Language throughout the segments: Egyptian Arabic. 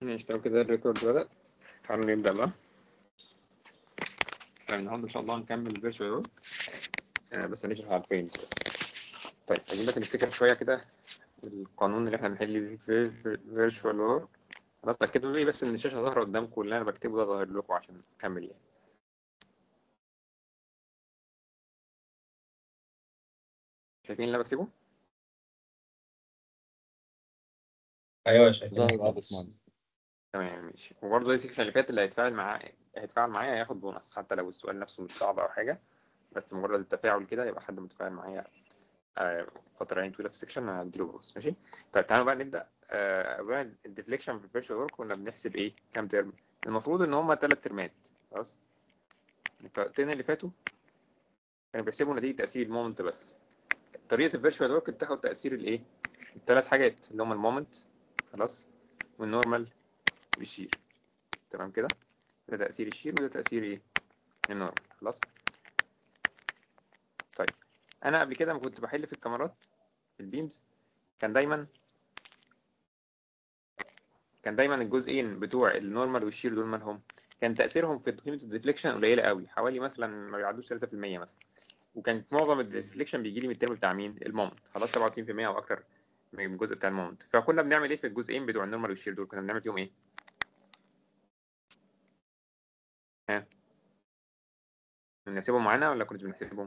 ماشي لو كده الريكورد بدأ تعالوا نبدأ بقى طيب النهارده إن شاء الله هنكمل فيرتشوال ورك آه بس هنشرح على الفريمز بس طيب عايزين بس نفتكر شوية كده القانون اللي احنا بنحل بيه في فيرتشوال ورك خلاص تأكدوا لي بس إن الشاشة ظاهرة قدامكم اللي أنا بكتبه ده ظاهر لكم عشان نكمل يعني شايفين اللي أنا بكتبه؟ ايوه شايفين ظهر اه باشمهندس تمام ماشي وبرضه زي السكشن اللي فات اللي هيتفاعل معاه هيتفاعل معايا هياخد بونص حتى لو السؤال نفسه مش صعب او حاجه بس مجرد التفاعل كده يبقى حد متفاعل معايا آه، فتره يعني طويله في السكشن هديله بونص ماشي طيب تعالوا بقى نبدا آه، اولا الديفليكشن في الفيرتشوال ورك كنا بنحسب ايه كام ترم المفروض ان هم ثلاث ترمات خلاص الطريقتين اللي فاتوا كانوا بيحسبوا نتيجه تاثير المومنت بس طريقه الفيرتشوال ورك بتاخد تاثير الايه الثلاث حاجات اللي هم المومنت خلاص والنورمال والشير تمام كده ده تأثير الشير وده تأثير ايه النورمال خلاص طيب انا قبل كده لما كنت بحل في الكاميرات في البيمز كان دايما كان دايما الجزئين بتوع النورمال والشير دول مالهم كان تأثيرهم في قيمة الديفليكشن قليلة قوي حوالي مثلا ما بيعدوش 3% مثلا وكان معظم الديفليكشن بيجي لي من الترم بتاع مين المومنت خلاص 37% او اكتر من الجزء بتاع المومنت فكنا بنعمل ايه في الجزئين بتوع النورمال والشير دول كنا بنعمل فيهم ايه ها بنحسبهم معانا ولا كنت بنحسبهم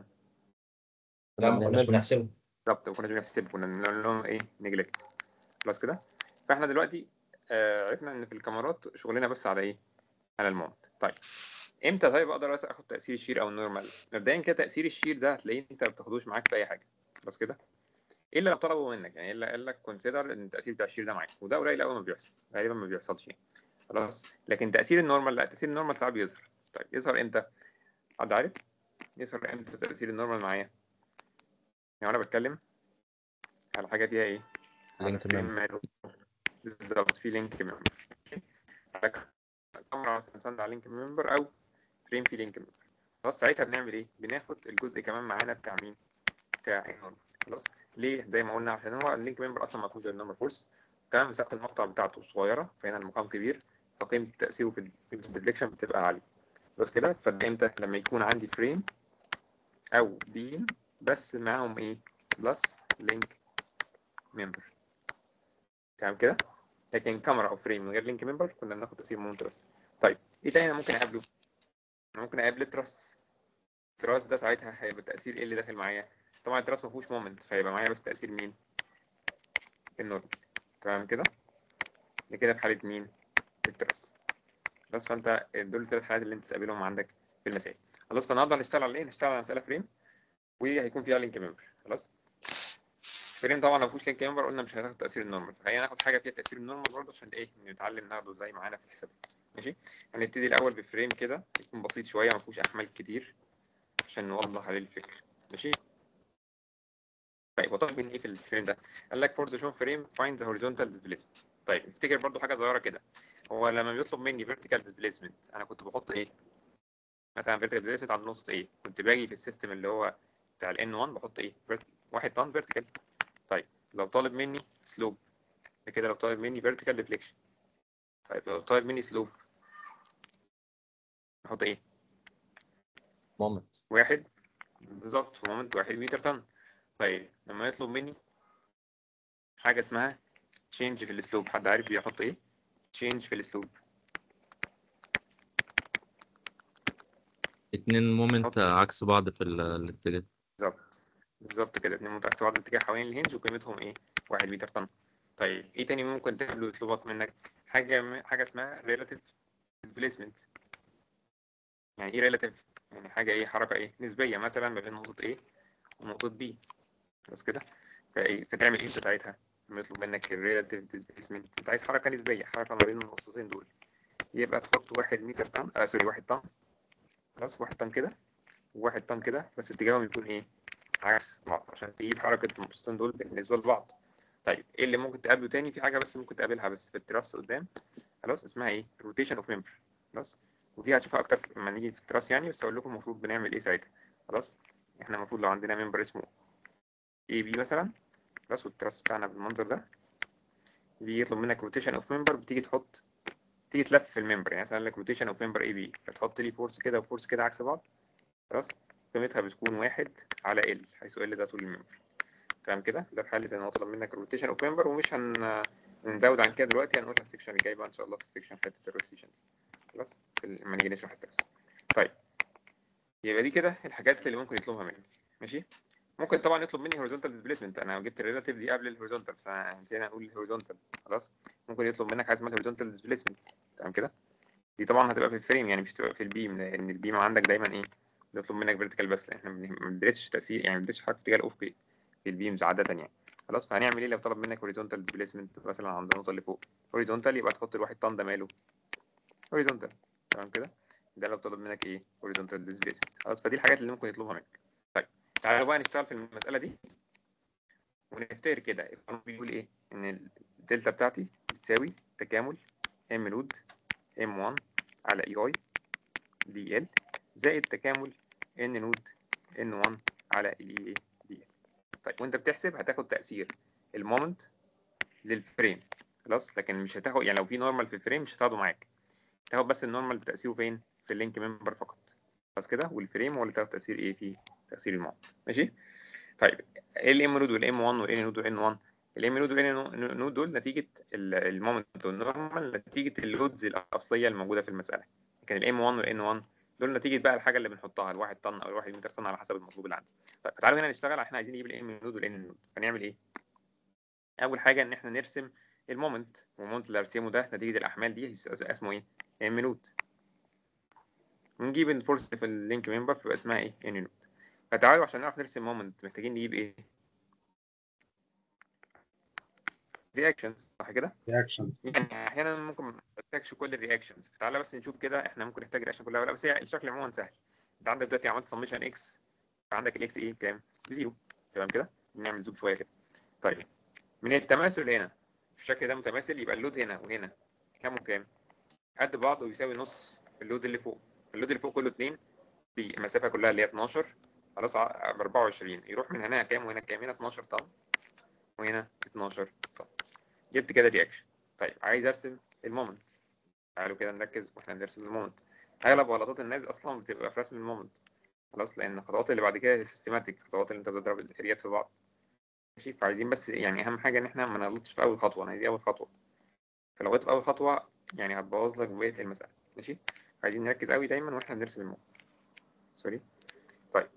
لا ما كناش بنحسبه بالظبط ما كناش بنحسبهم كنا بنقول لهم ايه نيجلكت خلاص كده فاحنا دلوقتي آه عرفنا ان في الكاميرات شغلنا بس على ايه على المومنت طيب امتى طيب اقدر اخد تاثير الشير او النورمال مبدئيا كده تاثير الشير ده هتلاقيه انت ما بتاخدوش معاك في اي حاجه خلاص كده الا لو طلبوا منك يعني الا قال لك كونسيدر ان التاثير بتاع الشير ده معاك وده قليل قوي ما بيحصل غالبا ما بيحصلش يعني خلاص لكن تاثير النورمال لا تاثير النورمال ساعات بيظهر طيب يظهر امتى حد عارف يظهر امتى تاثير النورمال معايا يعني انا بتكلم على حاجه فيها ايه على Link فريم بالظبط في لينك ممبر على كاميرا مثلا سند على لينك ممبر او فريم في لينك ممبر خلاص ساعتها بنعمل ايه بناخد الجزء كمان معانا بتاع مين بتاع النورمال خلاص ليه زي ما قلنا عشان هو اللينك ممبر اصلا ما فيهوش النورمال فورس كمان مساحه المقطع بتاعته صغيره فهنا المقام كبير فقيمه تاثيره في قيمه الديفليكشن بتبقى عاليه بس كده فده امتى لما يكون عندي فريم او بيم بس معاهم ايه بلس لينك ممبر تمام كده لكن كاميرا او فريم من غير لينك ممبر كنا بناخد تاثير مومنت بس طيب ايه تاني انا ممكن اقابله أنا ممكن اقابل تراس تراس ده ساعتها هيبقى تاثير ايه اللي داخل معايا طبعا التراس ما فيهوش مومنت فهيبقى معايا بس تاثير مين النورمال تمام كده ده كده في حاله مين التراس بس فانت دول الثلاث حالات اللي انت تقابلهم عندك في المسائل خلاص فالنهارده هنشتغل على ايه نشتغل على مساله فريم وهيكون فيها لينك ممبر خلاص فريم طبعا لو فيهوش لينك ممبر قلنا مش هناخد تاثير النورمال فخلينا ناخد حاجه فيها تاثير النورمال برضه عشان ايه نتعلم ناخده زي معانا في الحسابات ماشي هنبتدي الاول بفريم كده يكون بسيط شويه ما فيهوش احمال كتير عشان نوضح عليه الفكر ماشي طيب وطالب مني ايه في الفريم ده قال لك فور ذا شون فريم فايند ذا هوريزونتال ديسبيسمنت طيب افتكر برضه حاجه صغيره كده هو لما بيطلب مني فيرتيكال ديسبيسمنت انا كنت بحط ايه مثلا فيرتيكال ديسبيسمنت على النقطه ايه كنت باجي في السيستم اللي هو بتاع ال N1 بحط ايه فيرت- واحد طن فيرتيكال طيب لو طالب مني سلوب كده لو طالب مني فيرتيكال ديفليكشن طيب لو طالب مني سلوب احط ايه مومنت واحد بالظبط في مومنت واحد متر طن طيب لما يطلب مني حاجه اسمها تشينج في السلوب حد عارف بيحط ايه تشينج في السلوب اتنين مومنت حط. عكس بعض في ال- الاتجاه بالظبط بالظبط كده اتنين متعكس بعض الاتجاه حوالين الهنج وقيمتهم ايه واحد متر طن طيب ايه تاني ممكن تقابله يطلبك منك حاجه حاجه اسمها relative displacement يعني ايه relative يعني حاجه ايه حركه ايه نسبيه مثلا ما بين نقطه A ونقطه B بس كده فايه فتعمل ايه انت ساعتها لما يطلب منك الريلاتيف displacement انت عايز حركه نسبيه حركه ما بين النقطتين دول يبقى تحط واحد متر طن آه سوري واحد طن خلاص واحد طن كده وواحد طن كده بس اتجاههم يكون ايه عكس بعض عشان تجيب حركة النقطتين دول بالنسبة لبعض طيب ايه اللي ممكن تقابله تاني في حاجة بس ممكن تقابلها بس في التراس قدام خلاص اسمها ايه روتيشن اوف ممبر خلاص ودي هتشوفها اكتر في- لما نيجي في التراس يعني بس اقول لكم المفروض بنعمل ايه ساعتها خلاص احنا المفروض لو عندنا ممبر اسمه اي بي مثلا خلاص والتراس بتاعنا بالمنظر ده بيجي يطلب منك روتيشن اوف ممبر بتيجي تحط تيجي تلف الممبر يعني مثلا لك روتيشن اوف ممبر اي بي فتحط لي فورس كده وفورس كده عكس بعض خلاص قيمتها بتكون واحد على ال حيث ال ده طول الممبر تمام كده ده في حاله ان هو طلب منك الروتيشن اوف ممبر ومش هن نزود عن كده دلوقتي هنقولها السكشن الجاي بقى ان شاء الله في السكشن حته الروتيشن خلاص في ال- لما نيجي نشرح الدرس طيب يبقى دي كده الحاجات اللي ممكن يطلبها مني ماشي ممكن طبعا يطلب مني هوريزونتال ديسبيسمنت انا جبت الريلاتيف دي قبل الهوريزونتال بس انا نسينا اقول الهوريزونتال خلاص ممكن يطلب منك حاجه اسمها الهوريزونتال ديسبيسمنت تمام كده دي طبعا هتبقى في الفريم يعني مش هتبقى في البيم لان البيم عندك دايما ايه بيطلب منك فيرتيكال بس لان احنا ما بندرسش تاثير يعني ما بندرسش حركه اتجاه الافقي في البيمز عاده يعني خلاص فهنعمل ايه لو طلب منك هوريزونتال ديسبيسمنت مثلا عند النقطه اللي فوق هوريزونتال يبقى تحط الواحد طن ده ماله هوريزونتال تمام كده ده لو طلب منك ايه هوريزونتال ديسبيسمنت خلاص فدي الحاجات اللي ممكن يطلبها منك طيب تعالوا بقى نشتغل في المساله دي ونفتكر كده القانون بيقول ايه ان الدلتا بتاعتي بتساوي تكامل ام نود ام 1 على اي اي دي ال زائد تكامل ان نود ان 1 على الاي اي دي ال طيب وانت بتحسب هتاخد تاثير المومنت للفريم خلاص لكن مش هتاخد يعني لو في نورمال في الفريم مش هتاخده معاك تاخد بس النورمال تاثيره فين في اللينك ممبر فقط خلاص كده والفريم هو اللي تاخد تاثير ايه في تاثير المومنت ماشي طيب ايه الام نود والام 1 والان نود والان 1 الام نود والان نود دول نتيجه ال- المومنت والنورمال نتيجه اللودز الاصليه الموجوده في المساله لكن الام 1 والان 1 دول نتيجه بقى الحاجه اللي بنحطها الواحد طن او الواحد متر طن على حسب المطلوب اللي عندي طيب تعالوا هنا نشتغل احنا عايزين نجيب الام نود والان نود فنعمل ايه اول حاجه ان احنا نرسم المومنت والمومنت اللي هرسمه ده نتيجه الاحمال دي اس- اسمه ايه ام نود ونجيب الفورس في اللينك ممبر فيبقى اسمها ايه ان نود فتعالوا عشان نعرف نرسم مومنت محتاجين نجيب ايه رياكشنز صح كده رياكشن يعني احيانا ممكن ما نحتاجش كل الرياكشنز فتعالى بس نشوف كده احنا ممكن نحتاج الرياكشن كلها ولا لا بس هي الشكل عموما سهل انت عندك دلوقتي عملت سميشن اكس عندك الاكس ايه كام بزيرو تمام كده نعمل زوم شويه كده طيب من التماثل هنا الشكل ده متماثل يبقى اللود هنا وهنا كام وكام قد بعض ويساوي نص اللود اللي فوق اللود اللي فوق كله 2 المسافه كلها اللي هي 12 خلاص ع- ب 24 يروح من هنا كام وهنا كام هنا 12 طن وهنا 12 طن جبت كده رياكشن طيب عايز ارسم المومنت تعالوا كده نركز واحنا بنرسم المومنت اغلب غلطات الناس اصلا بتبقى في رسم المومنت خلاص لان الخطوات اللي بعد كده سيستماتيك الخطوات اللي انت بتضرب الاريات في بعض ماشي فعايزين بس يعني اهم حاجه ان احنا ما نغلطش في اول خطوه انا دي اول خطوه فلو غلطت في اول خطوه يعني هتبوظ لك بقيه المساله ماشي عايزين نركز قوي دايما واحنا بنرسم المومنت سوري طيب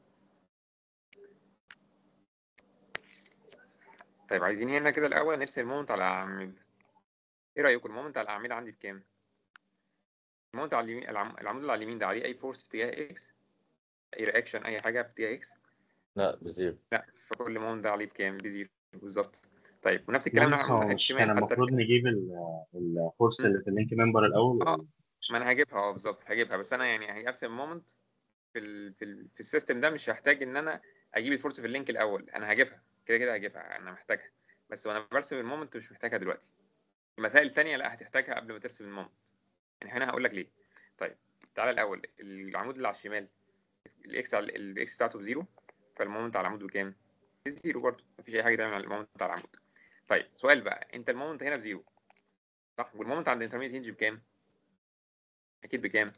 طيب عايزين هنا كده الاول نرسم المومنت على اعمده ايه رايكم المومنت على الاعمده عندي بكام المومنت على اليمين العم- العمود اللي على اليمين ده عليه اي فورس في اتجاه اكس اي رياكشن اي حاجه في اتجاه اكس لا بزيرو لا فكل مومنت ده عليه بكام بزيرو بالظبط طيب ونفس الكلام بص ناحية هو ناحية مش الشمال كان حتى المفروض نجيب ال- الفورس اللي في اللينك ممبر الاول اه ما انا هجيبها اه بالظبط هجيبها بس انا يعني هرسم مومنت في ال في, ال في السيستم ده مش هحتاج ان انا اجيب الفورس في اللينك الاول انا هجيبها كده كده هجيبها انا محتاجها بس وانا برسم المومنت مش محتاجها دلوقتي المسائل التانية لا هتحتاجها قبل ما ترسم المومنت يعني هنا هقول لك ليه طيب تعالى الاول العمود اللي على الشمال الاكس على الاكس بتاعته بزيرو فالمومنت على العمود بكام؟ بزيرو برضه مفيش اي حاجه تعمل على المومنت على العمود طيب سؤال بقى انت المومنت هنا بزيرو صح والمومنت عند الانترميديت هينج بكام؟ اكيد بكام؟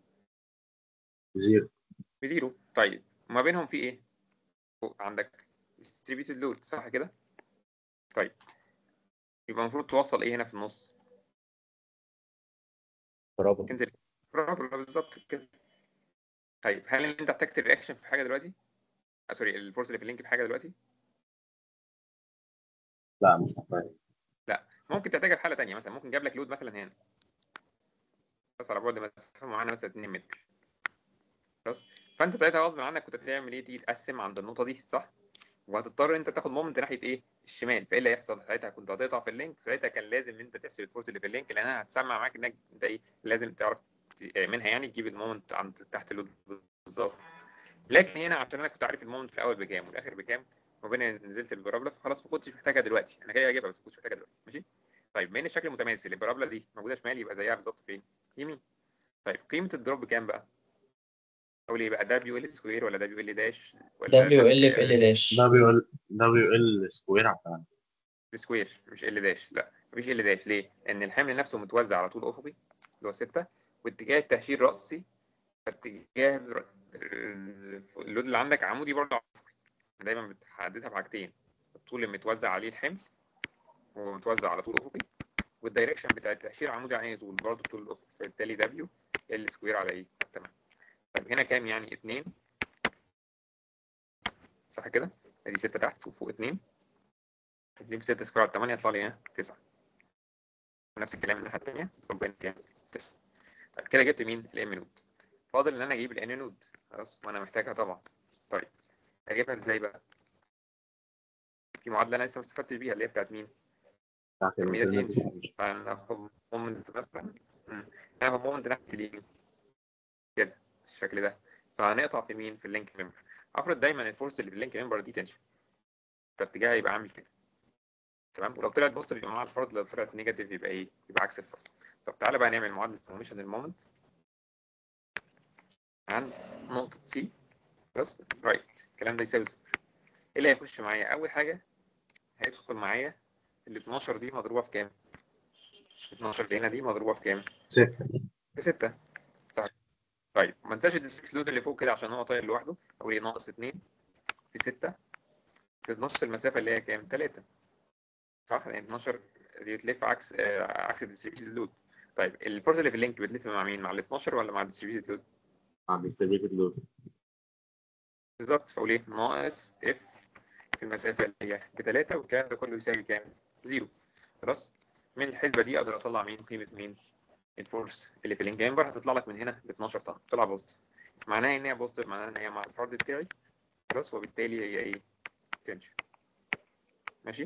زيرو بزيرو طيب وما بينهم في ايه؟ فوق عندك distributed load صح كده؟ طيب يبقى المفروض توصل ايه هنا في النص؟ برافو تنزل برافو بالظبط كده طيب هل انت احتجت الرياكشن في حاجه دلوقتي؟ آه سوري الفورس اللي في اللينك في حاجه دلوقتي؟ لا مش محتاج ممكن تحتاجها في حاله ثانيه مثلا ممكن جاب لك لود مثلا هنا بس على بعد مسافه معينه مثلا 2 متر خلاص فانت ساعتها غصب عنك كنت هتعمل ايه تيجي تقسم عند النقطه دي صح وهتضطر انت تاخد مومنت ناحيه ايه الشمال فايه اللي هيحصل ساعتها كنت هتقطع في اللينك ساعتها كان لازم انت تحسب الفورس اللي في اللينك لانها هتسمع معاك انك انت ايه لازم تعرف ت- منها يعني تجيب المومنت عند تحت اللود بالظبط لكن هنا عشان انا كنت عارف المومنت في الاول بكام والاخر بكام وبين نزلت البرابلا فخلاص ما كنتش محتاجها دلوقتي انا جاي اجيبها بس ما كنتش محتاجها دلوقتي ماشي طيب بما ان الشكل متماثل البرابلا دي موجوده شمال يبقى زيها بالظبط فين يمين طيب قيمه الدروب بكام بقى اقول ايه بقى دبليو ال سكوير ولا دبليو ال داش ولا دبليو ال في ال داش دبليو ال دبليو ال سكوير على سكوير مش ال داش لا مفيش ال داش ليه؟ لان الحمل نفسه متوزع على طول افقي اللي هو 6 واتجاه التهشير رأسي فاتجاه الر- اللود اللي عندك عمودي برضه على الأفقي. دايما بتحددها بحاجتين الطول اللي متوزع عليه الحمل هو متوزع على طول افقي والدايركشن بتاع التهشير عمودي على اي طول برضه طول الافق فبالتالي دبليو ال سكوير على ايه تمام طب هنا كام يعني 2 صح كده ادي 6 تحت وفوق 2 2 في 6 سكوير على 8 يطلع لي هنا 9 ونفس الكلام من الناحيه الثانيه يبقى هنا كام 9 طيب كده جبت مين الام نود فاضل ان انا اجيب الان نود خلاص وانا محتاجها طبعا طيب اجيبها ازاي بقى في معادله انا لسه ما استفدتش بيها اللي هي بتاعت مين بتاعت تلميذة الالترناتيف تنش فناخد مومنت مثلا مم. ناخد مومنت ناحية اليمين كده بالشكل ده فهنقطع في مين في اللينك ممبر افرض دايما الفورس اللي في اللينك ممبر دي تنشن فاتجاهها يبقى عامل كده تمام ولو طلعت بوزيتيف يبقى مع الفرض لو طلعت نيجاتيف يبقى ايه يبقى عكس الفرض طب تعالى بقى نعمل معادلة سميشن المومنت عند نقطة سي بس رايت الكلام ده يساوي صفر ايه اللي هيخش معايا اول حاجة هيدخل معايا ال 12 دي مضروبة في كام 12 اللي هنا دي مضروبة في كام ستة في 6 صح طيب ما انساش الديسكريت لود اللي فوق كده عشان هو طاير لوحده اقول ايه ناقص 2 في 6 في نص المسافة اللي هي كام 3 صح يعني 12 دي بتلف عكس آه عكس الديستريبيوتد لود طيب الفورس اللي في اللينك بتلف مع مين مع ال 12 ولا مع الديستريبيوتد لود مع distributed load بالظبط فاقول ايه ناقص اف في المسافة اللي هي بتلاتة والكلام ده كله يساوي كام؟ زيرو خلاص من الحسبة دي اقدر اطلع مين قيمة مين؟ الفورس اللي في اللينك ممبر هتطلع لك من هنا ب 12 طن طلع بوزيتيف معناها ان هي بوزيتيف معناها ان هي مع الفرد بتاعي خلاص وبالتالي هي ايه؟ تنشن ماشي؟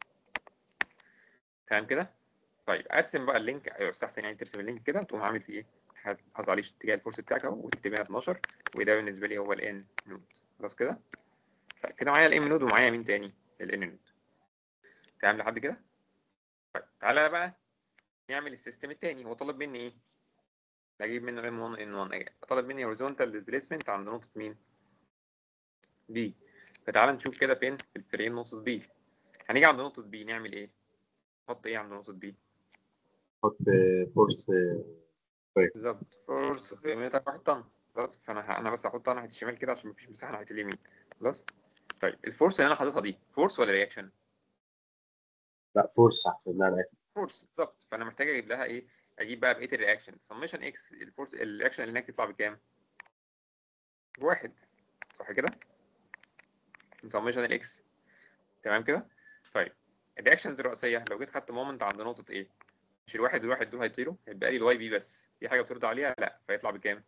تمام كده؟ طيب ارسم بقى اللينك ايوه استحسن يعني ترسم اللينك كده وتقوم عامل فيه ايه؟ هتحافظ عليه اتجاه الفورس بتاعك اهو وتكتب هنا 12 وده بالنسبة لي هو الان نود خلاص كده؟ طيب كده معايا الام نود ومعايا مين تاني؟ الان نود تمام لحد كده؟ طيب تعالى بقى نعمل السيستم التاني هو طلب مني ايه؟ اجيب منه ام 1 ان 1 طلب مني هوريزونتال ديسبيسمنت عند نقطة مين؟ بي فتعالى نشوف كده فين في الفريم نقطة بي هنيجي عند نقطة بي نعمل ايه؟ نحط ايه عند نقطة بي؟ حط فورس بالظبط فورس قيمتها واحد طن خلاص فانا ه- انا بس هحطها ناحية الشمال كده عشان مفيش مساحة ناحية اليمين خلاص؟ طيب الفورس اللي انا حاططها دي فورس ولا رياكشن؟ لا فورس احسن لا لا فورس بالظبط فانا محتاج اجيب لها ايه اجيب بقى بقيه الرياكشن سميشن اكس الفورس الرياكشن اللي هناك يطلع بكام بواحد صح كده سميشن الاكس تمام كده طيب الرياكشنز الرئيسيه لو جيت خدت مومنت عند نقطه ايه مش الواحد والواحد دول هيطيروا هيبقى لي الواي بي بس في حاجه بترد عليها لا فيطلع بكام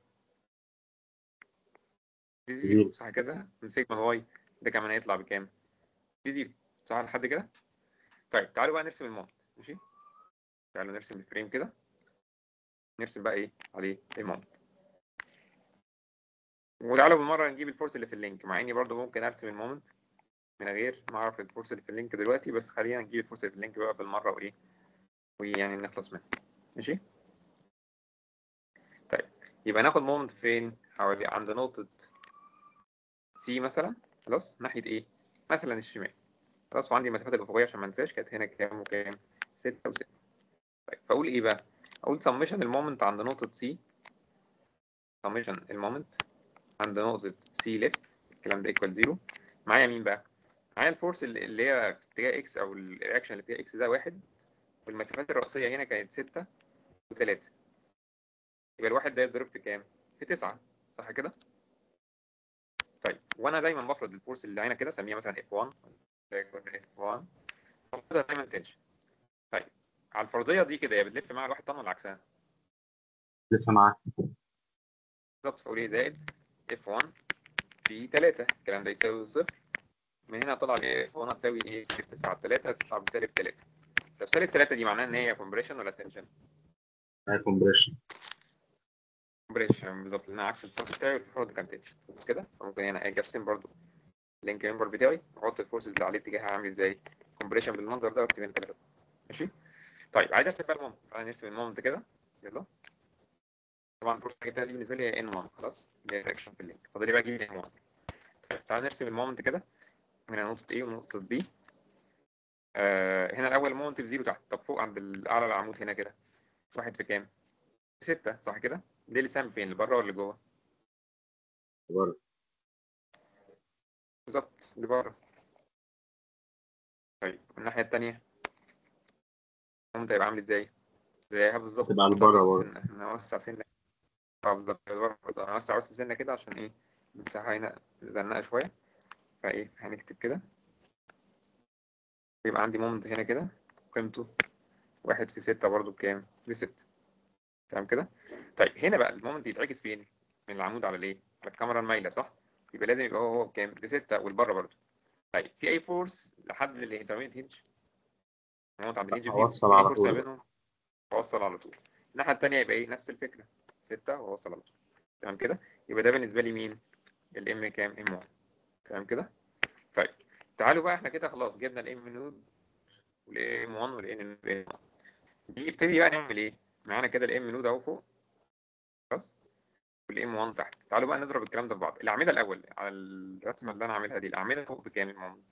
بزيرو زيرو. صح كده من سيجما واي ده كمان هيطلع بكام بزيرو صح لحد كده طيب تعالوا بقى نرسم المومنت ماشي تعالوا نرسم الفريم كده نرسم بقى ايه عليه المومنت وتعالوا بالمره نجيب الفورس اللي في اللينك مع اني برضو ممكن ارسم المومنت من غير ما اعرف الفورس اللي في اللينك دلوقتي بس خلينا نجيب الفورس اللي في اللينك بقى بالمره وايه ويعني نخلص منه ماشي طيب يبقى ناخد مومنت فين حوالي عند نقطه سي مثلا خلاص ناحيه ايه مثلا الشمال خلاص وعندي المسافات الافقيه عشان ما انساش كانت هنا كام وكام 6 و6 طيب فاقول ايه بقى اقول سميشن المومنت عند نقطه سي سميشن المومنت عند نقطه سي ليفت الكلام ده ايكوال زيرو معايا مين بقى معايا الفورس اللي اللي هي في اتجاه اكس او الرياكشن اللي في اتجاه اكس ده واحد والمسافات الرئيسيه هنا كانت 6 و3 يبقى الواحد ده يتضرب في كام في 9 صح كده طيب وانا دايما بفرض الفورس اللي هنا كده اسميها مثلا F1 F1 بفرضها دايما تنشن طيب على الفرضيه دي كده هي بتلف مع الواحد طن ولا عكسها لسه معاك بالظبط فاقول ايه زائد F1 في 3 الكلام ده يساوي صفر من هنا طلع لي F1 هتساوي ايه سالب 9 على 3 هتطلع بسالب 3 طب سالب 3 دي معناها ان هي كومبريشن ولا تنشن هاي كومبريشن كومبريشن بالظبط لان عكس الفورس بتاعي الفورد كان تنشن بس كده فممكن هنا اجي ارسم برضو اللينك ممبر بتاعي واحط الفورسز اللي عليه اتجاهها عامل ازاي كومبريشن بالمنظر ده واكتب هنا 3 ماشي طيب عايز ارسم بقى المومنت تعالى نرسم المومنت كده يلا طبعا الفورس اللي جبتها دي بالنسبه لي هي ان 1 خلاص اللي هي رياكشن في اللينك فاضل لي بقى اجيب ان 1 طيب تعالى نرسم المومنت كده من نقطه A ونقطه B آه هنا الاول المومنت بزيرو تحت طب فوق عند ال- اعلى العمود هنا كده واحد في كام 6 صح كده دي لسان فين اللي بره ولا جوه بره بالظبط اللي بره طيب الناحيه الثانيه المومنت هيبقى عامل ازاي زيها بالظبط تبقى لبره بس برضه. احنا نوسع سنه اه بالظبط لبره برضه. انا نوسع بس سنه كده عشان ايه المساحه هنا زنقه شويه فايه هنكتب كده يبقى عندي مومنت هنا كده قيمته واحد في ستة برضه بكام؟ بستة تمام كده؟ طيب هنا بقى المومنت يتعكس فين؟ من العمود على الايه؟ على الكاميرا المايلة صح؟ يبقى لازم يبقى هو هو بكام؟ بستة والبره برضه طيب في أي فورس لحد الانترميت هينج؟ المومنت عند الهينج بزيرو. هوصل في على فورس ما طول. بينهم هوصل على طول الناحية التانية يبقى ايه؟ نفس الفكرة ستة وهوصل على طول تمام كده؟ يبقى ده بالنسبة لي مين؟ الام كام؟ ام 1 تمام كده؟ طيب تعالوا بقى احنا كده خلاص جبنا الام نود والام 1 والان نود نبتدي بقى نعمل ايه؟ معانا كده الام نود اهو فوق خلاص والام 1 تحت تعالوا بقى نضرب الكلام ده في بعض الاعمده الاول على الرسمه اللي انا عاملها دي الاعمده فوق بكام المومنت؟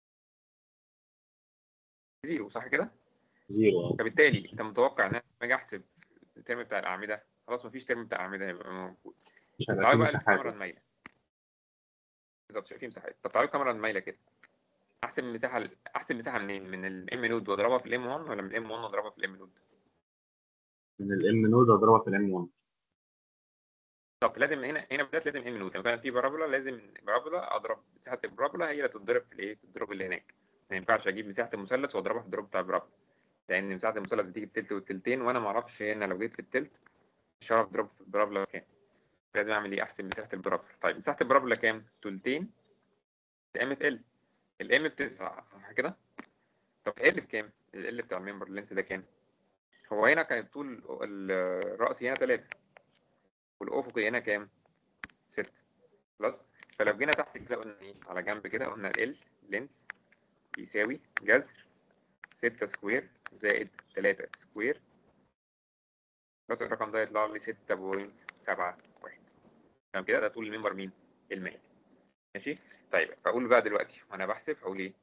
زيرو صح كده؟ زيرو فبالتالي انت متوقع ان انا لما اجي احسب الترم بتاع الاعمده خلاص مفيش ترم بتاع الاعمده هيبقى موجود مش هيبقى تعالوا في بقى الكاميرا مساحات المايله بالظبط شايفين مساحات طب تعالوا الكاميرا المايله كده احسب المساحه احسب المساحه منين؟ من الام نود واضربها في الام 1 ولا من الام 1 واضربها في الام نود؟ من الام نود اضربها في الام 1 بالظبط لازم هنا هنا بدات لازم ام نود لو كان في بارابولا لازم بارابولا اضرب مساحه البارابولا هي اللي تتضرب في الايه؟ في الدروب اللي هناك ما ينفعش اجيب مساحه المثلث واضربها في الدروب بتاع البارابولا لان مساحه المثلث بتيجي بتلت والتلتين وانا ما اعرفش هنا لو جيت في التلت مش هعرف اضرب في البارابولا كام لازم اعمل ايه احسب مساحه البارابولا طيب مساحه البارابولا كام؟ تلتين ام في ال الام بتسعة صح كده؟ طب ال بكام؟ ال بتاع الممبر اللينس ده كام؟ هو هنا كان الطول الرأسي هنا 3 والأفقي هنا كام؟ 6 خلاص فلو جينا تحت كده قلنا ايه على جنب كده قلنا ال لينس يساوي جذر 6 سكوير زائد 3 سكوير بس الرقم ده يطلع لي 6.71 تمام كده ده طول الممبر مين؟ المائل ماشي طيب اقول بقى دلوقتي وانا بحسب هقول ايه؟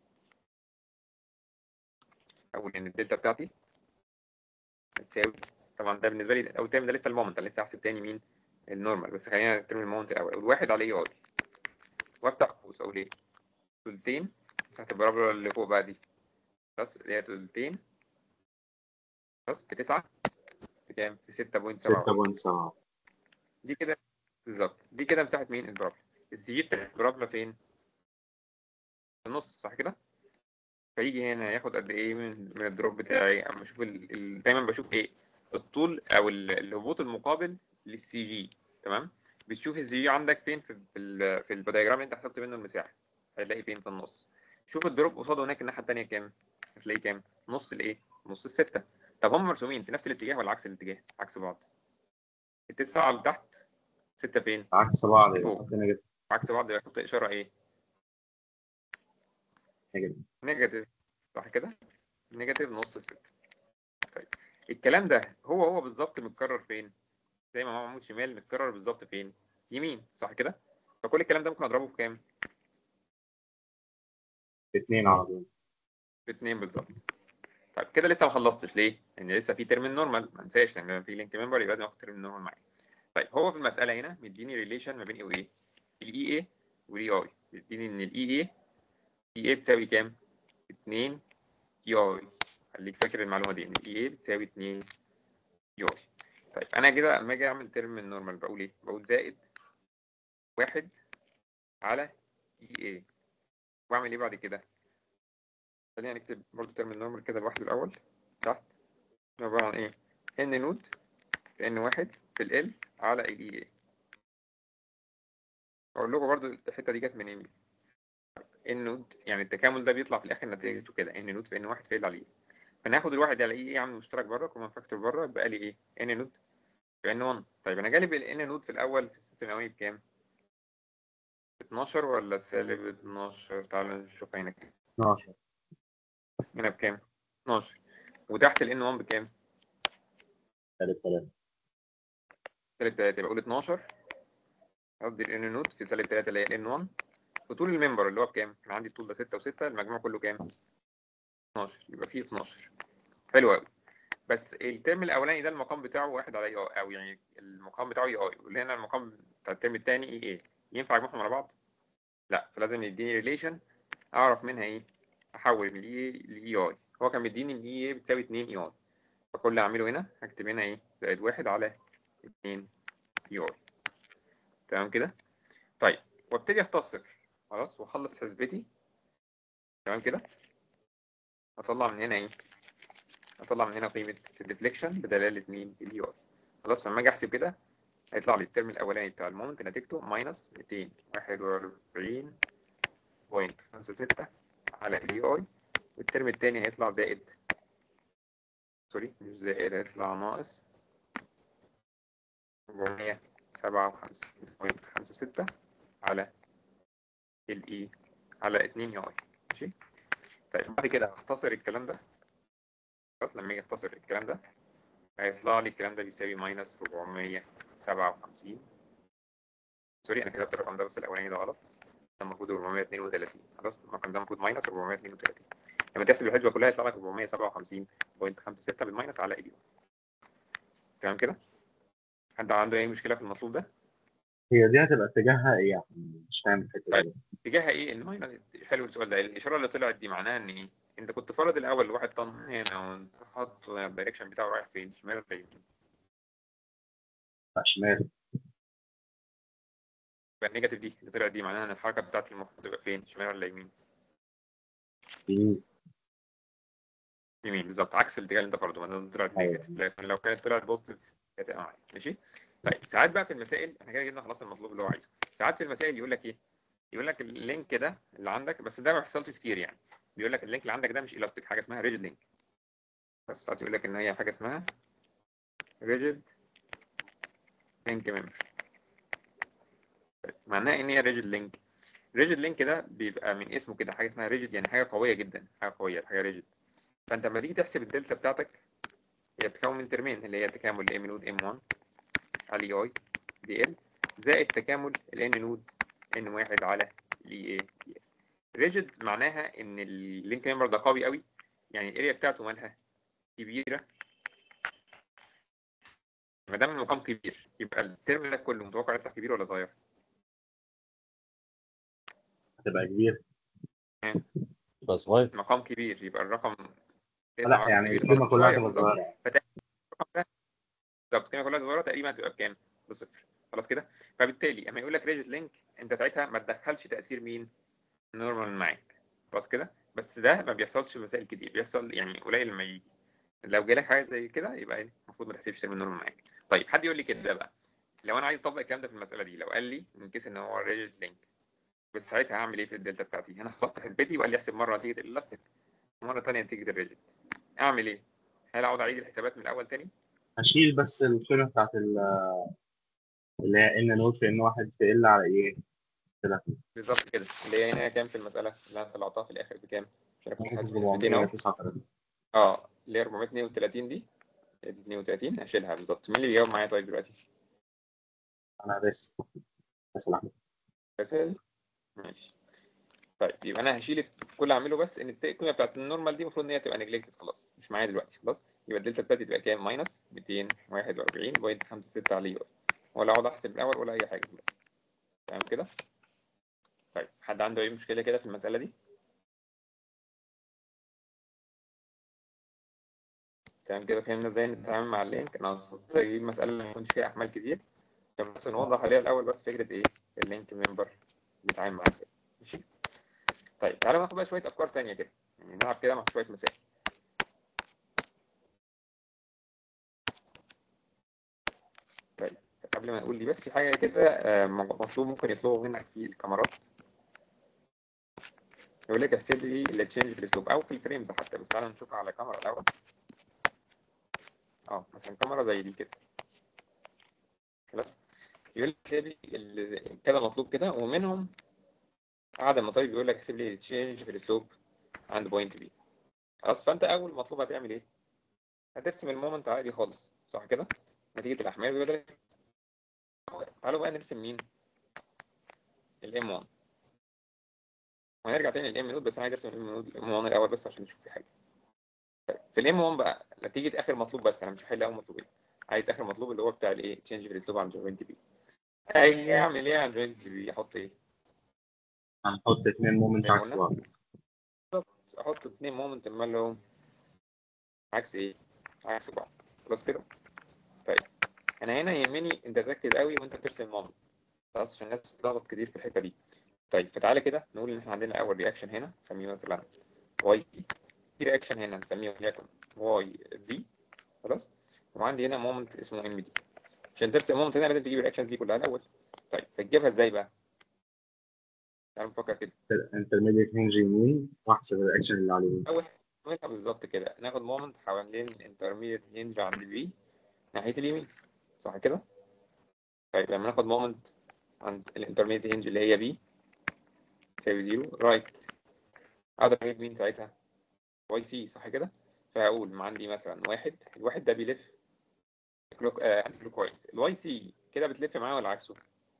اقول ان الدلتا بتاعتي تساوي طبعا ده بالنسبه لي اول ترم ده لسه المومنت انا لسه هحسب تاني مين النورمال بس خلينا نترم المومنت الاول الواحد على اي اي وافتح قوس اقول ايه تلتين مساحه البارابولا اللي فوق بقى دي بس اللي هي تلتين بس في 9 في كام في 6.7 6.7 دي كده بالظبط دي كده مساحه مين البارابولا السي جي بتاع البارابولا فين في النص صح كده فيجي هنا ياخد قد ايه من من الدروب بتاعي اما اشوف ال... ال... دايما بشوف ايه الطول او ال- الهبوط المقابل للسي جي تمام بتشوف السي جي عندك فين في في, ال... في الدياجرام اللي انت حسبت منه المساحه هتلاقي فين في النص شوف الدروب قصاده هناك الناحيه الثانيه كام هتلاقيه كام نص الايه نص الستة طب هم مرسومين في نفس الاتجاه ولا عكس الاتجاه عكس بعض التسعة اللي تحت ستة فين عكس بعض يبقى فوق. خطنا جدا عكس بعض يبقى يحط اشاره ايه جدا نيجاتيف صح كده نيجاتيف نص الستة طيب الكلام ده هو هو بالظبط متكرر فين زي ما هو معمول شمال متكرر بالظبط فين يمين صح كده فكل الكلام ده ممكن اضربه في كام اثنين على طول في اتنين بالظبط طيب كده لسه ما خلصتش ليه لان لسه في ترم النورمال ما انساش لان في لينك ممبر يبقى لازم اخد ترم النورمال معايا طيب هو في المساله هنا مديني ريليشن ما بين ايه وايه الاي اي والاي اي مديني ان الاي اي اي اي بتساوي كام 2 اي اي خليك فاكر المعلومه دي ان الاي اي بتساوي 2 اي اي طيب انا كده لما اجي اعمل ترم النورمال بقول ايه بقول زائد واحد على اي اي واعمل ايه بعد كده خلينا نكتب برضه ترم النورمال كده لوحده الاول تحت عباره عن ايه ان نود في ان واحد في ال على الاي اي اقول لكم برضه الحته دي جت منين ان نود يعني التكامل ده بيطلع في الاخر نتيجته كده ان نود في ان واحد في ال على اي فناخد الواحد على اي عامل مشترك بره كومن فاكتور بره يبقى لي ايه ان نود في ان 1 طيب انا جالب الان نود في الاول في السيستم الاولاني بكام 12 ولا سالب 12 تعالوا نشوف هنا كام 12 هنا بكام 12 وتحت الان 1 بكام سالب 3 سالب 3 يبقى اقول 12 قصدي الان نوت في سالب 3 اللي هي الان 1 وطول الممبر اللي هو بكام؟ كان عندي الطول ده 6 و6 المجموع كله كام؟ 12 يبقى فيه 12 حلو قوي بس الترم الاولاني ده المقام بتاعه واحد على اي اي او يعني المقام بتاعه اي اي واللي هنا المقام بتاع الترم الثاني اي اي ينفع اجمعهم على بعض؟ لا فلازم يديني ريليشن اعرف منها ايه احول من اي لاي اي هو كان مديني ان اي بتساوي 2 اي اي فكل اللي اعمله هنا هكتب هنا ايه زائد واحد على 2 اي اي تمام كده طيب وابتدي اختصر خلاص واخلص حسبتي تمام كده اطلع من هنا ايه اطلع من هنا قيمه الديفليكشن بدلاله مين الاي اي خلاص لما اجي احسب كده هيطلع لي الترم الاولاني بتاع المومنت نتيجته ماينس 241.56 على الاي اي والترم الثاني هيطلع زائد سوري مش زائد هيطلع ناقص 457.56 على الاي على 2 اي ماشي طيب بعد كده هختصر الكلام ده خلاص لما اجي اختصر الكلام ده هيطلع لي الكلام ده بيساوي ماينس 457 سوري انا كتبت الرقم ده بس الاولاني ده غلط ده المفروض 432 خلاص الرقم ده المفروض ماينس 432 لما تحسب الحسبه كلها يطلع لك 457.56 بالماينس على اي تمام كده؟ حد عنده اي مشكله في المطلوب ده؟ هي دي هتبقى اتجاهها ايه يعني مش فاهم الحته دي اتجاهها ايه؟ الماينس حلو السؤال ده الاشاره اللي طلعت دي معناها ان ايه؟ انت كنت فرض الاول لواحد طن هنا وانت حاطط الدايركشن بتاعه رايح فين؟ شمال ولا يمين؟ بتاع شمال يبقى النيجاتيف دي اللي طلعت دي معناها ان الحركه بتاعتي المفروض تبقى فين؟ شمال ولا يمين؟ يمين يمين بالظبط عكس الاتجاه اللي انت فرضه ما دام طلعت أيوة. نيجاتيف لكن لو كانت طلعت بوزيتيف كانت هتبقى معايا ماشي؟ طيب ساعات بقى في المسائل احنا كده جبنا خلاص المطلوب اللي هو عايزه ساعات في المسائل يقول لك ايه؟ يقول لك اللينك ده اللي عندك بس ده ما بيحصلش كتير يعني بيقول لك اللينك اللي عندك ده مش الاستيك حاجه اسمها ريجيد لينك بس ساعات يقول لك ان هي حاجه اسمها ريجيد لينك ميمبر معناها ان هي ريجيد لينك ريجيد لينك ده بيبقى من اسمه كده حاجه اسمها ريجيد يعني حاجه قويه جدا حاجه قويه حاجه ريجيد فانت لما تيجي تحسب الدلتا بتاعتك هي بتتكون من ترمين اللي هي تكامل الام نود ام 1 على اي دي ال زائد تكامل الان نود ان واحد على الاي اي دي ال ريجيد معناها ان اللينك ممبر ده قوي قوي يعني الاريا بتاعته مالها كبيره ما دام المقام كبير يبقى الترم ده كله متوقع يطلع كبير ولا صغير؟ هتبقى كبير يبقى صغير مقام كبير يبقى الرقم لا يعني القيمه كلها هتبقى صغيره بالظبط القيمه كلها صغيره تقريبا هتبقى بكام؟ بصفر خلاص كده فبالتالي اما يقول لك ريجيت لينك انت ساعتها ما تدخلش تاثير مين؟ النورمال معاك خلاص كده بس ده ما بيحصلش في مسائل كتير بيحصل يعني قليل لما يجي لو جالك حاجه زي كده يبقى إيه؟ المفروض ما تحسبش ترم النورمال معاك طيب حد يقول لي كده بقى لو انا عايز اطبق الكلام ده في المساله دي لو قال لي من كيس ان هو ريجيت لينك بس ساعتها هعمل ايه في الدلتا بتاعتي؟ انا خلصت حسبتي وقال لي احسب مره نتيجه الالاستيك ومره ثانيه نتيجه الريجيت اعمل ايه؟ هل اقعد اعيد الحسابات من الاول تاني؟ هشيل بس القيمه بتاعت ال- اللي هي ان نوت في ان واحد في ال على ايه كده بالظبط كده اللي هي هنا كام في المساله اللي انا طلعتها في الاخر بكام؟ مش انا كنت واحد حاسب في حسبتين اهو 439 اه اللي هي 432 دي دي 32 هشيلها بالظبط مين اللي بيجاوب معايا طيب دلوقتي؟ انا بس بس الاحمد بس هي دي؟ ماشي طيب يبقى انا هشيل كل اللي هعمله بس ان القيمه بتاعت النورمال دي المفروض ان هي تبقى نجلكتد خلاص مش معايا دلوقتي خلاص يبقى الدلتا بتاعتي تبقى كام ماينس 241.56 على يو ولا اقعد احسب الاول ولا اي حاجه بس تمام كده طيب حد عنده اي مشكله كده في المساله دي تمام كده فهمنا ازاي نتعامل مع اللينك انا قصدت اجيب مساله اللي ما يكونش فيها احمال كتير عشان بس نوضح عليها الاول بس فكره ايه اللينك ممبر بيتعامل معاه ازاي ماشي طيب تعالوا ناخد بقى شويه افكار تانية كده يعني نلعب كده مع شويه مسائل طيب قبل ما نقول دي بس في حاجه كده آه، مطلوب ممكن يطلبوا منك في الكاميرات يقول لك احسب لي التشينج في الاسلوب او في الفريمز حتى بس تعالى نشوفها على كاميرا الاول اه مثلا كاميرا زي دي كده خلاص يقول لك احسب لي ال- كذا مطلوب كده ومنهم قاعد المطالب بيقول لك احسب لي التشينج في الاسلوب عند بوينت بي خلاص فانت اول مطلوب هتعمل ايه؟ هترسم المومنت عادي خالص صح كده؟ نتيجة الأحمال بدل تعالوا بقى نرسم مين؟ الام 1 وهنرجع تاني للام نود بس انا عايز ارسم الام نود الام 1 الاول بس عشان نشوف في حاجه في الام 1 بقى نتيجه اخر مطلوب بس انا مش هحل اول مطلوبين عايز اخر مطلوب اللي هو بتاع الايه تشينج في الاسلوب عن جوينت بي اجي اعمل ايه عن جوينت بي احط ايه هنحط اتنين مومنت زي ما عكس قلنا. بعض احط اتنين مومنت مالهم عكس ايه عكس بعض خلاص كده طيب انا هنا يهمني انت تركز قوي وانت بترسم مومنت خلاص عشان الناس تتلخبط كتير في الحته دي طيب فتعالى كده نقول ان احنا عندنا اول رياكشن هنا نسميه مثلا واي في في رياكشن هنا نسميه وليكن واي في خلاص وعندي هنا مومنت اسمه ام دي عشان ترسم مومنت هنا لازم تجيب الرياكشنز دي كلها الاول طيب فتجيبها ازاي بقى تعالوا نفكر كده انترميديت هنج يمين واحسب الرياكشن اللي على اليمين اول نعملها بالظبط كده ناخد مومنت حوالين الانترميديت هينج عند البي ناحيه اليمين صح كده طيب لما ناخد مومنت عند الانترميديت هينج اللي هي بي تساوي زيرو رايت اقدر اجيب مين ساعتها واي سي صح كده فهقول ما عندي مثلا واحد الواحد ده بيلف كلوك آه انتي كويس الواي سي كده بتلف معاه ولا عكسه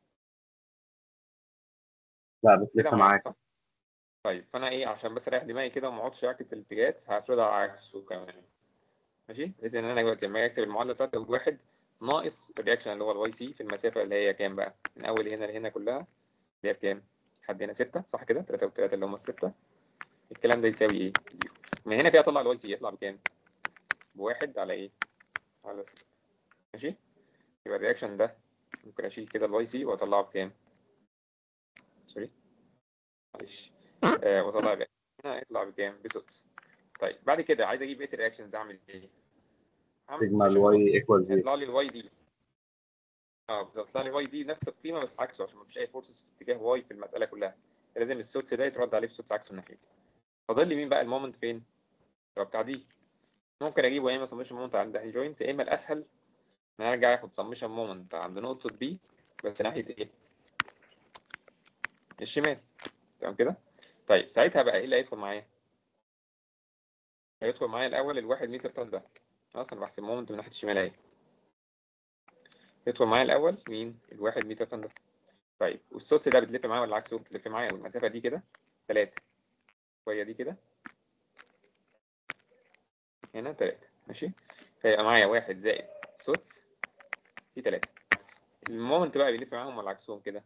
لا كده بتلف معاه معاك صح طيب فانا ايه عشان بس اريح دماغي كده وما اقعدش اعكس الاتجاهات هفرضها عكسه كمان ماشي بحيث ان انا دلوقتي لما اجي اكتب المعادله بتاعتي اقول واحد ناقص الرياكشن اللي هو الواي سي في المسافه اللي هي كام بقى من اول هنا لهنا كلها اللي هي بكام لحد هنا 6 صح كده 3 و3 اللي هم الستة الكلام ده يساوي ايه زيرو من هنا كده اطلع الواي سي يطلع بكام بواحد على ايه على 6 ماشي يبقى الرياكشن ده ممكن اشيل كده الواي سي واطلعه بكام سوري معلش آه واطلع الرياكشن هنا يطلع بكام بسدس طيب بعد كده عايز اجيب بقيه الرياكشنز اعمل ايه هعمل سيجما summation الواي ايكوال زيرو هيطلع لي الواي دي اه بالظبط يطلع لي الواي دي نفس القيمه بس عكسه عشان ما فيش اي فورسز في اتجاه واي في المساله كلها لازم السوتس ده يترد عليه بسوتس عكسه الناحيه فاضل لي مين بقى المومنت فين؟ هو بتاع دي ممكن اجيبه يا اما سمشن مومنت عند الجوينت يا اما الاسهل ان انا ارجع اخد سمشن مومنت عند نقطه بي بس ناحيه ايه؟ الشمال تمام كده؟ طيب ساعتها بقى ايه اللي هيدخل معايا؟ هيدخل معايا الاول الواحد متر طن ده خلاص انا بحسب مومنت من ناحيه الشمال اهي يدخل معايا الاول مين الواحد متر طن ده طيب والسوس ده بتلف معايا ولا عكسه بتلف معايا والمسافه دي كده 3 شويه دي كده هنا 3 ماشي فيبقى معايا واحد زائد سوتس في 3 المومنت بقى بيلف معاهم ولا عكسهم كده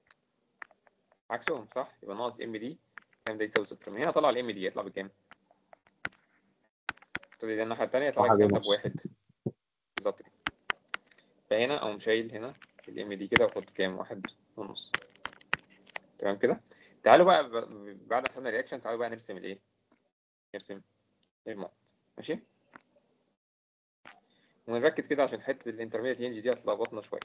عكسهم صح يبقى ناقص ام دي الكلام ده يساوي صفر من هنا طلع الام دي يطلع بكام؟ تقول لي الناحيه الثانيه يطلع واحد الكلام ده ونص. بواحد بالظبط كده فهنا اقوم شايل هنا الام دي كده واحط كام واحد ونص تمام كده تعالوا بقى ب- بعد ما خدنا الرياكشن تعالوا بقى نرسم الايه نرسم الموت ماشي ونركز كده عشان حته الانترميديت ينج دي هتلخبطنا شويه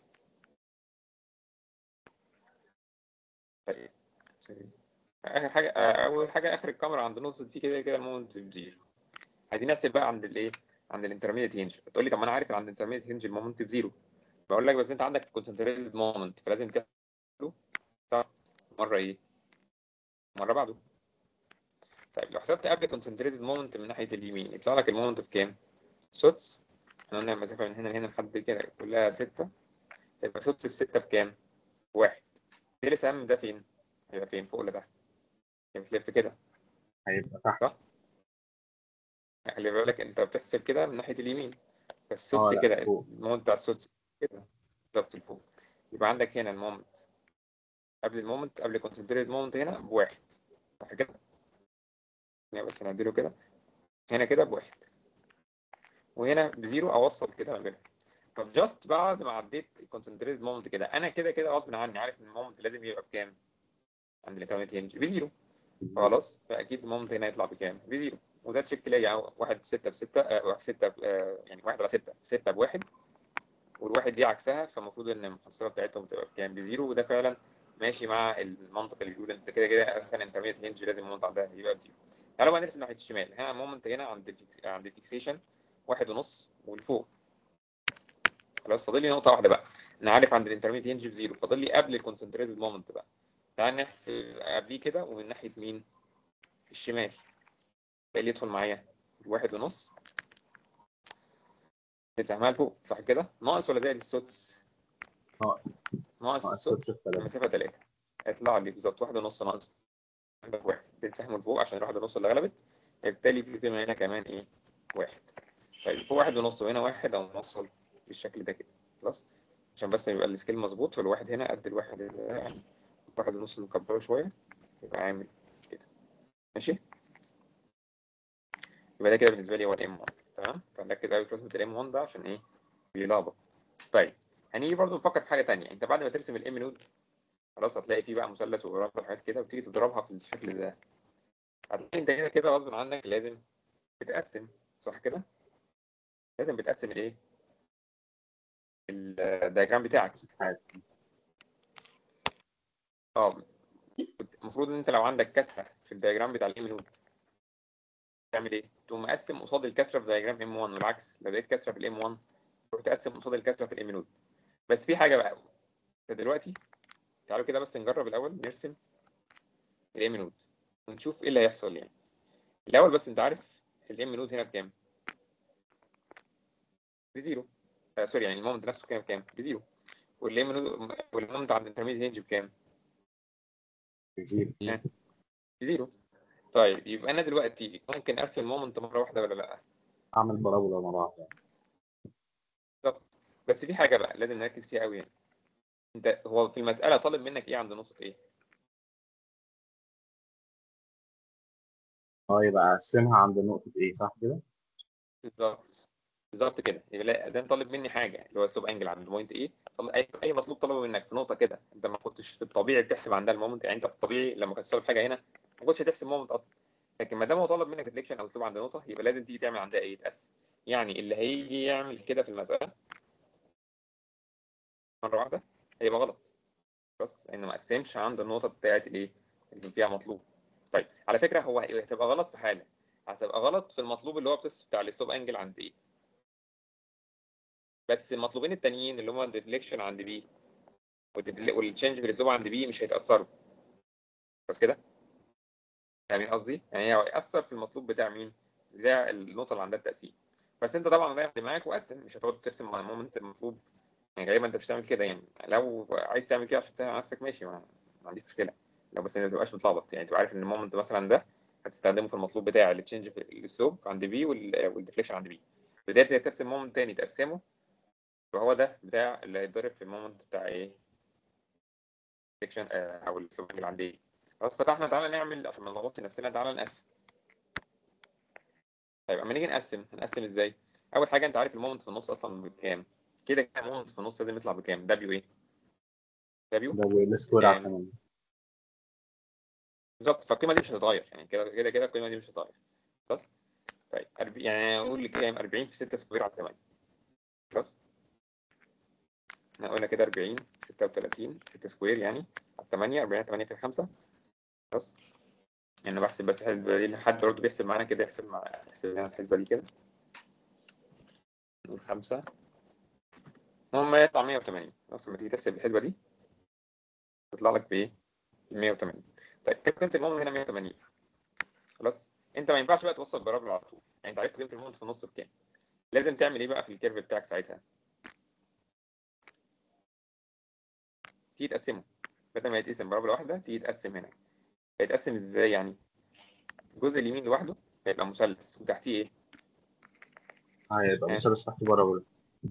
طيب اخر حاجه اول حاجه اخر الكاميرا عند نص دي كده كده المومنت بزيرو عايزين نحسب بقى عند الايه عند الانترميديت هينج تقول لي طب ما انا عارف ان عند الانترميديت هينج المومنت بزيرو بقول لك بس انت عندك كونسنتريتد مومنت فلازم تعمله صح مره ايه مره بعده طيب لو حسبت قبل كونسنتريتد مومنت من ناحيه اليمين يطلع لك المومنت بكام سوتس احنا قلنا المسافه من هنا لهنا لحد كده كلها 6 يبقى سوتس في 6 بكام واحد ايه اللي سهم ده فين هيبقى فين فوق ولا تحت يبقى بتلف كده هيبقى تحت خلي بالك انت بتحسب كده من ناحيه اليمين بس اه السدس لا كده فوق المومنت بتاع السدس كده بالظبط لفوق يبقى عندك هنا المومنت قبل المومنت قبل كونسنتريت مومنت هنا بواحد صح كده يعني بس نعدله كده هنا كده بواحد وهنا بزيرو اوصل كده ما بينهم طب جاست بعد ما عديت الكونسنتريت مومنت كده انا كده كده غصب عني عارف ان المومنت لازم يبقى بكام عند الانترنت هينج بزيرو خلاص فاكيد المومنت هنا يطلع بكام بزيرو وده تشيك تلاقي أهو واحد ستة بستة آه واحد ستة ب- آه يعني واحد على ستة ستة بواحد والواحد دي عكسها فالمفروض ان المحصلة بتاعتهم تبقى بكام بزيرو وده فعلا ماشي مع المنطق اللي بيقول انت كده كده اساسا انترميت هينج لازم المومنت عندها يبقى بزيرو تعالوا بقى نرسم ناحية الشمال هنا المومنت هنا عند الفيكس... عند الفيكسيشن واحد ونص والفوق خلاص فاضل لي نقطة واحدة بقى انا عارف عند الانترميت هينج بزيرو فاضل لي قبل الكونسنتريتد مومنت بقى تعال نحسب قبليه كده ومن ناحية مين الشمال ايه اللي يدخل معايا الواحد ونص نسميها لفوق صح كده ناقص ولا زائد السدس ناقص. ناقص ناقص السدس سدس في تلاتة المسافة تلاتة هيطلع لي بالظبط واحد ونص ناقص عندك واحد تنسحب لفوق عشان الواحد ونص اللي غلبت بالتالي في قيمة هنا كمان ايه واحد طيب فوق واحد ونص وهنا واحد او موصل بالشكل ده كده خلاص عشان بس يبقى السكيل مظبوط فالواحد هنا قد الواحد ده يعني واحد ونص نكبره شوية يبقى عامل كده ماشي يبقى ده كده بالنسبة لي هو الام 1 تمام فركز قوي في رسمة الام 1 ده عشان ايه بيلخبط طيب هنيجي برضو نفكر في حاجة تانية انت بعد ما ترسم الام نود خلاص هتلاقي فيه بقى مثلث وجرافة وحاجات كده وتيجي تضربها في الشكل ده هتلاقي انت كده كده غصب عنك لازم بتقسم صح كده؟ لازم بتقسم الايه؟ الدياجرام بتاعك اه المفروض ان انت لو عندك كسره في الدياجرام بتاع الام نود تعمل ايه؟ تقوم مقسم قصاد الكسره في دياجرام ام 1 والعكس لو لقيت كسره في الام 1 تروح تقسم قصاد الكسره في الام نود بس في حاجه بقى انت دلوقتي تعالوا كده بس نجرب الاول نرسم الام نود ونشوف ايه اللي هيحصل يعني الاول بس انت عارف الام نود هنا بكام بزيرو آه سوري يعني المومنت نفسه كام بكام بزيرو والام نود والمومنت عند الانترميديت رينج بكام زيرو بزيرو طيب يبقى انا دلوقتي ممكن ارسم المومنت مره واحده ولا لا اعمل بارابولا مره واحده بالظبط بس في حاجه بقى لازم نركز فيها قوي يعني انت هو في المساله طالب منك ايه عند نقطه ايه اه يبقى اقسمها عند نقطه ايه صح كده بالظبط بالظبط كده يبقى لا ده طالب مني حاجه اللي هو اسلوب انجل عند البوينت ايه طب اي اي مطلوب طلبه منك في نقطه كده انت ما كنتش في الطبيعي بتحسب عندها المومنت يعني انت في الطبيعي لما كنت طالب حاجه هنا ما كنتش هتحسب مومنت اصلا لكن ما دام هو طلب منك ريفليكشن او اسلوب عند نقطه يبقى لازم تيجي تعمل عندها ايه يتقسم يعني اللي هيجي يعمل كده في المساله مره واحده هيبقى غلط بس انه ما قسمش عند النقطه بتاعت الايه اللي فيها مطلوب طيب على فكره هو هتبقى غلط في حاله هتبقى غلط في المطلوب اللي هو بتس بتاع الاسلوب انجل عند ايه بس المطلوبين التانيين اللي هم الديفليكشن عند بي والتشينج في الاسلوب عند بي مش هيتاثروا بس كده يعني قصدي يعني هو هيأثر في المطلوب بتاع مين بتاع النقطه اللي عندها التأثير بس انت طبعا رايح دماغك وقسم مش هتقعد ترسم مع المومنت المطلوب يعني غالبا انت مش هتعمل كده يعني لو عايز تعمل كده عشان تسهل على نفسك ماشي ما, ما عنديش مشكله لو بس ما تبقاش متلخبط يعني تبقى عارف ان المومنت مثلا ده هتستخدمه في المطلوب بتاع التشينج في الاسلوب عند بي والديفليكشن عند بي بدايه ترسم مومنت تاني تقسمه وهو ده بتاع اللي هيتضرب في المومنت بتاع ايه ديفليكشن او الاسلوب اللي عند ايه خلاص فتحنا تعالى نعمل عشان ما نلخبطش نفسنا تعالى نقسم طيب اما نيجي نقسم هنقسم ازاي اول حاجه انت عارف المومنت في النص اصلا بكام كده كده المومنت في النص لازم يطلع بكام دبليو ايه دبليو ده السكوير على 8 بالظبط فالقيمه دي مش هتتغير يعني كده كده كده القيمه دي مش هتتغير خلاص طيب أرب... يعني اقول كام 40 في 6 سكوير على 8 خلاص احنا قلنا كده 40 36 6 سكوير يعني على 8 40 8 في 5 خلاص يعني انا بحسب بس الحسبه دي حد برضه بيحسب معانا كده يحسب مع يحسب لنا الحسبه دي كده نقول 5 المهم يطلع 180 خلاص لما تيجي تحسب الحسبه دي تطلع لك بايه 180 طيب كام قيمه المومنت هنا 180 خلاص انت ما ينفعش بقى توصل برابل على طول يعني انت عرفت قيمه المومنت في النص بكام لازم تعمل ايه بقى في الكيرف بتاعك ساعتها تيجي تقسمه بدل ما يتقسم برابل واحده تيجي تقسم هنا هيتقسم ازاي يعني الجزء اليمين لوحده هيبقى مثلث وتحتيه ايه هيبقى ماشي. مثلث تحت بارابولا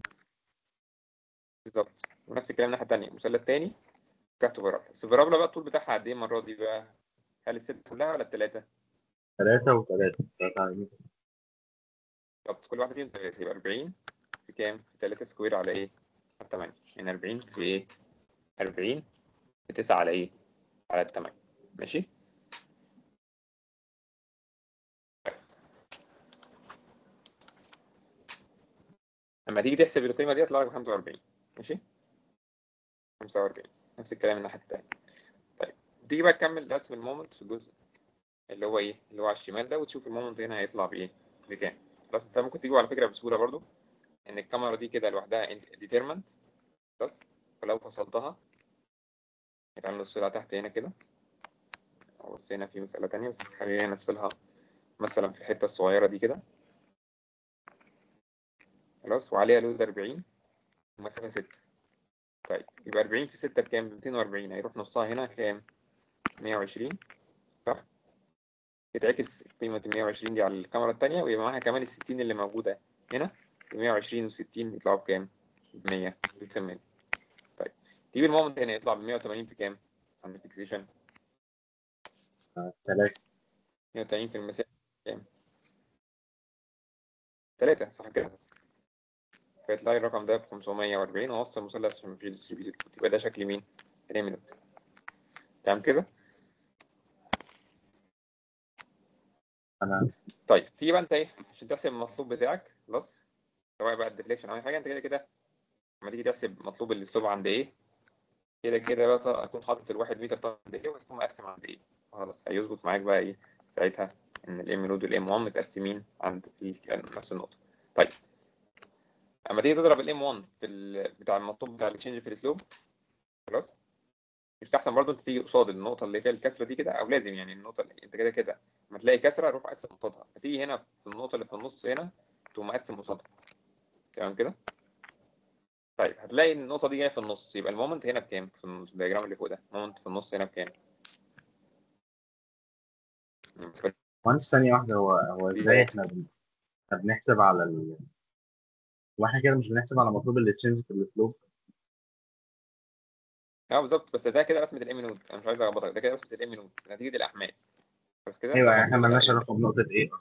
بالظبط ونفس الكلام الناحيه الثانيه مثلث تاني تحته بارابولا بس البارابولا بقى الطول بتاعها قد ايه المره دي بقى هل الست كلها ولا الثلاثه ثلاثة وثلاثة ثلاثة على يمين. بالظبط كل واحده فيهم ثلاثه يبقى 40 في كام في 3 سكوير على ايه على 8 يعني 40 في ايه 40 في 9 على ايه على 8 ماشي لما تيجي تحسب القيمه دي هتطلع لك ب 45 ماشي 45 نفس الكلام الناحيه الثانيه طيب تيجي بقى تكمل رسم المومنت في الجزء اللي هو ايه اللي هو على الشمال ده وتشوف المومنت هنا هيطلع بايه بكام بس انت ممكن تجيبه على فكره بسهوله برضو ان الكاميرا دي كده لوحدها ديترمنت بس فلو فصلتها هتعمل نفصلها تحت هنا كده أو بس هنا في مسألة تانية بس خلينا نفصلها مثلا في الحتة الصغيرة دي كده خلاص وعليها لود 40 ومسافة 6 طيب يبقى 40 في 6 بكام؟ 240 هيروح نصها هنا كام؟ 120 صح؟ يتعكس قيمة ال 120 دي على الكاميرا التانية ويبقى معاها كمان ال 60 اللي موجودة هنا ال 120 و 60 يطلعوا بكام؟ ب 100 بالثمانية طيب تجيب المومنت هنا يطلع ب 180 في كام؟ عند الفيكسيشن ثلاثة 180 في المسافة كام؟ تلاتة صح كده؟ فيطلع لي الرقم ده ب 540 وأوصل مثلث عشان مفيش ديستريبيوتد يبقى ده شكل مين؟ الإيمينوت تمام كده؟ تمام طيب تيجي بقى انت ايه عشان تحسب المطلوب بتاعك خلاص سواء بقى الديفليكشن او اي حاجه انت كده كده لما تيجي تحسب مطلوب الاسلوب عند ايه كده كده بقى تكون حاطط الواحد متر طن عند ايه وتكون مقسم عند ايه خلاص هيظبط معاك بقى ايه ساعتها ان الام نود والام 1 متقسمين عند ال- نفس النقطه طيب اما تيجي تضرب الام 1 في ال... بتاع المطلوب بتاع التشينج في الاسلوب خلاص مش احسن برضه انت تيجي قصاد النقطه اللي فيها الكسره دي كده او لازم يعني النقطه اللي انت كده كده لما تلاقي كسره روح قسم قصادها فتيجي هنا في النقطه اللي في النص هنا تقوم مقسم قصادها تمام كده طيب هتلاقي النقطه دي جايه في النص يبقى المومنت هنا بكام في الدياجرام اللي فوق ده المومنت في النص هنا بكام مهندس ثانية واحدة هو هو ازاي احنا بن- احنا بنحسب على ال واحنا كده مش بنحسب على مطلوب التشينج في الاسلوب اه بالظبط بس ده كده رسمه الام نود انا مش عايز اخبطك ده كده رسمه الام نود نتيجه الاحمال بس كده ايوه ده يعني احنا مطلوب مالناش بقى. علاقة بنقطة ايه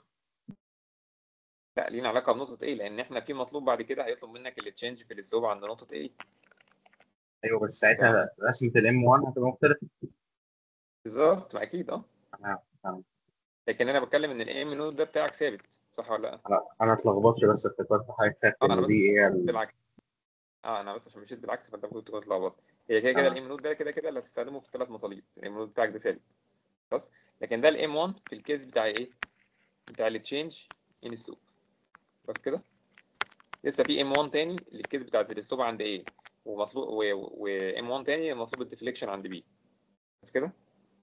لا لينا علاقه بنقطه ايه لان احنا في مطلوب بعد كده هيطلب منك التشينج في الاسلوب عند نقطه ايه ايوه بس ساعتها رسمة الام 1 هتبقى مختلفة بالظبط ما اكيد اه تمام تمام لكن انا بتكلم ان الام نود ده بتاعك ثابت صح ولا لا؟ انا انا اتلخبطت بس افتكرت حاجة خدت اه انا ان بس دي هي ال- بالعكس اه انا بس عشان مشيت بالعكس فانت ممكن تكون اتلخبطت هي كده كده آه. الام نود ده كده كده اللي هتستخدمه في الثلاث مطالب الام نود بتاعك ده ثابت خلاص لكن ده الام 1 في الكيس بتاع ايه؟ بتاع التشينج ان سلوب بس كده لسه في ام 1 تاني للكيس بتاعت الاسلوب عند ايه ومطلوب وام 1 تاني مطلوب الديفليكشن عند بي بس كده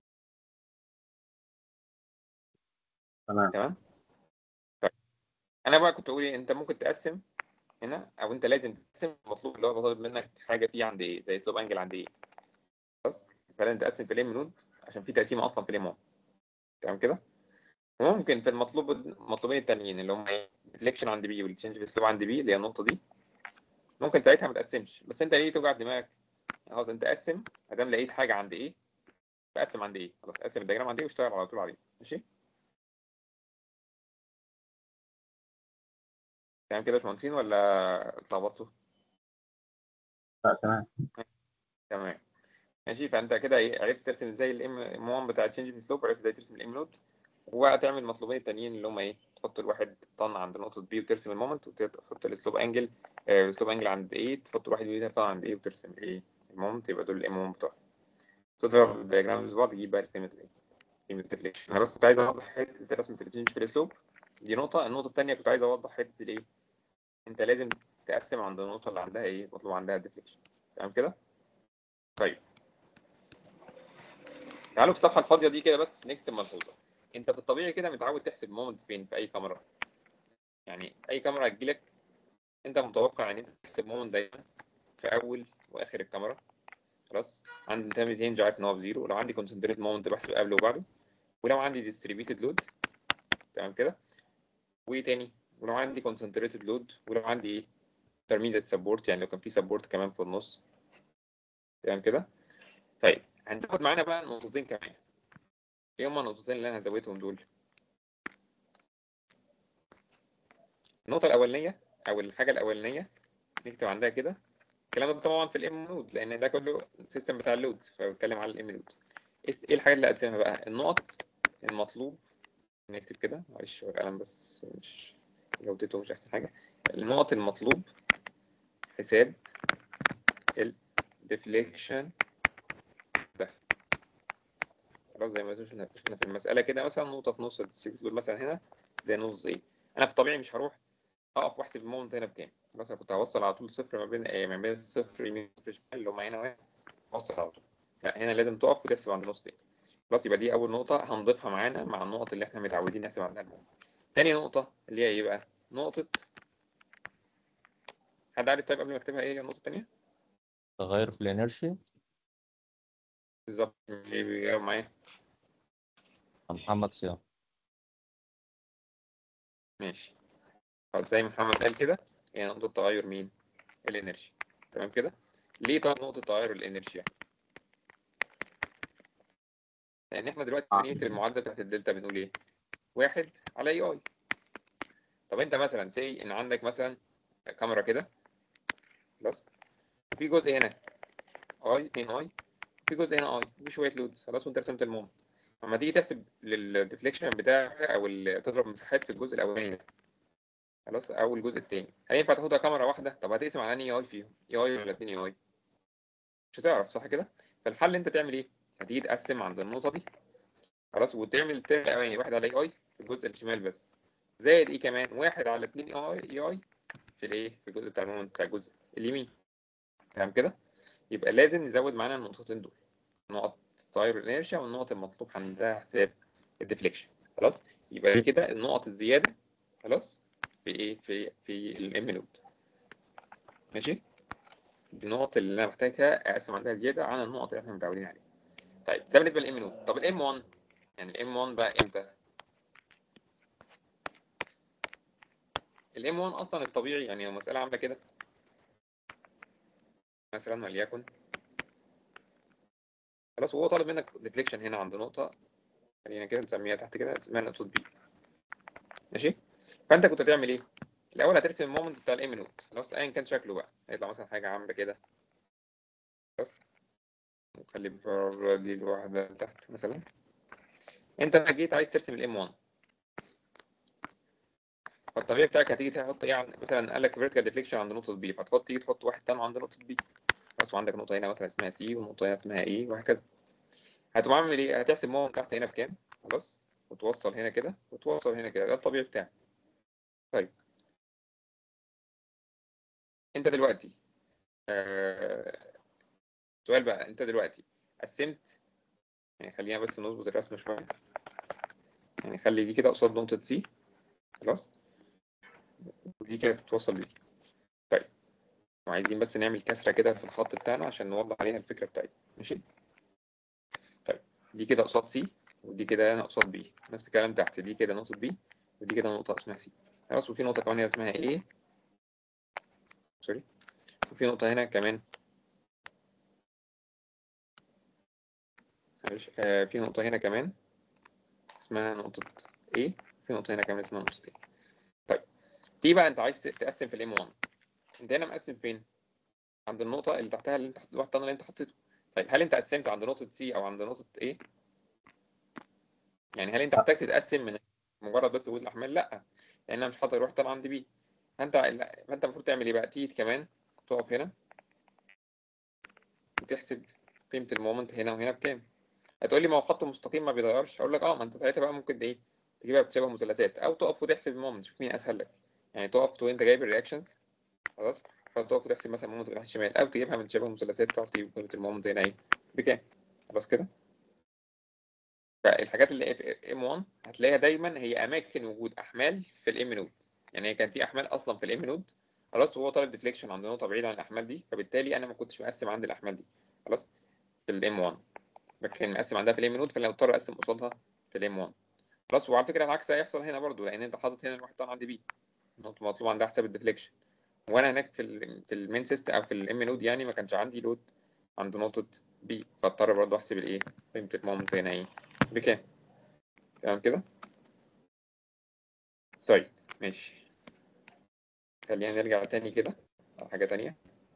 تمام تمام طيب انا بقى كنت بقول ايه انت ممكن تقسم هنا او انت لازم تقسم المطلوب اللي هو طالب منك حاجه فيه عند ايه زي سلوب انجل عند ايه بس فلازم تقسم في الام نود عشان في تقسيمه اصلا في الام 1 تمام كده وممكن في المطلوب المطلوبين التانيين اللي هم ايه الديفليكشن عند بي والتشينج في الاسلوب عند بي اللي هي النقطه دي ممكن ساعتها ما تقسمش بس انت ليه توجع دماغك خلاص انت قسم ما دام لقيت حاجه عند ايه فقسم عند ايه خلاص قسم الدياجرام عند ايه واشتغل على طول عليه ماشي تمام كده يا باشمهندسين ولا اتلخبطتوا لا تمام تمام ماشي فانت كده ايه عرفت ترسم ازاي الام 1 بتاع التشينج في سلوب عرفت ازاي ترسم الام نود وبقى تعمل المطلوبين التانيين اللي هم ايه تحط الواحد طن عند نقطه بي وترسم المومنت وتحط السلوب انجل آه، السلوب انجل عند ايه تحط الواحد متر طن عند ايه وترسم ايه المومنت يبقى دول الام 1 بتوعك تضرب الدياجرامز بعض تجيب بقى قيمه ايه قيمه الديفليكشن انا بس كنت عايز اوضح حته رسمه التشينج في الاسلوب دي نقطه النقطه الثانيه كنت عايز اوضح حته الايه انت لازم تقسم عند النقطه اللي عندها ايه مطلوب عندها الديفليكشن تمام كده طيب تعالوا في الصفحه الفاضيه دي كده بس نكتب ملحوظه انت في الطبيعي كده متعود تحسب مومنت فين في اي كاميرا يعني اي كاميرا هتجيلك انت متوقع ان انت تحسب مومنت دايما في اول واخر الكاميرا خلاص عندي انترميت رينج عارف ان هو بزيرو ولو عندي كونسنتريت مومنت بحسب قبله وبعده ولو عندي ديستريبيوتد لود تمام كده وايه تاني ولو عندي كونسنتريتد لود ولو عندي ايه intermediate سبورت يعني لو كان في سبورت كمان في النص تمام كده طيب هناخد معانا بقى نقطتين كمان ايه هما النقطتين اللي انا هزودهم دول النقطة الأولانية أو الحاجة الأولانية نكتب عندها كده الكلام ده طبعا في الام نود لأن ده كله السيستم بتاع اللود فبتكلم على الام نود ايه الحاجة اللي أقسمها بقى النقط المطلوب نكتب كده معلش هو القلم بس مش جودته مش أحسن حاجة النقط المطلوب حساب الديفليكشن ده خلاص زي ما شفنا شفنا في المسألة كده مثلا نقطة في نص الديستريبيوت مثلا هنا زي نص ايه أنا في الطبيعي مش هروح اقف واحسب المومنت هنا بكام مثلا كنت هوصل على طول صفر ما بين ايه ما بين الصفر يمين وصفر شمال اللي هم هنا وهنا اوصل على طول لا هنا لازم تقف وتحسب عند نص تاني خلاص يبقى دي اول نقطة هنضيفها معانا مع النقط اللي احنا متعودين نحسب عندها المومنت تاني نقطة اللي هي ايه بقى نقطة حد عارف طيب قبل ما اكتبها ايه هي النقطة التانية تغير في الانرشيا بالظبط اللي بيجاوب معايا محمد صيام ماشي خلاص زي ما محمد قال كده هي نقطة تغير مين؟ الانرجي تمام كده؟ ليه طبعا نقطة تغير الانرجي يعني؟ لأن احنا دلوقتي آه. بنقيس المعادلة بتاعت الدلتا بنقول ايه؟ واحد على اي اي طب انت مثلا سي ان عندك مثلا كاميرا كده خلاص في جزء هنا اي 2 اي في جزء هنا اي في شويه لودز خلاص وانت رسمت المومنت لما تيجي تحسب للديفليكشن بتاعك او ال- تضرب مساحات في الجزء الاولاني ده خلاص او الجزء الثاني هل ينفع تاخدها كاميرا واحده طب هتقسم على انهي اي فيهم اي اي ولا 2 اي مش هتعرف صح كده فالحل انت تعمل ايه هتيجي تقسم عند النقطه دي خلاص وتعمل الترم الاولاني واحد على اي اي في الجزء الشمال بس زائد ايه كمان واحد على 2 اي اي اي في الايه في الجزء بتاع المومنت بتاع الجزء اليمين تمام كده يبقى لازم نزود معانا النقطتين دول نقط تغير الانيرشيا والنقط المطلوب عندها حساب الديفليكشن خلاص يبقى دي كده النقط الزياده خلاص في ايه في في الام نود ماشي النقط اللي انا محتاجها اقسم عندها زياده عن النقط اللي احنا متعودين عليها طيب ده بالنسبه للام نود طب الام 1 يعني الام 1 بقى امتى الام 1 اصلا الطبيعي يعني لو مساله عامله كده مثلا وليكن خلاص وهو طالب منك ديفليكشن هنا عند نقطه خلينا كده نسميها تحت كده اسمها نقطه بي ماشي فانت كنت هتعمل ايه الاول هترسم المومنت بتاع الام نود خلاص ايا كان شكله بقى هيطلع مثلا حاجه عامله كده خلاص نخلي الفرار دي الواحده تحت مثلا انت بقى جيت عايز ترسم الام 1 فالطبيعي بتاعك هتيجي تحط ايه عن- مثلا قال لك فيرتيكال ديفليكشن عند نقطه بي فتحط تيجي تحط واحد تاني عند نقطه بي بس وعندك نقطه هنا مثلا اسمها سي ونقطه هنا اسمها اي وهكذا هتقوم عامل ايه هتحسب مومنت تحت هنا بكام خلاص وتوصل هنا كده وتوصل هنا كده ده الطبيعي بتاعك طيب انت دلوقتي آه... سؤال بقى انت دلوقتي قسمت يعني خلينا بس نظبط الرسم شويه يعني خلي دي كده قصاد نقطه سي خلاص ودي كده تتوصل بدي طيب وعايزين بس نعمل كسرة كده في الخط بتاعنا عشان نوضح عليها الفكرة بتاعتنا ماشي طيب دي كده قصاد سي ودي كده هنا قصاد بي نفس الكلام تحت دي كده نقطة بي ودي كده نقطة اسمها سي خلاص وفي نقطة كمان هنا اسمها ايه سوري وفي نقطة هنا كمان معلش آه في نقطة هنا كمان اسمها نقطة A في نقطة هنا كمان اسمها نقطة A طيب دي بقى انت عايز تقسم في الام 1 انت هنا مقسم فين؟ عند النقطة اللي تحتها اللي انت حط- الواحد اللي انت حطيته طيب هل انت قسمت عند نقطة سي او عند نقطة ايه؟ يعني هل انت محتاج تتقسم من مجرد بس وجود الاحمال؟ لا لان انا مش حاطط الواحد طالع عند بي فانت لا فانت المفروض تعمل ايه بقى؟ تيجي كمان تقف هنا وتحسب قيمة المومنت هنا وهنا بكام؟ هتقول لي ما هو خط مستقيم ما بيتغيرش اقول لك اه ما انت ساعتها بقى ممكن ايه تجيبها بشبه مثلثات او تقف وتحسب المومنت شوف مين اسهل لك يعني تقف وانت جايب الرياكشنز خلاص فتقف وتحسب مثلا مومنت ناحيه الشمال او تجيبها من شبه مثلثات تعرف تجيب قيمه المومنت هنا ايه بكام خلاص كده فالحاجات اللي في ام 1 هتلاقيها دايما هي اماكن وجود احمال في الام نود يعني هي كان في احمال اصلا في الام نود خلاص وهو طالب ديفليكشن عند نقطه بعيده عن الاحمال دي فبالتالي انا ما كنتش مقسم عند الاحمال دي خلاص في الام 1 كان مقسم عندها في الام نود فانا مضطر اقسم قصادها في الام 1 خلاص وعلى فكره العكس هيحصل هنا برضو لان انت حاطط هنا الواحد طبعا عند بي نقطه مطلوب عندها حساب الديفليكشن وانا هناك في ال في المين سيستم او في الام نود يعني ما كانش عندي لود عند نقطه بي فاضطر برضو احسب الايه قيمه المومنت هنا ايه بكام تمام كده طيب ماشي خلينا نرجع تاني كده على حاجه تانية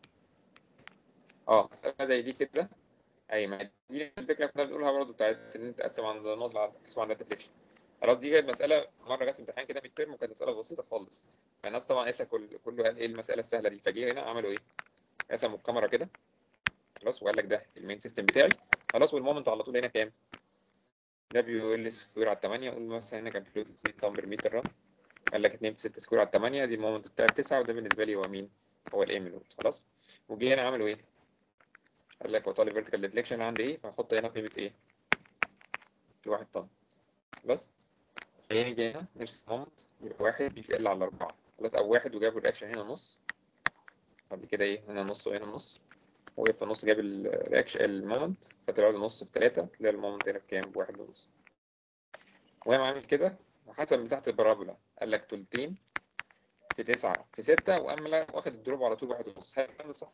اه مسألة زي دي كده اي ما دي الفكره اللي كنا بنقولها برضو بتاعت ان انت تقسم عند النقطه تقسم عند الديفليكشن خلاص دي كانت مساله مره جت في امتحان كده ميد ترم وكانت مساله بسيطه خالص فالناس طبعا قالت لك كل كله قال ايه المساله السهله دي فجه هنا عملوا ايه قسموا الكاميرا كده خلاص وقال لك ده المين سيستم بتاعي خلاص والمومنت على طول هنا كام دبليو ال سكوير على 8 قول مثلا هنا كان فلويد 2 طن بر متر رن قال لك 2 في 6 سكوير على 8 دي المومنت بتاع 9 وده بالنسبه لي هو مين هو الام نود خلاص وجي هنا عملوا ايه قال لك هو طالب فيرتيكال ديفليكشن عندي ايه فهحط هنا قيمه ايه واحد طن بس خلينا نيجي هنا نرسم مومنت يبقى واحد بي في ال على أربعة خلاص أو واحد وجاب الرياكشن هنا نص بعد كده إيه هنا نص وهنا نص وقف في النص جاب الرياكشن المومنت فطلع له نص في تلاتة تلاقي المومنت هنا بكام؟ بواحد ونص وقام عامل كده وحسب مساحة البارابولا قال لك تلتين في تسعة في ستة وقام لا واخد الدروب على طول واحد ونص هل الكلام ده صح؟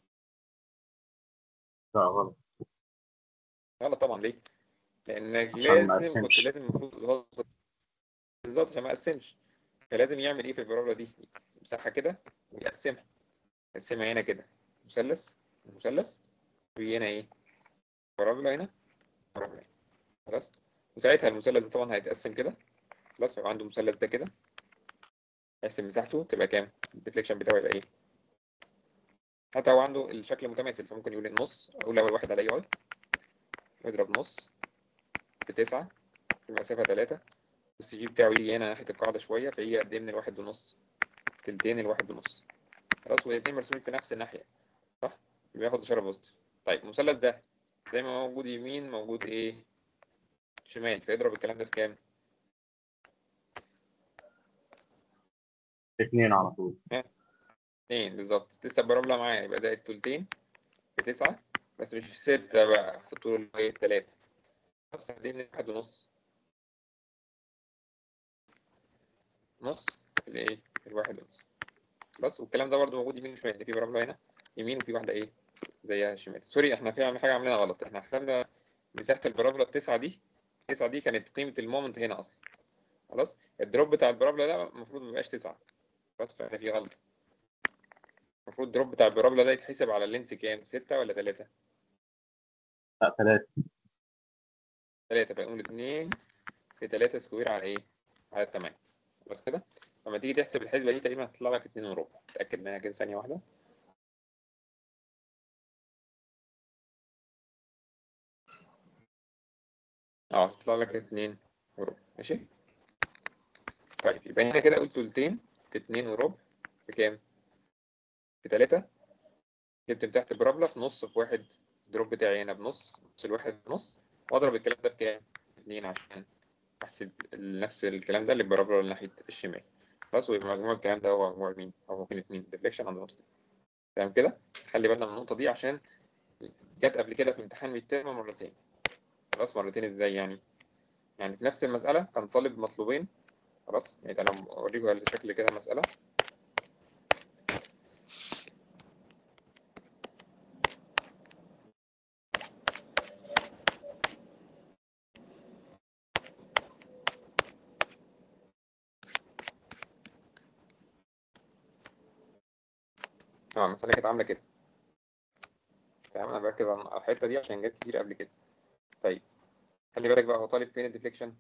لا غلط غلط طبعا ليه؟ لأنك عشان ما لازم كنت قسمش. لازم المفروض بالظبط عشان ما قسمش فلازم يعمل ايه في البارابولا دي؟ يمسحها كده ويقسمها يقسمها هنا كده مثلث مثلث وهنا ايه؟ بارابولا هنا بارابولا هنا خلاص؟ وساعتها المثلث ده طبعا هيتقسم كده خلاص فيبقى عنده مثلث ده كده يحسب مساحته تبقى كام؟ الديفليكشن بتاعه يبقى ايه؟ حتى هو عنده الشكل متماثل فممكن يقول النص اقول اول واحد على اي اي يضرب نص في تسعة في المسافة تلاتة والسي جي بتاعه يجي هنا ناحية القاعدة شوية فيجي قد ايه من الواحد ونص تلتين الواحد ونص خلاص والاتنين مرسومين في نفس الناحية صح؟ بياخد إشارة بوزيتيف طيب المثلث ده زي ما موجود يمين موجود ايه؟ شمال فيضرب الكلام ده في كام؟ اتنين على طول اتنين بالظبط لسه البراملة معايا يبقى ده التلتين في تسعة بس مش في ستة بقى في الطول اللي هي التلاتة بس دي من واحد ونص نص في الايه في الواحد ونص بس والكلام ده برضه موجود يمين وشمال في براملة هنا يمين وفي واحدة ايه زيها شمال سوري احنا في حاجة عاملينها غلط احنا حسبنا مساحة البراملة التسعة دي التسعة دي كانت قيمة المومنت هنا أصلا خلاص الدروب بتاع البراملة ده المفروض ما يبقاش تسعة بس فاحنا في غلط المفروض الدروب بتاع البراملة ده يتحسب على اللينس كام ستة ولا تلاتة لا تلاتة تلاتة فنقول اتنين في تلاتة سكوير على ايه؟ على التمانية بس كده لما تيجي تحسب الحسبة دي تقريبا هتطلع لك اتنين وربع تأكد منها كده ثانية واحدة اه هتطلع لك اتنين وربع ماشي طيب يبقى هنا كده قلت تلتين في اتنين وربع بكام؟ في تلاتة جبت مساحة البرابلة في نص في واحد الدروب بتاعي هنا بنص نص الواحد بنص واضرب الكلام ده بكام؟ اتنين عشان احسب نفس الكلام ده اللي البرابلة ناحية الشمال خلاص ويبقى مجموع الكلام ده هو مجموع مين؟ هو ممكن اتنين ديفليكشن عند نقطة تمام كده؟ خلي بالنا من النقطة دي عشان جت قبل كده في امتحان ميد ترم مرتين خلاص مرتين ازاي يعني؟ يعني في نفس المسألة كان طالب مطلوبين خلاص يعني انا اوريكم الشكل كده المسألة اه المسألة كانت عاملة كده تمام انا بركز على الحتة دي عشان جت كتير قبل كده طيب خلي بالك بقى هو طالب فين الديفليكشن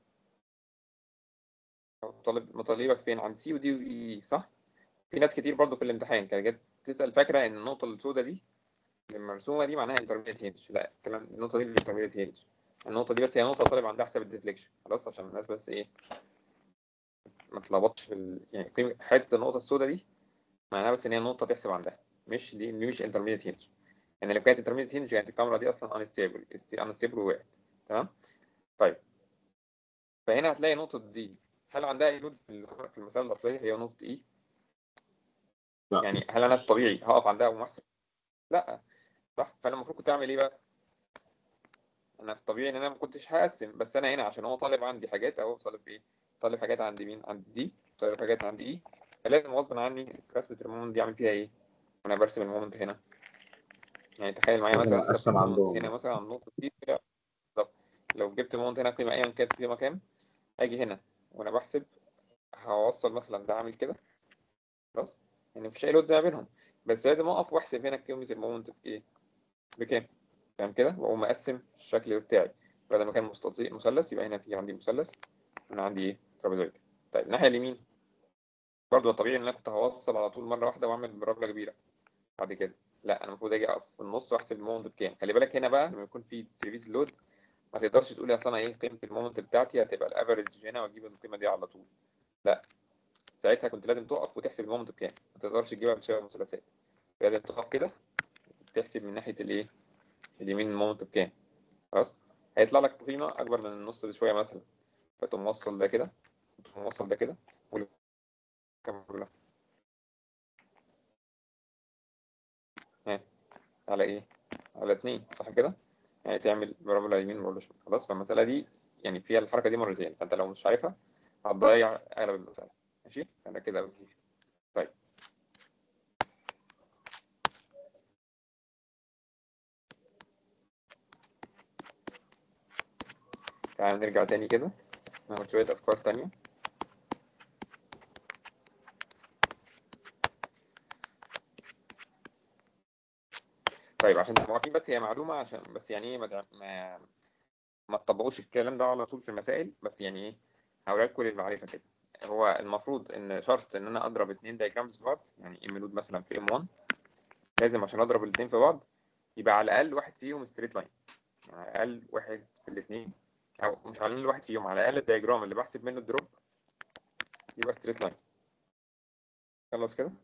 هو طالب مطالبك فين عند سي ودي واي صح في ناس كتير برضو في الامتحان كانت جت تسأل فاكرة ان النقطة السوداء دي المرسومة دي معناها انترميديت هينج لا الكلام النقطة دي مش انترميديت هينج النقطة دي بس هي نقطة طالب عندها حساب الديفليكشن خلاص عشان الناس بس ايه ما تلخبطش في ال... يعني قيمة- حتة النقطة السوداء دي معناها بس ان هي نقطة تحسب عندها مش دي دي مش انترميديت هينج يعني لو كانت انترميديت هينج كانت الكاميرا دي اصلا انستيبل انستيبل ووقعت تمام طيب فهنا هتلاقي نقطة دي هل عندها اي لود في ال- في المسألة الأصلية هي نقطة اي لا. يعني هل انا الطبيعي هقف عندها ومحسب لا صح فانا المفروض كنت اعمل ايه بقى انا الطبيعي ان انا ما كنتش هقسم بس انا هنا عشان هو طالب عندي حاجات اهو طالب ايه طالب حاجات عند مين عند دي طالب حاجات عند اي فلازم غصب عني رسمة المومنت دي اعمل فيها ايه وانا برسم المومنت هنا يعني تخيل معايا لازم مثلا أقسم رسمت المومنت عندهم. هنا مثلا عند نقطة دي كده بالظبط لو جبت مومنت هنا قيمة ايا كانت قيمة كام اجي هنا وانا بحسب هوصل مثلا ده عامل كده خلاص يعني مفيش اي لود زي ما بينهم بس لازم اقف واحسب هنا قيمة المومنت بايه بكام تمام كده واقوم مقسم الشكل بتاعي بدل ما كان مستطيل مثلث يبقى هنا في عندي مثلث هنا عندي ايه ترابيزويد طيب الناحيه اليمين برضه طبيعي ان انا كنت هوصل على طول مره واحده واعمل برابله كبيره بعد كده لا انا المفروض اجي اقف في النص واحسب المومنت بكام خلي بالك هنا بقى لما يكون في سيرفيس لود ما تقدرش تقول اصل انا ايه قيمه المومنت بتاعتي هتبقى الافرج هنا واجيب القيمه دي على طول لا ساعتها كنت لازم تقف وتحسب المومنت بكام ما تقدرش تجيبها بشبه المثلثات لازم تقف كده تحسب من ناحيه الايه اليمين المومنت بكام خلاص هيطلع لك قيمة أكبر من النص بشوية مثلا فتقوم موصل ده كده وتقوم موصل ده كده وال- كام كلها ها على إيه؟ على اتنين صح كده؟ يعني تعمل برامج يمين وبرامج شمال خلاص فالمسألة دي يعني فيها الحركة دي مرتين فأنت لو مش عارفها هتضيع اغلب المساله ماشي انا كده أوي. طيب تعال نرجع تاني كده ناخد شوية أفكار تانية طيب عشان تبقوا عارفين بس هي معلومة عشان بس يعني ايه ما تع- ما ما تطبقوش الكلام ده على طول في المسائل بس يعني ايه هقول لكم المعرفة كده هو المفروض ان شرط ان انا اضرب اتنين دايجرامز في بعض يعني ام نود مثلا في ام 1 لازم عشان اضرب الاتنين في بعض يبقى على الاقل واحد فيهم ستريت لاين يعني على الاقل واحد في الاثنين او مش على الاقل واحد فيهم على الاقل الدايجرام اللي بحسب منه الدروب يبقى ستريت لاين خلاص كده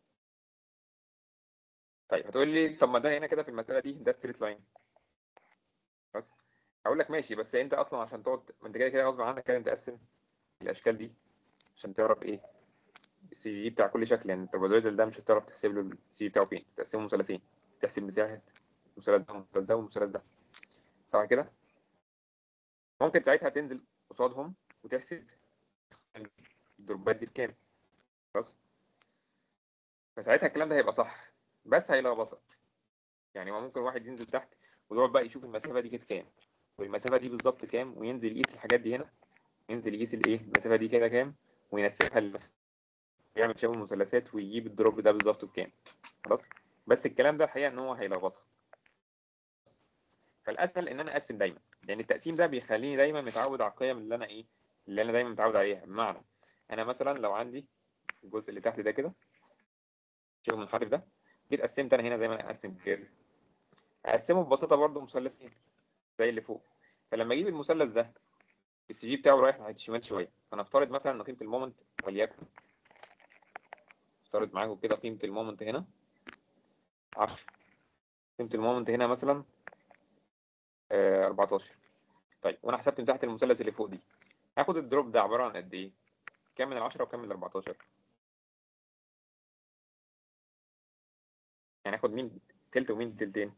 طيب هتقول لي طب ما ده هنا كده في المسألة دي ده ستريت لاين بس هقول لك ماشي بس انت اصلا عشان تقعد ما انت كده كده غصب عنك كده تقسم الاشكال دي عشان تعرف ايه السي جي بتاع كل شكل يعني الترابيزويدال ده مش هتعرف تحسب له السي جي بتاعه فين تقسمه مثلثين تحسب مساحة المثلث ده والمثلث ده والمثلث ده صح كده ممكن ساعتها تنزل قصادهم وتحسب الدروبات دي بكام خلاص فساعتها الكلام ده هيبقى صح بس هيلخبطك يعني هو ممكن واحد ينزل تحت ويقعد بقى يشوف المسافة دي كانت كام والمسافة دي بالظبط كام وينزل يقيس الحاجات دي هنا ينزل يقيس الايه المسافة دي كده كام وينسبها للمسافة يعمل تشابه المثلثات ويجيب الدروب ده بالظبط بكام خلاص بس الكلام ده الحقيقة ان هو هيلخبطك فالاسهل ان انا اقسم دايما لان التقسيم ده بيخليني دايما متعود على القيم اللي انا ايه اللي انا دايما متعود عليها بمعنى انا مثلا لو عندي الجزء اللي تحت ده كده شبه منحرف ده جيت قسمت انا هنا زي ما انا اقسم كده اقسمه ببساطه برضه مثلثين زي اللي فوق فلما اجيب المثلث ده السي جي بتاعه رايح ناحيه الشمال شويه فنفترض مثلا ان قيمه المومنت وليكن افترض معاكم كده قيمه المومنت هنا 10 قيمه المومنت هنا مثلا آه 14 طيب وانا حسبت مساحه المثلث اللي فوق دي هاخد الدروب ده عباره عن قد ايه كام من ال 10 وكام من ال 14 يعني اخد مين تلت ومين تلتين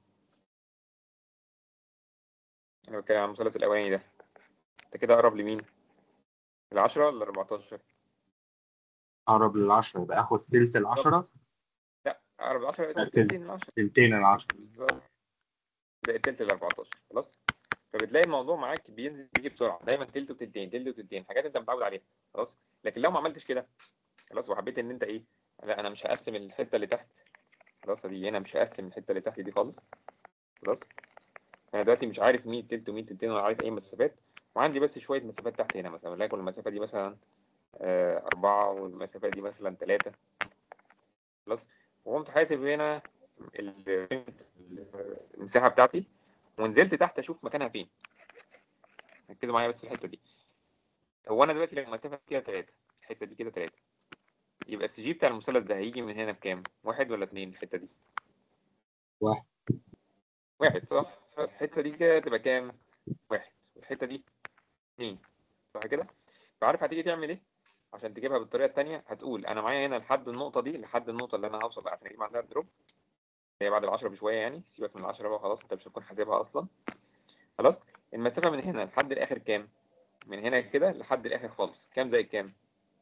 انا بتكلم عن المثلث الاولاني ده انت كده اقرب لمين العشرة ولا 14 اقرب للعشرة يبقى اخد تلت العشرة لا اقرب ل 10 يبقى تلت. تلتين ال 10 تلتين العشرة بالظبط زي التلت ال 14 خلاص فبتلاقي الموضوع معاك بينزل بيجي بسرعه دايما تلت وتلتين تلت وتلتين حاجات انت متعود عليها خلاص لكن لو ما عملتش كده خلاص وحبيت ان انت ايه لا انا مش هقسم الحته اللي تحت خلاص دي هنا مش هقسم الحته اللي تحت دي خالص خلاص انا دلوقتي مش عارف مين تلت ومين تلتين ولا عارف اي مسافات وعندي بس شويه مسافات تحت هنا مثلا وليكن المسافه دي مثلا آه، أربعة والمسافة دي مثلا تلاتة خلاص وقمت حاسب هنا ال- المساحة بتاعتي ونزلت تحت أشوف مكانها فين ركزوا معايا بس في الحتة دي هو أنا دلوقتي لو المسافة كده تلاتة الحتة دي كده تلاتة يبقى السي جي بتاع المثلث ده هيجي من هنا بكام؟ واحد ولا اتنين الحتة دي؟ واحد. واحد صح؟ فالحتة دي كده تبقى كام؟ واحد والحتة دي اتنين صح كده؟ فعارف هتيجي تعمل ايه؟ عشان تجيبها بالطريقة التانية هتقول أنا معايا هنا لحد النقطة دي لحد النقطة اللي أنا هوصل عشان أجيب عندها الدروب هي بعد العشرة بشوية يعني سيبك من العشرة بقى خلاص أنت مش هتكون حاسبها أصلا خلاص المسافة من هنا لحد الآخر كام؟ من هنا كده لحد الآخر خالص كام زائد كام؟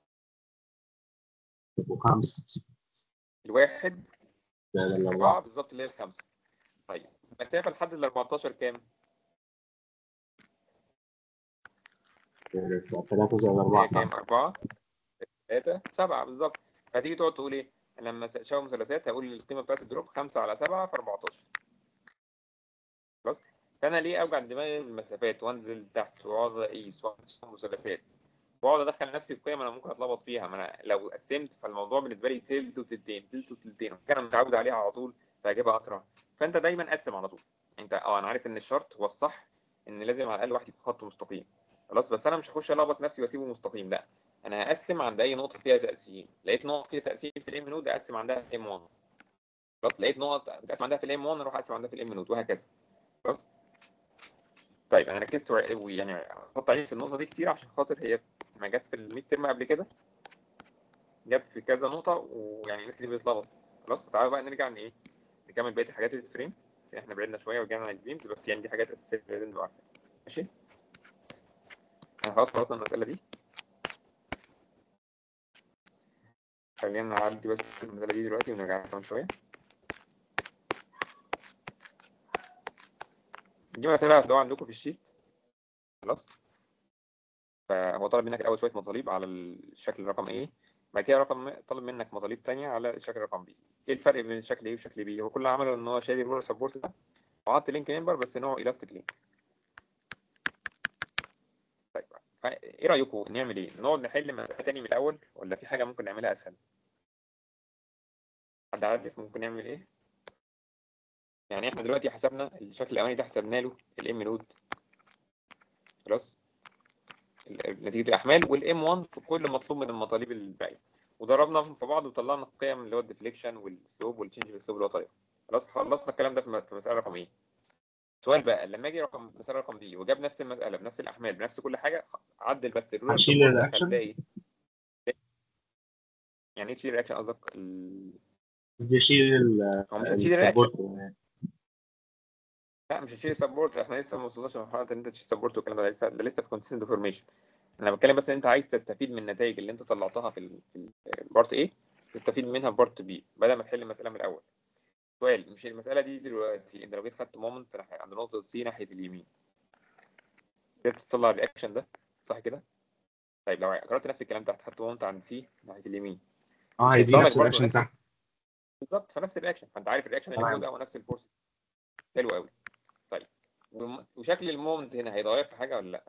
وخمس الواحد ده أربعة الأربعة بالظبط اللي هي الخمسة طيب المسافة لحد ال 14 كام؟ ثلاثة زائد هي أربعة كام؟ أربعة ثلاثة سبعة بالظبط فهتيجي تقعد تقول إيه؟ أنا لما أشاور مثلثات هقول القيمة بتاعت الدروب خمسة على سبعة في 14 خلاص؟ فأنا ليه أوجع دماغي بالمسافات وأنزل تحت وأقعد أقيس وأقعد مثلثات واقعد ادخل نفسي في قيم انا ممكن اتلخبط فيها ما انا لو قسمت فالموضوع بالنسبه لي تلت وتلتين تلت وتلتين انا متعود عليها على طول فهجيبها اسرع فانت دايما قسم على طول انت اه انا عارف ان الشرط هو الصح ان لازم على الاقل واحد يكون خط مستقيم خلاص بس انا مش هخش الخبط نفسي واسيبه مستقيم لا انا هقسم عند اي نقطه فيها تقسيم لقيت نقطه فيها تقسيم في الام نود اقسم عندها في الام 1 خلاص لقيت نقط بتقسم عندها في الام 1 اروح اقسم عندها في الام نود وهكذا خلاص طيب انا ركزت وع- يعني احط عيني في النقطه دي كتير عشان خاطر هي ما جت في الميد ترم قبل كده جت في كذا نقطه ويعني ناس كتير بتتلخبط خلاص فتعالوا بقى نرجع ن ايه نكمل بقيه الحاجات اللي في الفريم احنا بعدنا شويه ورجعنا عن البيمز بس يعني دي حاجات اساسيه لازم نبقى عارفينها ماشي احنا خلاص خلصنا المساله دي خلينا نعدي بس المسألة دي دلوقتي ونرجع لها كمان شوية دي مسألة هتلاقوها عندكم في الشيت خلاص فهو طلب منك الأول شوية مطالب على الشكل رقم A بعد كده رقم طلب منك مطالب تانية على الشكل رقم B ايه الفرق بين الشكل A والشكل B هو كل اللي عمله ان هو شايل الرول سبورت ده وحط لينك ممبر بس نوعه الاستيك لينك طيب ايه رأيكم نعمل ايه نقعد نحل مسألة تاني من الأول ولا في حاجة ممكن نعملها أسهل حد عارف ممكن نعمل ايه يعني احنا دلوقتي حسبنا الشكل الاولاني ده حسبنا له الام نود خلاص ال- نتيجه الاحمال والام 1 في كل مطلوب من المطالب الباقيه وضربنا في بعض وطلعنا القيم اللي هو الديفليكشن والسلوب والتشينج في السلوب اللي هو طاير خلاص خلصنا الكلام ده في م- في مساله رقم ايه سؤال بقى لما اجي رقم مساله رقم دي وجاب نفس المساله بنفس الاحمال بنفس كل حاجه عدل بس الرول هشيل support ده الرياكشن؟ هتلاقي يعني ايه تشيل رياكشن قصدك ال- بيشيل ال- هو مش هتشيل الرياكشن السبورت لا مش هتشيل سبورت احنا لسه ما وصلناش لمرحله ان انت تشيل سبورت والكلام ده لسه ده لسه في كونسيستنت ديفورميشن انا بتكلم بس ان انت عايز تستفيد من النتائج اللي انت طلعتها في ال- في البارت A تستفيد منها في بارت B بدل ما تحل المساله من الاول سؤال مش المساله دي دلوقتي انت لو جيت خدت مومنت عند نقطه سي ناحيه اليمين قدرت تطلع الرياكشن ده صح كده طيب لو قررت نفس الكلام تحت خدت مومنت عند سي ناحيه اليمين اه مش هيدي هيطلع نفس لك برضه الرياكشن نفس- تحت بالظبط فنفس الرياكشن فانت عارف الرياكشن اللي تمام. موجود هو نفس الفورس حلو قوي طيب وم- وشكل المومنت هنا هيتغير في حاجه ولا لا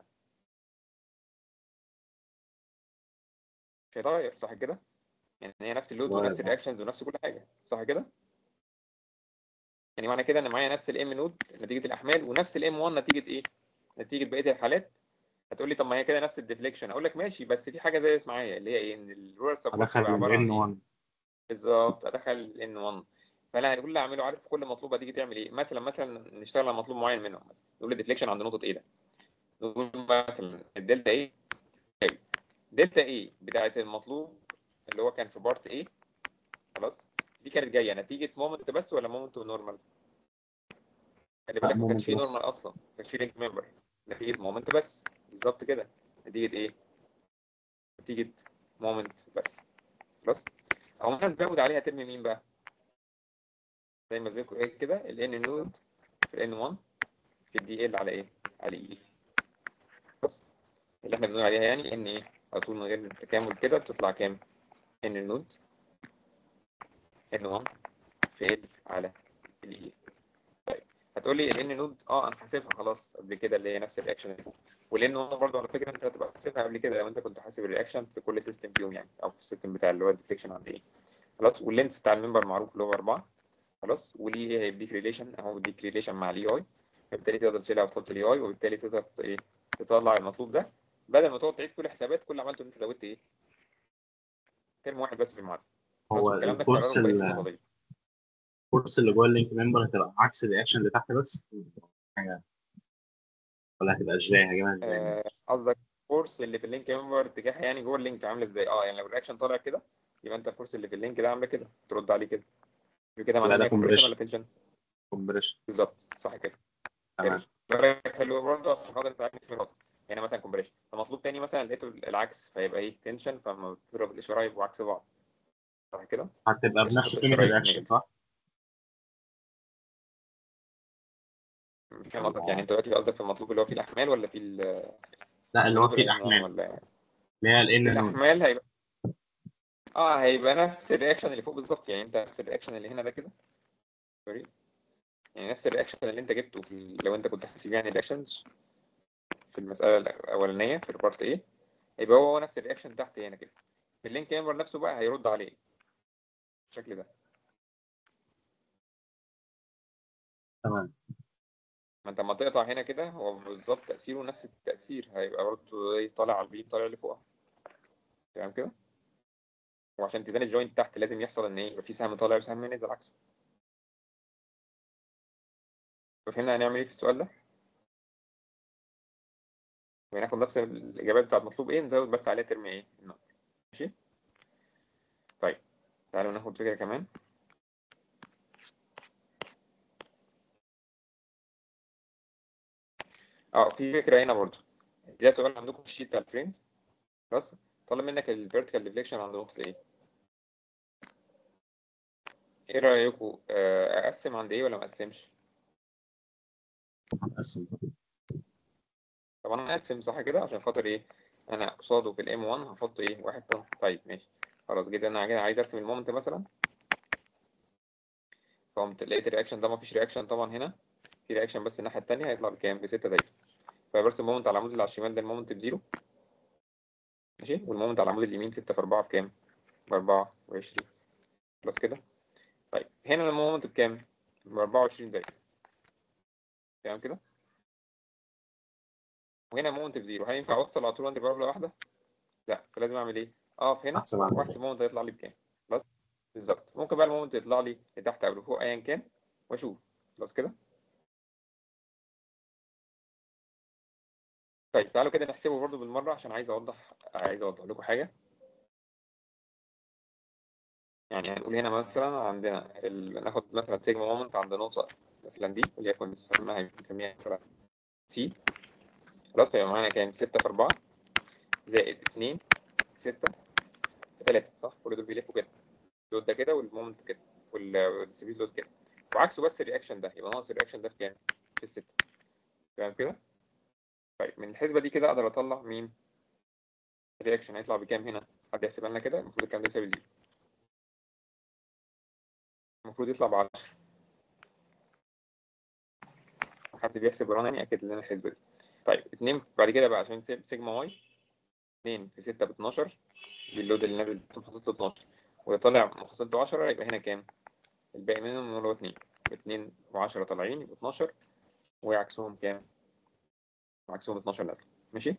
مش هيتغير صح كده يعني هي نفس اللود اتغير. ونفس الرياكشنز ونفس كل حاجه صح كده يعني معنى كده ان معايا نفس الام نود نتيجه الاحمال ونفس الام 1 نتيجه ايه نتيجه بقيه الحالات هتقول لي طب ما هي كده نفس الديفليكشن اقول لك ماشي بس في حاجه زادت معايا اللي هي ايه ان الرولر سبورت ادخل عباره عن ال إيه؟ N1 بالظبط ادخل ان 1 فانا كل اللي اعمله عارف كل مطلوب هتيجي تعمل ايه مثلا مثلا نشتغل على مطلوب معين منهم نقول الديفليكشن عند نقطه ايه ده نقول مثلا الدلتا ايه دلتا ايه بتاعه المطلوب اللي هو كان في بارت ايه خلاص دي كانت جايه نتيجه مومنت بس ولا مومنت ونورمال خلي بالك ما كانش moment فيه بس. نورمال اصلا ما كانش فيه لينك ممبر نتيجه مومنت بس بالظبط كده نتيجه ايه نتيجه مومنت بس خلاص او انا نزود عليها ترم مين بقى زي ما بينكم ايه كده ال n نود في ال n1 في الدي ال على ايه على اي بس اللي احنا بنقول عليها يعني ان ايه على طول من غير تكامل كده بتطلع كام n نود n1 في ال على الاي طيب هتقول لي ال n نود اه انا حاسبها خلاص قبل كده اللي هي نفس الرياكشن اللي فوق وال n1 برضه على فكره انت هتبقى حاسبها قبل كده لو انت كنت حاسب الرياكشن في كل سيستم فيهم يعني او في السيستم بتاع اللي هو الديفليكشن عند ايه خلاص واللينس بتاع الممبر معروف اللي هو 4 خلاص وليه هيديك ريليشن اهو بيديك ريليشن مع الاي اي فبالتالي تقدر تشيلها وتحط الاي اي وبالتالي تقدر ت- ايه تطلع المطلوب ده بدل ما تقعد تعيد كل حسابات كل اللي عملته ان انت زودت ايه ترم واحد بس في المعادله بس هو والكلام ده الكورس كرره بقيه ال- المطالب الكورس اللي جوه اللينك ممبر هتبقى عكس الرياكشن اللي تحت بس حاجه ولا هتبقى ازاي هجيبها ازاي آه، قصدك الفورس اللي في اللينك ممبر اتجاهها يعني جوه اللينك عامله ازاي اه يعني لو الرياكشن طالع كده يبقى انت الفورس اللي في اللينك ده عامله كده ترد عليه كده يبقى كده معناه ده ان هي كومبريشن compression. ولا تنشن كومبريشن بالظبط صح كده تمام بالك حلو برضه عشان خاطر انت عارف في نقطه يعني مثلا كومبريشن فمطلوب تاني مثلا لقيته العكس فيبقى ايه تنشن فلما تضرب الاشاره يبقوا عكس بعض صح كده هتبقى بس بنفس حط قيمه إشارة الرياكشن نيجاتيف. صح؟ مش فاهم قصدك يعني انت دلوقتي قصدك في المطلوب اللي هو فيه الاحمال ولا في ال- لا اللي هو فيه ال N1 الاحمال ولا اللي هي ال N نود الاحمال هيبقى اه هيبقى نفس الرياكشن اللي فوق بالظبط يعني انت نفس الرياكشن اللي هنا ده كده سوري يعني نفس الرياكشن اللي انت جبته في ال- لو انت كنت حاسب يعني الرياكشنز في المساله الاولانيه في البارت ايه يبقى هو هو نفس الرياكشن تحت هنا كده في اللينك ممبر نفسه بقى هيرد عليه بالشكل ده تمام ما انت لما تقطع هنا كده هو بالظبط تأثيره نفس التأثير هيبقى برضه ايه طالع على البيم طالع لفوق تمام كده وعشان تبان الجوينت تحت لازم يحصل ان ايه يبقى في سهم طالع وسهم نازل عكسه فهمنا هنعمل ايه في السؤال ده وناخد نفس الإجابات بتاعت مطلوب ايه نزود بس عليها ترم ايه النقط. ماشي طيب تعالوا ناخد فكرة كمان اه في فكرة هنا برضه ده سؤال عندكم في الشيت بتاع الفريمز خلاص طالب منك الفيرتيكال ديفليكشن عند نقطة ايه ايه رايكم آه، اقسم عند ايه ولا ما اقسمش هنقسم طب انا اقسم صح كده عشان خاطر ايه انا قصاده في الام 1 هحط ايه واحد طن طيب ماشي خلاص جدا انا كده عايز ارسم المومنت مثلا فقمت لقيت الرياكشن ده مفيش رياكشن طبعا هنا في رياكشن بس الناحيه التانيه هيطلع بكام بستة دايما فبرسم مومنت على العمود اللي على الشمال ده المومنت بزيرو ماشي والمومنت على العمود اليمين ستة في أربعة بكام بأربعة وعشرين خلاص كده طيب هنا المومنت بكام بأربعة وعشرين زي تمام كده وهنا مومنت بزيرو هل ينفع اوصل على طول عندي بارابولا واحده لا فلازم اعمل ايه اقف هنا احسب عندك واحسب المومنت هيطلع لي بكام بس بالظبط ممكن بقى المومنت يطلع لي لتحت او لفوق ايا كان واشوف خلاص كده طيب تعالوا كده نحسبه برضو بالمره عشان عايز اوضح عايز اوضح لكم حاجه يعني هنقول هنا مثلا عندنا ال... ناخد مثلا سيجما مومنت عند نقطه مثلا دي وليكن نسميها نسميها مثلا سي خلاص فيبقى معانا كام 6 في 4 زائد 2 6 في 3 صح كل دول بيلفوا كده دول ده كده والمومنت كده والديستريبيوت دول كده وعكسه بس الرياكشن ده يبقى ناقص الرياكشن ده في كام؟ في الستة تمام كده؟ طيب من الحسبة دي كده أقدر أطلع مين؟ الرياكشن هيطلع بكام هنا؟ حد يحسبها لنا كده المفروض الكلام ده يساوي زيرو المفروض يطلع ب 10 حد بيحسب ورانا يعني أكد لنا الحسبة دي طيب 2 بعد كده بقى عشان سيج- سيجما واي 2 في 6 ب 12 دي اللود اللي نازل محصلته 12 وطالع محصلته 10 يبقى هنا كام؟ الباقي منهم اللي هو 2 2 و10 طالعين يبقى 12 وعكسهم كام؟ وعكسهم 12 نازل ماشي؟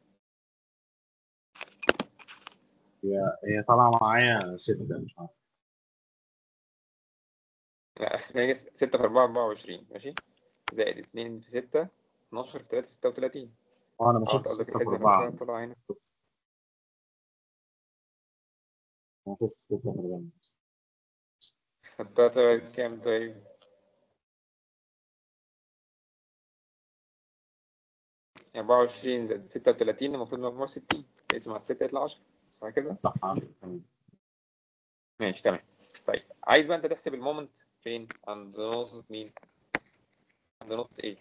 هي هي طالعه معايا ستة مش عارف لا هي 6 في 4 24 ماشي؟ زائد 2 في 6 12 في 3 36 اه انا اه بشوف انت قصدك ستة في الحسبة أربعة نفسها طالعة هنا انا بشوف ستة في أربعة حطها طلعت كام طيب؟ أربعة وعشرين زائد ستة وتلاتين المفروض مجموع ستين تقسم على الستة يطلع عشرة صح كده؟ صح عندك تمام. ماشي تمام طيب عايز بقى انت تحسب المومنت فين؟ عند نقطة مين؟ عند نقطة ايه؟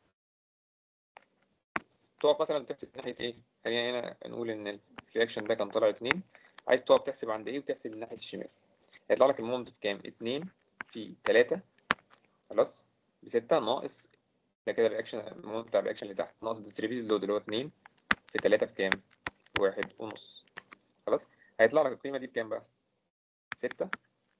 تقف مثلا تحسب ناحية ايه؟ خلينا هنا نقول ان الرياكشن ده كان طالع اتنين عايز تقف تحسب عند ايه وتحسب من ناحية الشمال هيطلع لك المومنت بكام؟ اتنين في تلاتة خلاص بستة ناقص ده كده الرياكشن المومنت بتاع الرياكشن اللي تحت ناقص الديستريبيوتد لود اللي هو اتنين في تلاتة بكام؟ واحد ونص خلاص هيطلع لك القيمة دي بكام بقى؟ ستة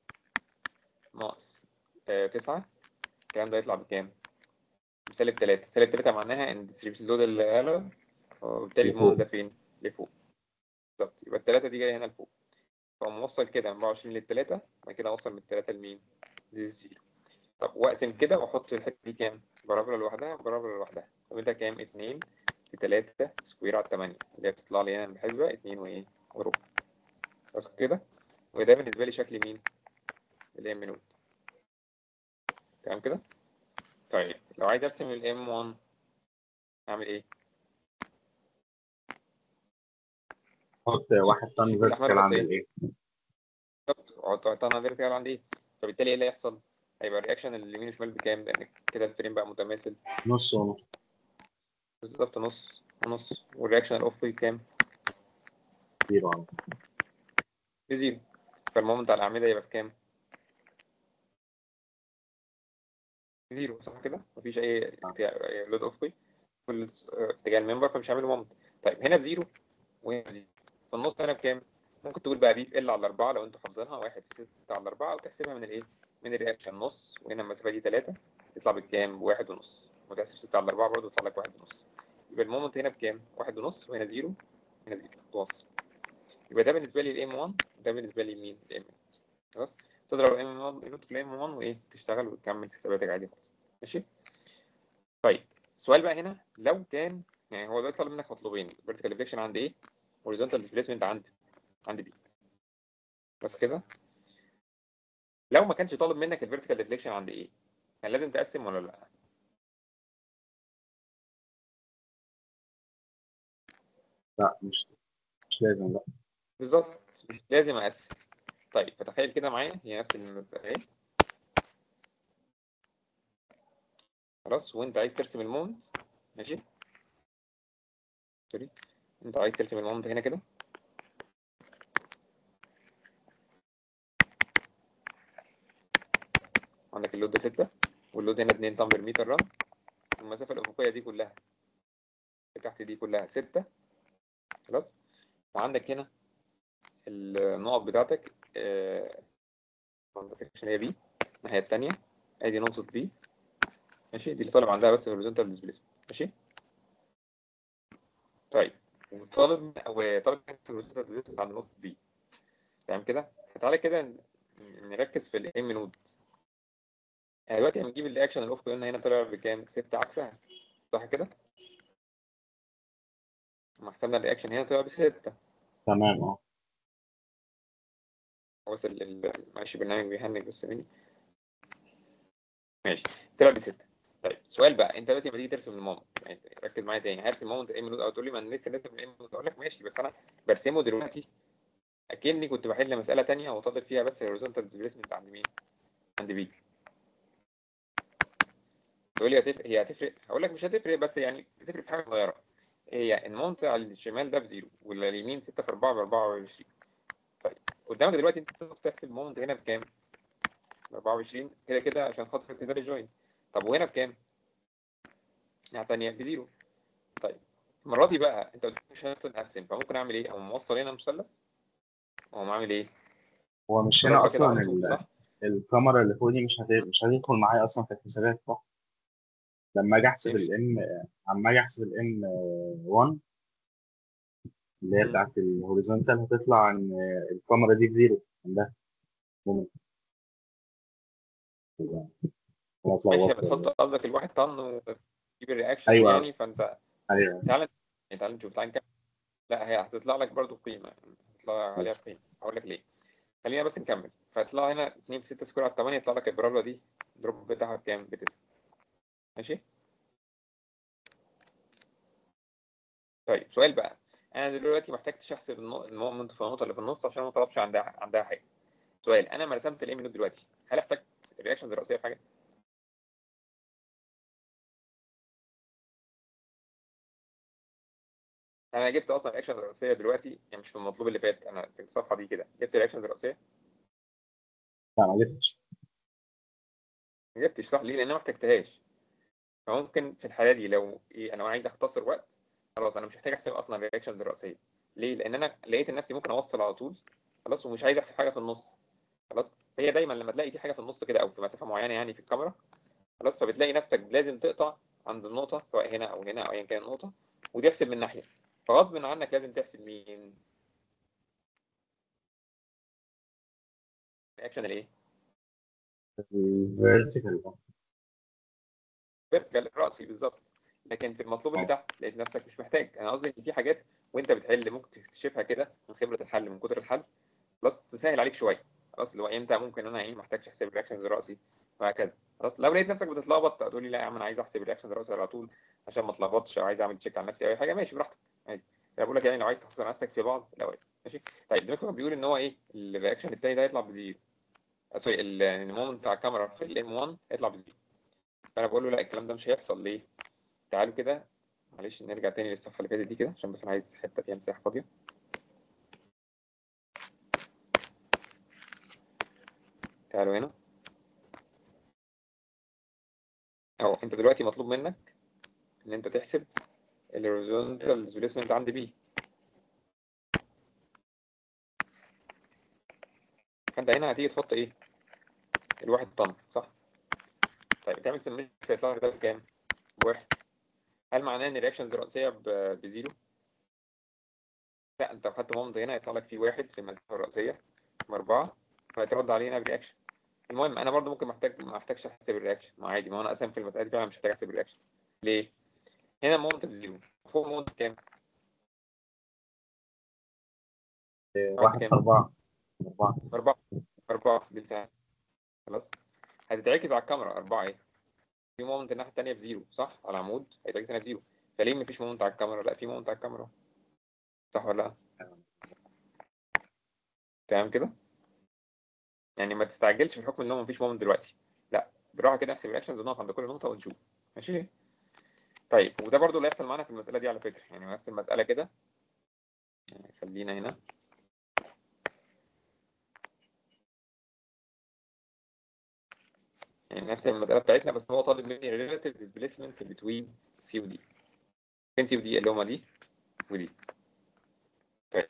ناقص آه تسعة الكلام ده يطلع بكام؟ بسالب تلاتة سالب تلاتة معناها ان الديستريبيوتد لود اللي قلب وبالتالي لفوق. المومنت ده فين؟ لفوق بالظبط يبقى التلاتة دي جاية هنا لفوق فأقوم موصل كده من 24 للتلاتة بعد كده أوصل من التلاتة لمين؟ للزيرو طب وأقسم كده وأحط الحتة دي كام؟ بارابولا لوحدها بارابولا لوحدها طب ده كام؟ اتنين في تلاتة سكوير على التمانية اللي هي بتطلع لي هنا بالحسبة اتنين وإيه؟ وربع بس كده وده بالنسبة لي شكل مين؟ اللي هي منوت تمام كده؟ طيب لو عايز ارسم الام 1 اعمل ايه؟ حط واحد طن شوف الأحمر فيرتيكال بس عند إيه؟ الايه بالظبط اقعد انا فيرتيكال عند ايه؟ فبالتالي ايه اللي هيحصل؟ هيبقى الرياكشن اليمين والشمال بكام؟ لان كده الفريم بقى متماثل نص ونص بالظبط نص ونص والرياكشن الاوف بكام؟ زيرو على طول. بزيرو فالمومنت على الاعمده يبقى بكام؟ زيرو صح كده؟ مفيش اي لود اوف بي كل اه، اتجاه الممبر فمش هعمله مومنت طيب هنا بزيرو وهنا بزيرو فالنص هنا بكام؟ ممكن تقول بقى بي ال على الاربعه لو انتوا حافظينها واحد في ستة على الاربعه او تحسبها من الايه؟ من الرياكشن نص وهنا المسافه دي 3 يطلع بكام؟ بواحد ونص وتحسب 6 على 4 برضه يطلع لك واحد ونص يبقى المومنت هنا بكام؟ واحد ونص وهنا زيرو هنا زيرو متوسط يبقى ده بالنسبه لي الام 1 ده بالنسبه لي مين؟ الام خلاص تضرب الام 1 النوت في الام 1 وايه تشتغل وتكمل حساباتك عادي خالص ماشي طيب السؤال بقى هنا لو كان يعني هو دلوقتي طالب منك مطلوبين vertical deflection عند ايه؟ horizontal displacement عند عند بي بس كده لو ما كانش طالب منك الفيرتيكال ديفليكشن عند ايه؟ كان لازم تقسم ولا لا؟ لا مش مش لازم لا بالظبط مش لازم اقسم طيب فتخيل كده معايا هي نفس المبدأ اهي خلاص وانت عايز ترسم المومنت ماشي سوري انت عايز ترسم المومنت هنا كده عندك اللود ده 6 واللود هنا 2 طن بالمتر رن المسافة الأفقية دي كلها اللي تحت دي كلها 6 خلاص وعندك هنا النقط بتاعتك آه، عشان هي بي الناحية التانية ادي نقطة بي ماشي دي اللي طالب عندها بس هوريزونتال ديسبيسمنت ماشي طيب وطالب وطالب هوريزونتال ديسبيسمنت عند نقطة بي تمام كده فتعالى كده ن- نركز في الام نود يعني دلوقتي هنجيب الرياكشن الافقي قلنا هنا طلع بكام؟ 6 عكسها صح كده؟ لما حسبنا الرياكشن هنا طلع بستة تمام اه هو بس ال- ال- معلش البرنامج بيهنج بس مني ماشي طلع بستة طيب سؤال بقى انت دلوقتي لما تيجي ترسم المومنت يعني ركز معايا تاني هرسم مومنت ام نود او تقول لي ما انا لسه راسم الام نود اقول لك ماشي بس انا برسمه دلوقتي اكني كنت بحل مساله تانية وطالب فيها بس الهوريزونتال ديسبيسمنت عند مين؟ عند بي تقول لي هتفرق هي هتفرق هقول لك مش هتفرق بس يعني بتفرق في حاجه صغيره هي المومنت على الشمال ده بزيرو واللي اليمين 6 في 4 ب 24 طيب قدامك دلوقتي انت تقدر تحسب المومنت هنا بكام؟ ب 24 كده كده عشان خاطر اتزان الجوين طب وهنا بكام؟ الناحيه الثانيه بزيرو طيب المره دي بقى انت قلت لي مش هنقسم فممكن اعمل ايه؟ او موصل هنا مثلث او عامل ايه؟ هو مش هنا ضربة كده اصلا على طول، ال- صح؟ الكاميرا اللي فوق دي مش هت... مش هتدخل معايا اصلا في الحسابات صح؟ لما اجي احسب ماشي. الام اما اجي احسب الام 1 اللي هي مم. بتاعت الهوريزونتال هتطلع ان الكاميرا دي بزيرو عندها مومنت خلاص ماشي لخبطت بتحط قصدك الواحد طن وتجيب الرياكشن أيوة. يعني فانت ايوه تعالى تعالى نشوف تعالى نكمل لا هي هتطلع لك برضو قيمة هتطلع عليها ماشي. قيمة هقول لك ليه خلينا بس نكمل فهتطلع هنا 2 في 6 سكوير على 8 يطلع لك البرابلة دي الدروب بتاعها بكام؟ ب 9 ماشي طيب سؤال بقى انا دلوقتي محتاج احسب النو- المومنت في النقطة اللي في النص عشان ما طلبش عندها عندها حاجة سؤال انا ما رسمت الام نوت دلوقتي هل احتاج الرياكشنز الرئيسية في حاجة؟ انا جبت اصلا الرياكشنز الرئيسية دلوقتي يعني مش في المطلوب اللي فات انا في الصفحة دي كده جبت الرياكشنز الرئيسية لا ما جبتش ما جبتش صح ليه؟ لان انا ما احتجتهاش فممكن في الحالة دي لو ايه انا عايز اختصر وقت خلاص انا مش محتاج احسب اصلا الرياكشنز الرئيسية ليه؟ لان انا لقيت نفسي ممكن اوصل على طول خلاص ومش عايز احسب حاجة في النص خلاص هي دايما لما تلاقي في حاجة في النص كده او في مسافة معينة يعني في الكاميرا خلاص فبتلاقي نفسك لازم تقطع عند النقطة سواء هنا او هنا او ايا كان النقطة وتحسب من ناحية فغصب عنك لازم تحسب مين؟ الرياكشن الايه؟ الفيرتيكال فيرتيكال الرأسي بالظبط لكن في المطلوب اللي تحت لقيت نفسك مش محتاج انا قصدي ان في حاجات وانت بتحل ممكن تكتشفها كده من خبره الحل من كتر الحل خلاص تسهل عليك شويه خلاص اللي هو امتى ممكن انا ايه ما احتاجش احسب الرياكشنز الرأسي وهكذا خلاص لو لقيت نفسك بتتلخبط تقول لي لا يا عم انا عايز احسب الرياكشنز الرأسي على طول عشان ما اتلخبطش او عايز اعمل تشيك على نفسي او اي حاجه ماشي براحتك عادي انا بقول لك يعني لو عايز تخسر نفسك في بعض الاوقات ماشي طيب زي ما كنا بيقول ان هو ايه الرياكشن التاني ده يطلع بزيرو آه، سوري ال- المومنت بتاع الكاميرا في الام 1 يطلع بزيرو فانا بقول له لا الكلام ده مش هيحصل ليه تعالوا كده معلش نرجع تاني للصفحة اللي فاتت دي كده عشان بس أنا عايز حتة فيها مساحة فاضية تعالوا هنا أهو أنت دلوقتي مطلوب منك إن أنت تحسب الهوريزونتال ديسبيسمنت عند بي فأنت هنا هتيجي تحط إيه؟ الواحد طن صح؟ طيب تعمل سميشن هيطلع لك ده بكام؟ بواحد هل معناه إن الرياكشنز الرئيسية ب- بزيرو؟ لا أنت لو خدت مومنت هنا هيطلع لك فيه واحد في المسافة الرئيسية بأربعة فهيترد علينا برياكشن المهم انا برضو ممكن محتاج ما احتاجش احسب الرياكشن ما عادي ما انا اصلا في المساله دي فعلا مش محتاج احسب الرياكشن ليه هنا المومنت بزيرو فوق المومنت كام واحد في أربعة أربعة أربعة أربعة بالفعل خلاص هتتعكس على الكاميرا أربعة إيه في مومنت الناحية التانية بزيرو صح على العمود هيتعكس هنا بزيرو فليه مفيش مومنت على الكاميرا لا في مومنت على الكاميرا صح ولا لا تمام كده يعني ما تستعجلش في الحكم ان هو مفيش مومنت دلوقتي لا بالراحه كده احسب الرياكشنز ونقف عند كل نقطه ونشوف ماشي طيب وده برضو اللي هيحصل معانا في المساله دي على فكره يعني نفس المساله كده يعني خلينا هنا يعني نفس المساله بتاعتنا بس هو طالب مني relative displacement between سي ودي فين سي ودي اللي هما دي ودي طيب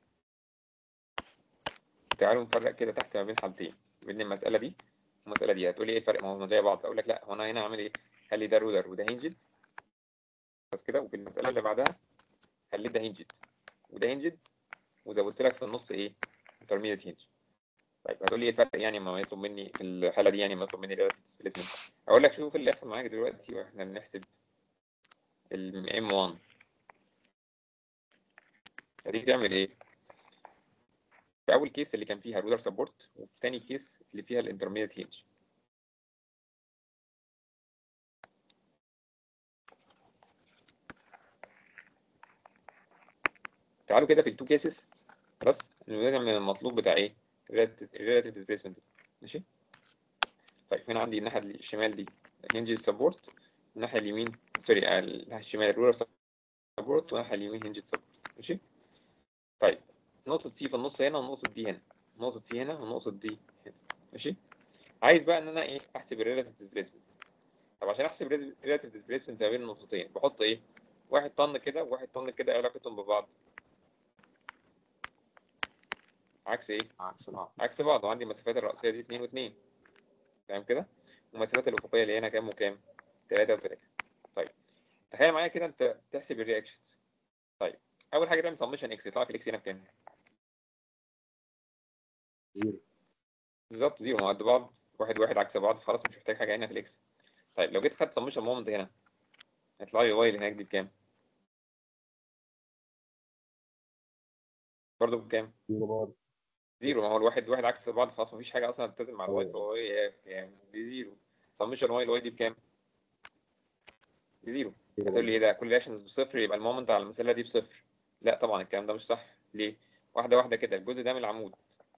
تعالوا نفرق كده تحت ما بين حالتين بين المساله دي والمساله دي هتقولي ايه الفرق ما هم زي بعض اقول لك لا هو انا هنا عامل ايه خلي ده رولر وده هينجد بس كده وفي المساله اللي بعدها خليت ده هينجد وده هينجد وزودت لك في النص ايه intermediate hinge طيب هتقول لي ايه الفرق يعني لما يطلب مني في الحاله دي يعني لما يطلب مني relative displacement اقول لك شوف اللي يحصل معاك دلوقتي واحنا بنحسب ال M1 هتيجي تعمل ايه في اول كيس اللي كان فيها رولر سبورت وفي تاني كيس اللي فيها الانترميديت هينج تعالوا كده في التو كيسز خلاص نعمل المطلوب بتاع ايه relative displacement ماشي طيب هنا عندي الناحيه الشمال دي hinge سبورت الناحيه اليمين سوري الناحيه الشمال رولر سبورت والناحيه اليمين hinge سبورت ماشي طيب نقطة سي في النص هنا ونقطة دي هنا نقطة سي هنا ونقطة دي هنا ماشي عايز بقى ان انا ايه احسب الريلاتيف ديسبيسمنت طب عشان احسب الريلاتيف ديسبيسمنت ما بين النقطتين بحط ايه واحد طن كده وواحد طن كده ايه علاقتهم ببعض عكس ايه عكس بعض عكس بعض وعندي المسافات الرئيسية دي 2 و2 تمام كده والمسافات الأفقية اللي هنا كام وكام 3 و3 طيب تخيل معايا كده انت تحسب الرياكشنز طيب اول حاجه تعمل سمشن اكس يطلع لك الاكس هنا بكام زيرو بالظبط زيرو مع قد بعض واحد واحد عكس بعض خلاص مش محتاج حاجه هنا في الاكس طيب لو جيت خدت سمشن مومنت هنا هيطلع لي الواي اللي هناك دي بكام برضه بكام زيرو برضه زيرو ما هو الواحد واحد عكس بعض خلاص مفيش حاجه اصلا تتزن مع الواي أيوة. فهو ايه يعني بزيرو سمشن واي الواي دي بكام بزيرو زيرو هتقول لي ايه ده كل رياكشنز بصفر يبقى المومنت على المساله دي بصفر لا طبعا الكلام ده مش صح ليه واحده واحده كده الجزء ده من العمود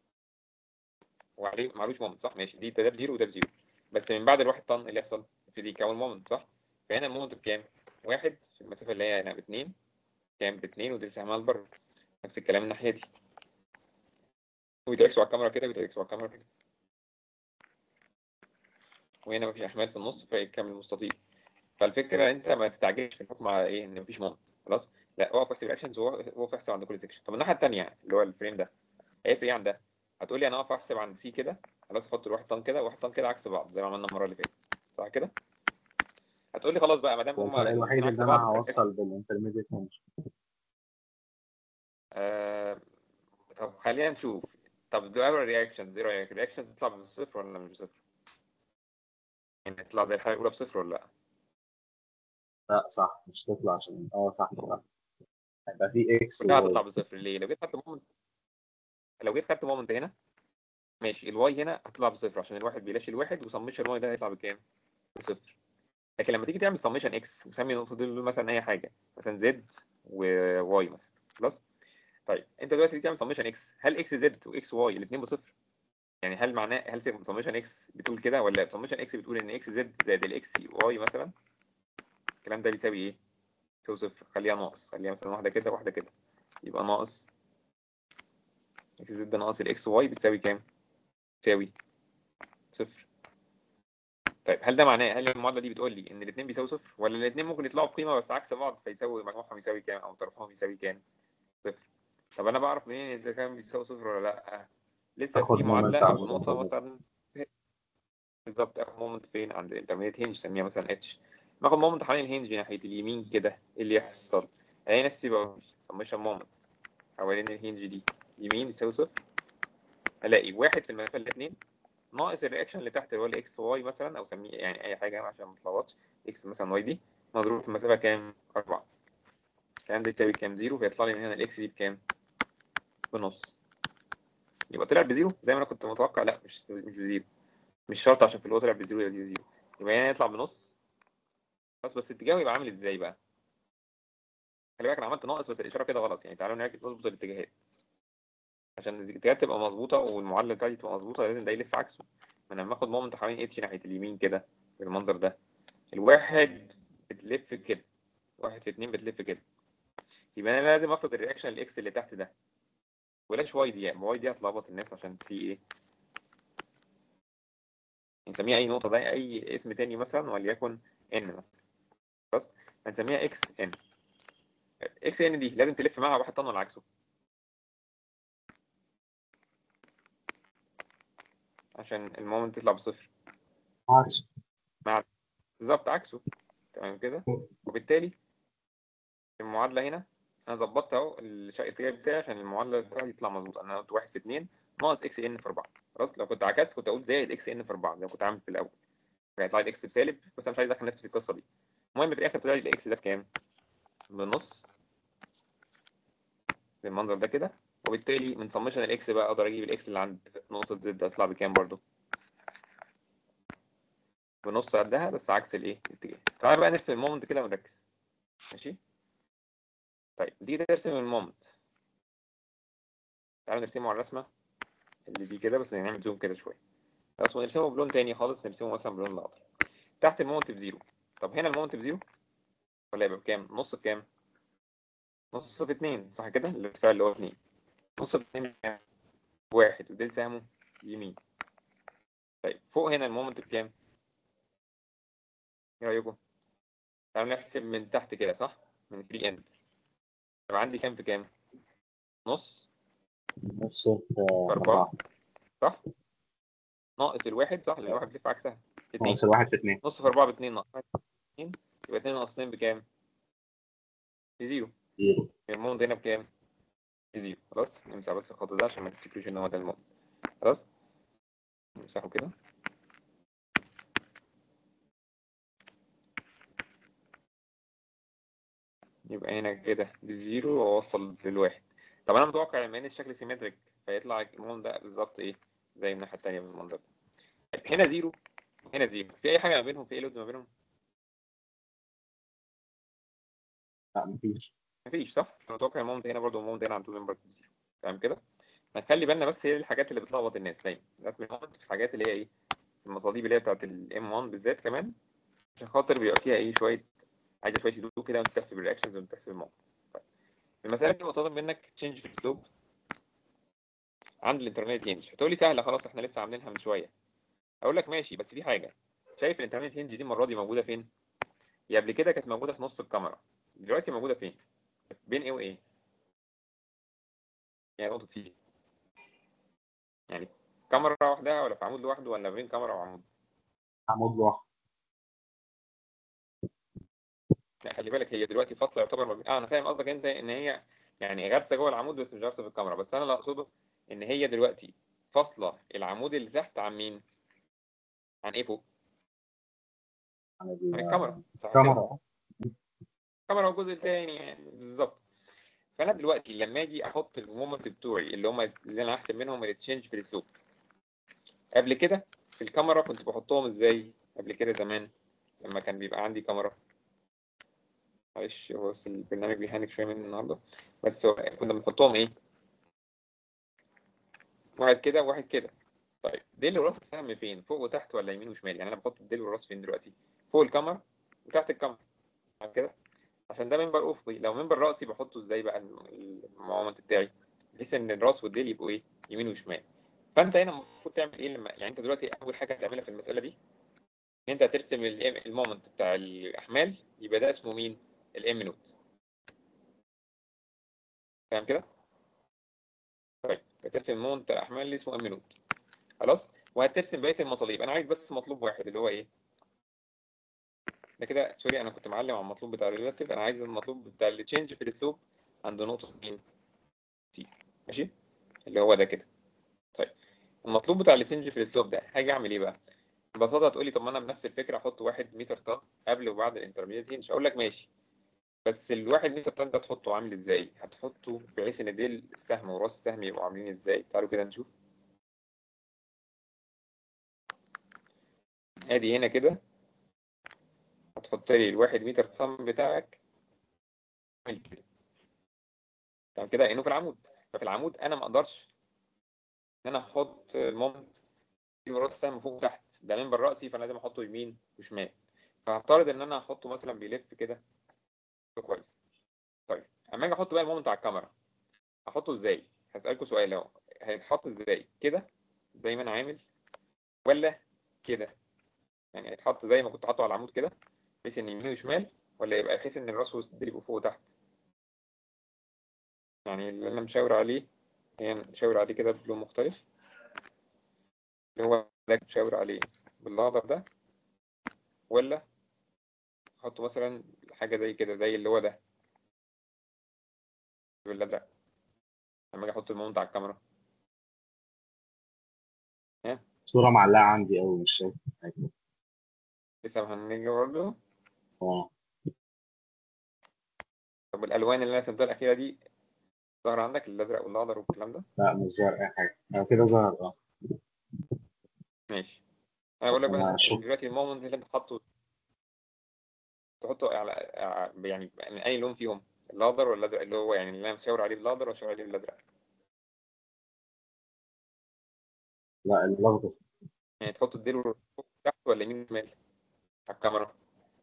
وعليه معلوش مومنت صح ماشي دي ده بزيرو وده بزيرو بس من بعد الواحد طن اللي يحصل في دي كون مومنت صح فهنا المومنت بكام واحد في المسافه اللي هي هنا باتنين كام باتنين ودي سهمها لبره نفس الكلام الناحيه دي ويتركسوا على الكاميرا كده ويتركسوا على الكاميرا كده وهنا مفيش احمال في النص فيكمل مستطيل فالفكره انت ما تستعجلش في الحكم على ايه ان مفيش مومنت خلاص لا اقف احسب الاكشنز واقف احسب عند كل سيكشن طب الناحيه الثانيه اللي هو الفريم ده هيفرق ايه عن ده هتقول لي انا اقف احسب عند سي كده خلاص احط الواحد طن كده وواحد طن كده عكس بعض زي ما عملنا المره اللي فاتت صح كده هتقول لي خلاص بقى ما دام هو هم الفرق الوحيد عكس ان انا بعض هوصل بالانترميديت هنج آه... طب خلينا نشوف طب ده رياكشنز ايه رايك الرياكشنز تطلع بصفر ولا مش بصفر يعني تطلع زي الحاله الاولى بصفر ولا لا لا صح مش تطلع عشان اه صح صح هيبقى في اكس كلها هتطلع بصفر ليه لو جيت خدت مومنت لو جيت خدت مومنت هنا ماشي الواي هنا هتطلع بصفر عشان الواحد بيلاشي الواحد وسميشن الواي ده هيطلع بكام بصفر لكن لما تيجي تعمل سميشن اكس وسمي النقطه دول مثلا اي حاجه مثلا زد وواي مثلا خلاص طيب انت دلوقتي تيجي تعمل سميشن اكس هل اكس زد واكس واي الاثنين بصفر يعني هل معناه هل في سميشن اكس بتقول كده ولا سميشن اكس بتقول ان اكس زد زائد الاكس واي مثلا الكلام ده بيساوي ايه يساوي صفر خليها ناقص خليها مثلا واحده كده واحده كده يبقى ناقص اكس زد ناقص الاكس واي بتساوي كام تساوي صفر طيب هل ده معناه هل المعادله دي بتقول لي ان الاثنين بيساوي صفر ولا الاثنين ممكن يطلعوا بقيمه بس عكس بعض فيساوي مجموعهم يساوي كام او طرفهم يساوي كام صفر طب انا بعرف منين اذا كان بيساوي صفر ولا لا لسه تاخد في moment معادله على او نقطه الموضوع. مثلا بالظبط اخد مومنت فين عند الانترميديت هينج سميها مثلا اتش باخد مومنت حوالين الهينج ناحيه اليمين كده ايه اللي يحصل الاقي نفسي بقول سميشن مومنت حوالين الهينج دي يمين يساوي صفر الاقي واحد في المسافه الاثنين ناقص الرياكشن اللي تحت اللي هو الاكس واي مثلا او سميه يعني اي حاجه عشان ما تتلخبطش اكس مثلا واي دي مضروب في المسافه كام 4 الكلام ده يساوي كام زيرو فيطلع لي من هنا الاكس دي بكام بنص يبقى طلع بزيرو زي ما انا كنت متوقع لا مش مش بزيرو مش شرط عشان في الاول طلع بزيرو يبقى زيرو يبقى هنا يطلع بنص بس بس اتجاهه يبقى عامل ازاي بقى خلي بالك انا عملت ناقص بس الاشاره كده غلط يعني تعالوا نركز نظبط الاتجاهات عشان الاتجاهات تبقى مظبوطه والمعادله بتاعتي تبقى مظبوطه لازم ده يلف عكسه ما انا لما اخد مومنت حوالين اتش ناحيه اليمين كده بالمنظر ده الواحد بتلف كده واحد في اتنين بتلف كده يبقى انا لازم افرض الرياكشن الاكس اللي تحت ده ولاش واي دي يعني واي دي هتلخبط الناس عشان في ايه نسميها اي نقطه ده اي اسم تاني مثلا وليكن ان مثلا خلاص هنسميها اكس ان اكس ان دي لازم تلف معاها واحد طن ولا عكسه عشان المومنت تطلع بصفر عكس بالظبط عكسه تمام كده وبالتالي المعادله هنا انا ظبطت اهو الشق السجاي بتاعي عشان المعادله بتاعتي يطلع مظبوط انا قلت 1 في 2 ناقص اكس ان في 4 خلاص لو كنت عكست كنت اقول زائد اكس ان في 4 زي ما كنت عامل في الاول هيطلع لي اكس بسالب بس انا مش عايز ادخل نفسي في القصه دي المهم في الاخر طلع لي الاكس ده بكام؟ بنص بالمنظر ده كده وبالتالي من سمشن الاكس بقى اقدر اجيب الاكس اللي عند نقطه زد ده هيطلع بكام برضو؟ بنص قدها بس عكس الايه؟ الاتجاه تعالى بقى نرسم المومنت كده ونركز ماشي؟ طيب دي ترسم المومنت تعالوا نرسمه على الرسمه اللي دي كده بس نعمل زوم كده شويه خلاص ونرسمه بلون تاني خالص نرسمه مثلا بلون الاخضر تحت المومنت بزيرو طب هنا المومنت بزيرو ولا يبقى بكام؟ نص بكام؟ نص في اتنين صح كده؟ الارتفاع اللي هو اتنين نص في اتنين بكام؟ واحد وديل سهمه يمين طيب فوق هنا المومنت بكام؟ ايه رأيكم؟ تعالوا نحسب من تحت كده صح؟ من 3 اند طب عندي كام في كام؟ نص نص في في أربعة صح؟ ناقص الواحد صح؟ لأن الواحد بيلف عكسها اتنين نص الواحد في اتنين نص في أربعة باتنين ناقص واحد اتنين يبقى اتنين ناقص اتنين بكام؟ بزيرو زيرو المومنت هنا بكام؟ بزيرو خلاص نمسح بس الخط ده عشان ما تفتكروش إن هو ده المومنت خلاص؟ نمسحه كده يبقى هنا كده بزيرو وأوصل للواحد طب أنا متوقع بما إن الشكل سيمتريك فيطلع المومنت ده بالظبط إيه؟ زي الناحية التانية من المنظر ده طيب هنا زيرو هنا زيرو في أي حاجة ما بينهم في أي لود ما بينهم؟ لا مفيش مفيش صح؟ انا متوقع المومنت هنا برضه المومنت هنا عند تو ممبر بزيرو تمام كده؟ نخلي بالنا بس هي الحاجات اللي بتلخبط الناس دايما رسم المومنت في الحاجات اللي هي ايه؟ المصاديب اللي هي بتاعت الام 1 بالذات كمان عشان خاطر بيبقى فيها ايه شويه عايزه شويه هدوء كده وانت تحسب الرياكشنز وانت تحسب المومنت طيب المساله دي مطالب منك تشينج في السلوب عند الانترنت هينج هتقول لي سهله خلاص احنا لسه عاملينها من شويه اقول لك ماشي بس في حاجه شايف الانترنت هينج دي المره دي موجوده فين؟ هي قبل كده كانت موجوده في نص الكاميرا دلوقتي موجوده فين؟ بين ايه وايه؟ يعني نقطة سي يعني كاميرا لوحدها ولا في عمود لوحده ولا بين كاميرا وعمود؟ عمود لوحده لا خلي بالك هي دلوقتي فاصلة يعتبر ما بين اه انا فاهم قصدك انت ان هي يعني غارسة جوه العمود بس مش غارسة في الكاميرا بس انا اللي اقصده ان هي دلوقتي فاصلة العمود اللي تحت عن مين؟ عن ايه فوق؟ عن عن الكاميرا صح كده؟ الكاميرا الكاميرا والجزء الثاني يعني بالظبط فانا دلوقتي لما اجي احط المومنت بتوعي اللي هم اللي انا هحسب منهم التشينج في السلوب قبل كده في الكاميرا كنت بحطهم ازاي قبل كده زمان لما كان بيبقى عندي كاميرا معلش هو بس البرنامج بيهانك شويه مني النهارده بس هو كنا بنحطهم ايه واحد كده وواحد كده طيب ديل وراس السهم فين فوق وتحت ولا يمين وشمال يعني انا بحط الديل والراس فين دلوقتي فوق الكاميرا وتحت الكاميرا تمام كده عشان ده منبر افقي لو منبر راسي بحطه ازاي بقى المومنت بتاعي بحيث ان الراس والديل يبقوا ايه يمين وشمال فانت هنا المفروض تعمل ايه لما يعني انت دلوقتي اول حاجه هتعملها في المساله دي ان انت هترسم ال- المومنت بتاع الاحمال يبقى ده اسمه مين الام نوت فاهم كده طيب هترسم المومنت بتاع الاحمال اللي اسمه ام نوت خلاص وهترسم بقيه المطالب انا عايز بس مطلوب واحد اللي هو ايه ده كده سوري انا كنت معلم على المطلوب بتاع الريلاتيف انا عايز المطلوب بتاع التشينج في الاسلوب عند نقطه مين سي ماشي اللي هو ده كده طيب المطلوب بتاع التشينج في الاسلوب ده هاجي اعمل ايه بقى ببساطه هتقولي طب ما انا بنفس الفكره احط واحد متر طن قبل وبعد الانترميديت هينج اقول لك ماشي بس الواحد متر طن ده تحطه عامل ازاي هتحطه بحيث ان ديل السهم وراس السهم يبقوا عاملين ازاي تعالوا كده نشوف ادي هنا كده هتحط لي الواحد متر طن بتاعك عامل كده تمام كده انه في العمود ففي العمود انا ما اقدرش ان انا احط المومنت في راس السهم فوق وتحت ده منبر راسي فانا لازم احطه يمين وشمال فهفترض ان انا هحطه مثلا بيلف كده كويس طيب اما اجي احط بقى المومنت على الكاميرا احطه ازاي هسألكوا سؤال اهو هيتحط ازاي كده زي ما انا عامل ولا كده يعني هيتحط زي ما كنت حاطه على العمود كده بحيث ان يمين وشمال ولا يبقى بحيث ان الراس والصدر يبقوا فوق وتحت يعني اللي انا مشاور عليه هي مشاور عليه كده بلون مختلف اللي هو ده مشاور عليه بالاخضر ده ولا احطه مثلا حاجه زي كده زي اللي هو ده بالازرق لما اجي احط المونت على الكاميرا صورة معلقة عندي أوي مش شايف حاجة. لسه هنيجي برضه اه طب الالوان اللي انا رسمتها الاخيره دي ظهر عندك الازرق والاخضر والكلام ده لا مش ظاهر أي حاجة أنا كده ظهر اه ماشي انا بقول بس لك أنا بقى شوف- دلوقتي المومنت اللي انت حاطه تحطه على ع- يعني من اي لون فيهم الاخضر ولا الازرق اللي هو يعني اللي انا مشاور عليه بالاخضر ولا مشاور عليه بالازرق لا الأخضر يعني تحط الديل فوق تحت ولا يمين وشمال على الكاميرا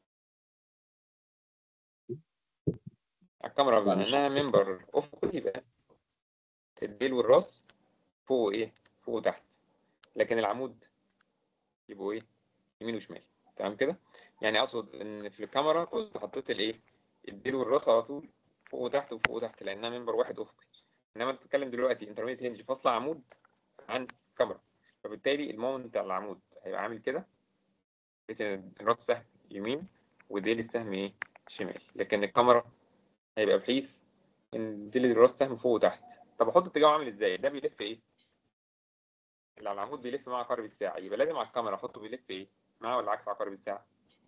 على الكاميرا بما لا، مش انها عارف. منبر افقي يبقى الديل والراس فوق ايه فوق وتحت لكن العمود يبقوا ايه يمين وشمال تمام كده يعني اقصد ان في الكاميرا كنت حطيت الايه الديل والراس على طول فوق وتحت وفوق وتحت لانها منبر واحد افقي انما انت بتتكلم دلوقتي انترميديت هنج فاصله عمود عن كاميرا فبالتالي المومنت على العمود هيبقى عامل كده بحيث ان راس السهم يمين وديل السهم ايه شمال لكن الكاميرا هيبقى بحيث ان ديل الراس سهم فوق وتحت طب احط اتجاهه عامل ازاي ده بيلف ايه اللي على العمود بيلف مع عقارب الساعه يبقى لازم على الكاميرا احطه بيلف ايه مع ولا عكس عقارب الساعه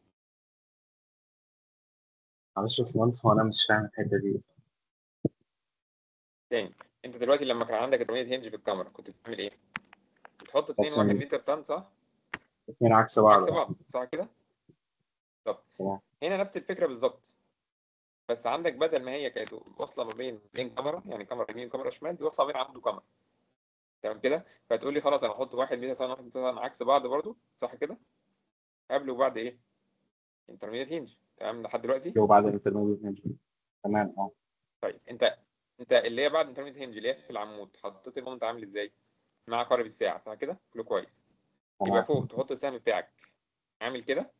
معلش يا باشمهندس هو أنا مش فاهم الحتة دي تاني انت دلوقتي لما كان عندك الرمية هنج في الكاميرا كنت بتعمل ايه بتحط 2 بس 1 من- متر طن صح اتنين عكس بعض عكس بعض صح كده بالظبط تمام. هنا نفس الفكره بالظبط بس عندك بدل ما هي كانت واصله ما بين بين كاميرا يعني كاميرا يمين وكاميرا شمال دي واصله بين عمود وكاميرا تمام كده فتقول لي خلاص انا احط واحد متر طن واحد متر طن عكس بعض برضو صح كده قبل وبعد ايه انترميديت هنج تمام لحد دلوقتي وبعد الانترميديت هنج تمام اه طيب انت انت اللي هي بعد انترميديت هنج اللي هي في العمود حطيت المومنت عامل ازاي مع قارب الساعه صح كده كله كويس يبقى تمام فوق تحط السهم بتاعك عامل كده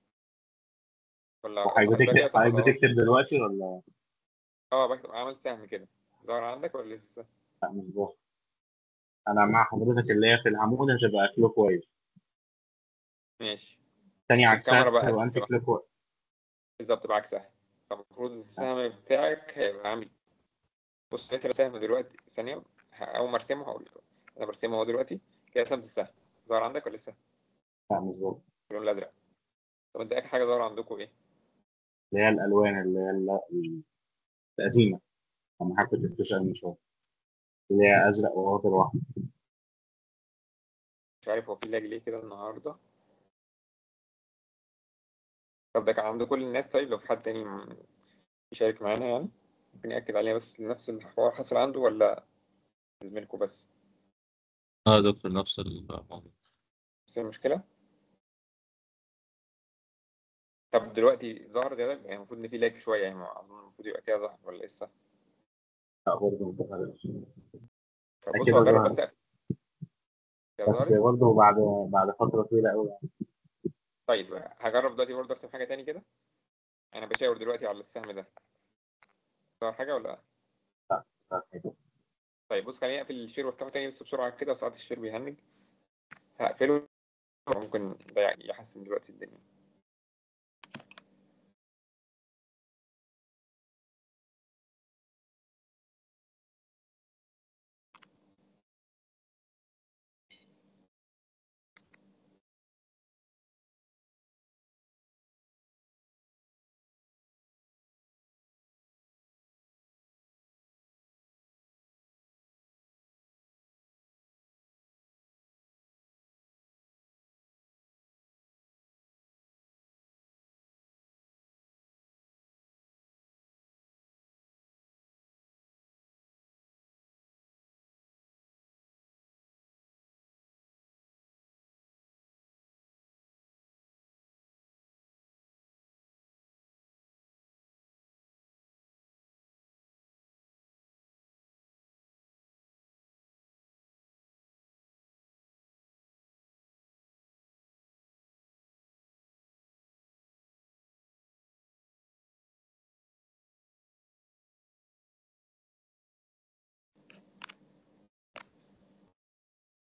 ولا وحضرتك أصلاً ده بتكتب صح ولا حضرتك غلط؟ بتكتب دلوقتي ولا اه بكتب عملت سهم كده ظهر عندك ولا لسه؟ لا مش ظاهر أنا مع حضرتك اللي هي في العمود هتبقى كلو كويس ماشي تاني عكسها الكاميرا بقى تبقى أنت تبقى- كلو كويس بالظبط بعكسها فالمفروض السهم بتاعك هيبقى عامل بص لقيت السهم دلوقتي ثانية ه- أول ما أرسمه هقول لك أنا برسمه أهو دلوقتي كده رسمت السهم ظهر عندك ولا لسه؟ لا مش ظاهر اللون الأزرق طب أنت آخر حاجة ظهر عندكم إيه؟ اللي هي الألوان اللي هي ال- ال- القديمة لما حضرتك كنت بتسأل من شوية اللي هي أزرق وأخضر واحد مش عارف هو في لاج ليه كده النهاردة طب ده كان عند كل الناس طيب لو في حد تاني م- يشارك معانا يعني ممكن يأكد عليها بس نفس الحوار حصل عنده ولا زميلكوا بس اه يا دكتور نفس الموضوع بس المشكلة طب دلوقتي ظهر ده يعني المفروض إن في لاج شوية يعني أظن المفروض يبقى كده ظهر ولا لسه لا برضه مش ظاهر. طب كده بص هو جرب ظهر. بس كده بس ظهرت برضه بعد بعد فترة طويلة أوي طيب هجرب دلوقتي برضه ارسم حاجة تاني كده انا بشاور دلوقتي على السهم ده ظهر حاجة ولا لا يعني طيب بص خليني اقفل الشير وافتحه تاني بس بسرعة كده وساعات الشير بيهنج هقفله ممكن ده يحسن دلوقتي الدنيا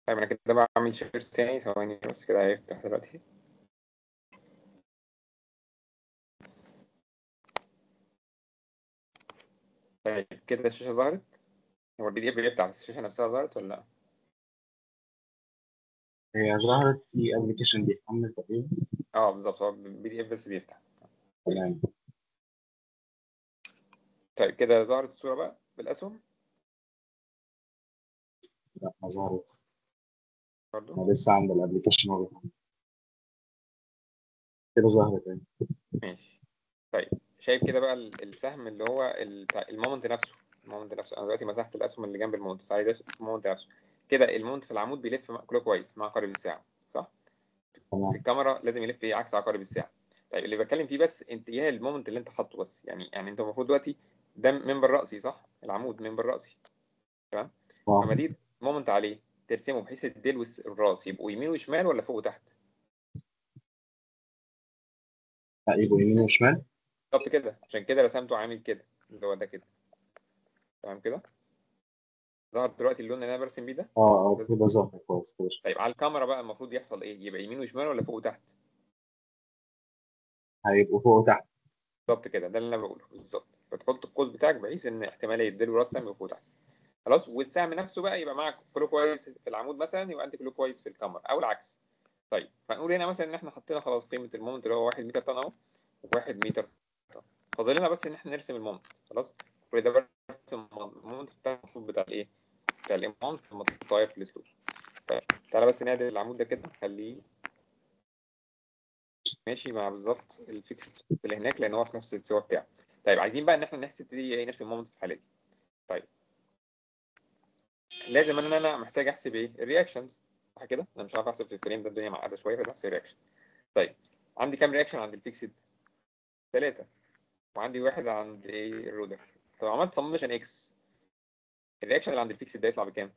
طيب انا كده بعمل شير تاني ثواني بس كده هيفتح دلوقتي طيب كده الشاشة ظهرت هو البي دي اف بيفتح بس الشاشة نفسها ظهرت ولا لا؟ هي ظهرت في ابلكيشن بيحمل تقريبا اه بالظبط هو البي دي اف بس بيفتح تمام طيب كده ظهرت الصورة بقى بالأسهم لا ما ظهرت برضو انا لسه عند الابلكيشن هو بيحمل. كده ظهرت يعني ماشي طيب شايف كده بقى ال- السهم اللي هو ال- بتاع المومنت نفسه المومنت نفسه انا دلوقتي مسحت الاسهم اللي جنب المومنت بس عايز اشوف المومنت نفسه كده المومنت في العمود بيلف كلوك وايز مع عقارب الساعه صح في تمام الكاميرا لازم يلف ايه عكس عقارب الساعه طيب اللي بتكلم فيه بس اتجاه المومنت اللي انت حاطه بس يعني يعني انت المفروض دلوقتي ده منبر رأسي صح العمود منبر رأسي تمام اه لما دي مومنت عليه ترسمه بحيث الديل والراس يبقوا يمين وشمال ولا فوق وتحت لا يبقوا يمين وشمال بالظبط كده عشان كده رسمته عامل كده اللي هو ده كده تمام كده ظهر دلوقتي اللون اللي انا برسم بيه ده اه اه كده ظهر كويس كده طيب على الكاميرا بقى المفروض يحصل ايه يبقى يمين وشمال ولا فوق وتحت هيبقوا فوق وتحت بالظبط كده ده اللي انا بقوله بالظبط فتحط القوس بتاعك بحيث ان احتماليه يديله راس سهم يبقى فوق وتحت خلاص والسهم نفسه بقى يبقى معاك كله كويس في العمود مثلا يبقى انت كله كويس في الكاميرا او العكس طيب فنقول هنا مثلا ان احنا حطينا خلاص قيمه المومنت اللي هو 1 متر طن اهو 1 متر طن فاضل لنا بس ان احنا نرسم المومنت خلاص كل ده برسم المومنت بتاع المفروض بتاع الايه بتاع الامام في المطاير في الاسلوب طيب تعالى بس نعدل العمود ده كده نخليه ماشي مع بالظبط الفيكس اللي هناك لان هو في نفس السوا بتاعه طيب عايزين بقى ان احنا نحسب ايه نرسم المومنت في الحاله دي طيب لازم ان انا محتاج احسب ايه الرياكشنز صح كده انا مش عارف احسب في الفريم ده الدنيا معقده شويه فبحسب رياكشن طيب عندي كام رياكشن عند الفيكسد ثلاثه وعندي واحد عند ايه الرودر طب عملت سمشن اكس الرياكشن اللي عند الفيكسد ده يطلع بكام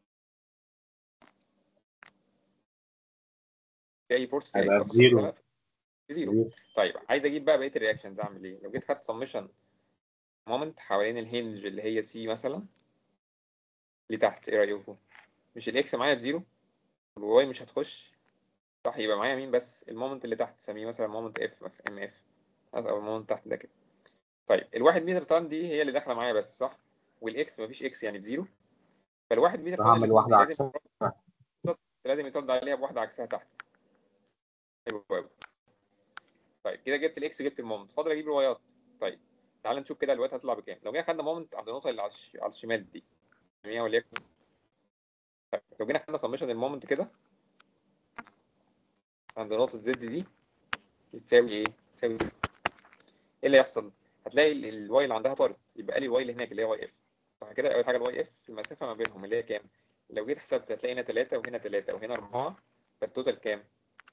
في اي فورس في اي هيبقى صف بزيرو. مثلاً؟ بزيرو طيب عايز اجيب بقى بقيه الرياكشنز اعمل ايه لو جيت خدت سمشن مومنت حوالين الهنج اللي هي سي مثلا لتحت ايه رايكم مش الاكس معايا بزيرو والواي مش هتخش صح يبقى معايا مين بس المومنت اللي تحت سميه مثلا مومنت اف مثلا ام اف او المومنت تحت ده كده طيب الواحد متر طن دي هي اللي داخله معايا بس صح والاكس مفيش اكس يعني بزيرو فالواحد متر طن هعمل اللي واحدة لازم عكسها. لازم يترد عليها بواحده عكسها تحت حلو قوي طيب كده جبت الاكس جبت المومنت فاضل اجيب الوايات طيب تعال نشوف كده الوايات هتطلع بكام لو جينا خدنا مومنت عند النقطه اللي على الش- على الشمال دي نسميها وليكن طيب لو جينا خدنا سمشن المومنت كده عند نقطه زد دي تساوي ايه؟ تساوي زد. ايه اللي يحصل؟ هتلاقي ال- الواي اللي عندها طارت يبقى لي الواي اللي هناك اللي هي واي اف صح كده اول حاجه الواي اف المسافه ما بينهم اللي هي كام؟ لو جيت حسبت هتلاقي هنا 3 وهنا 3 وهنا 4 فالتوتال كام؟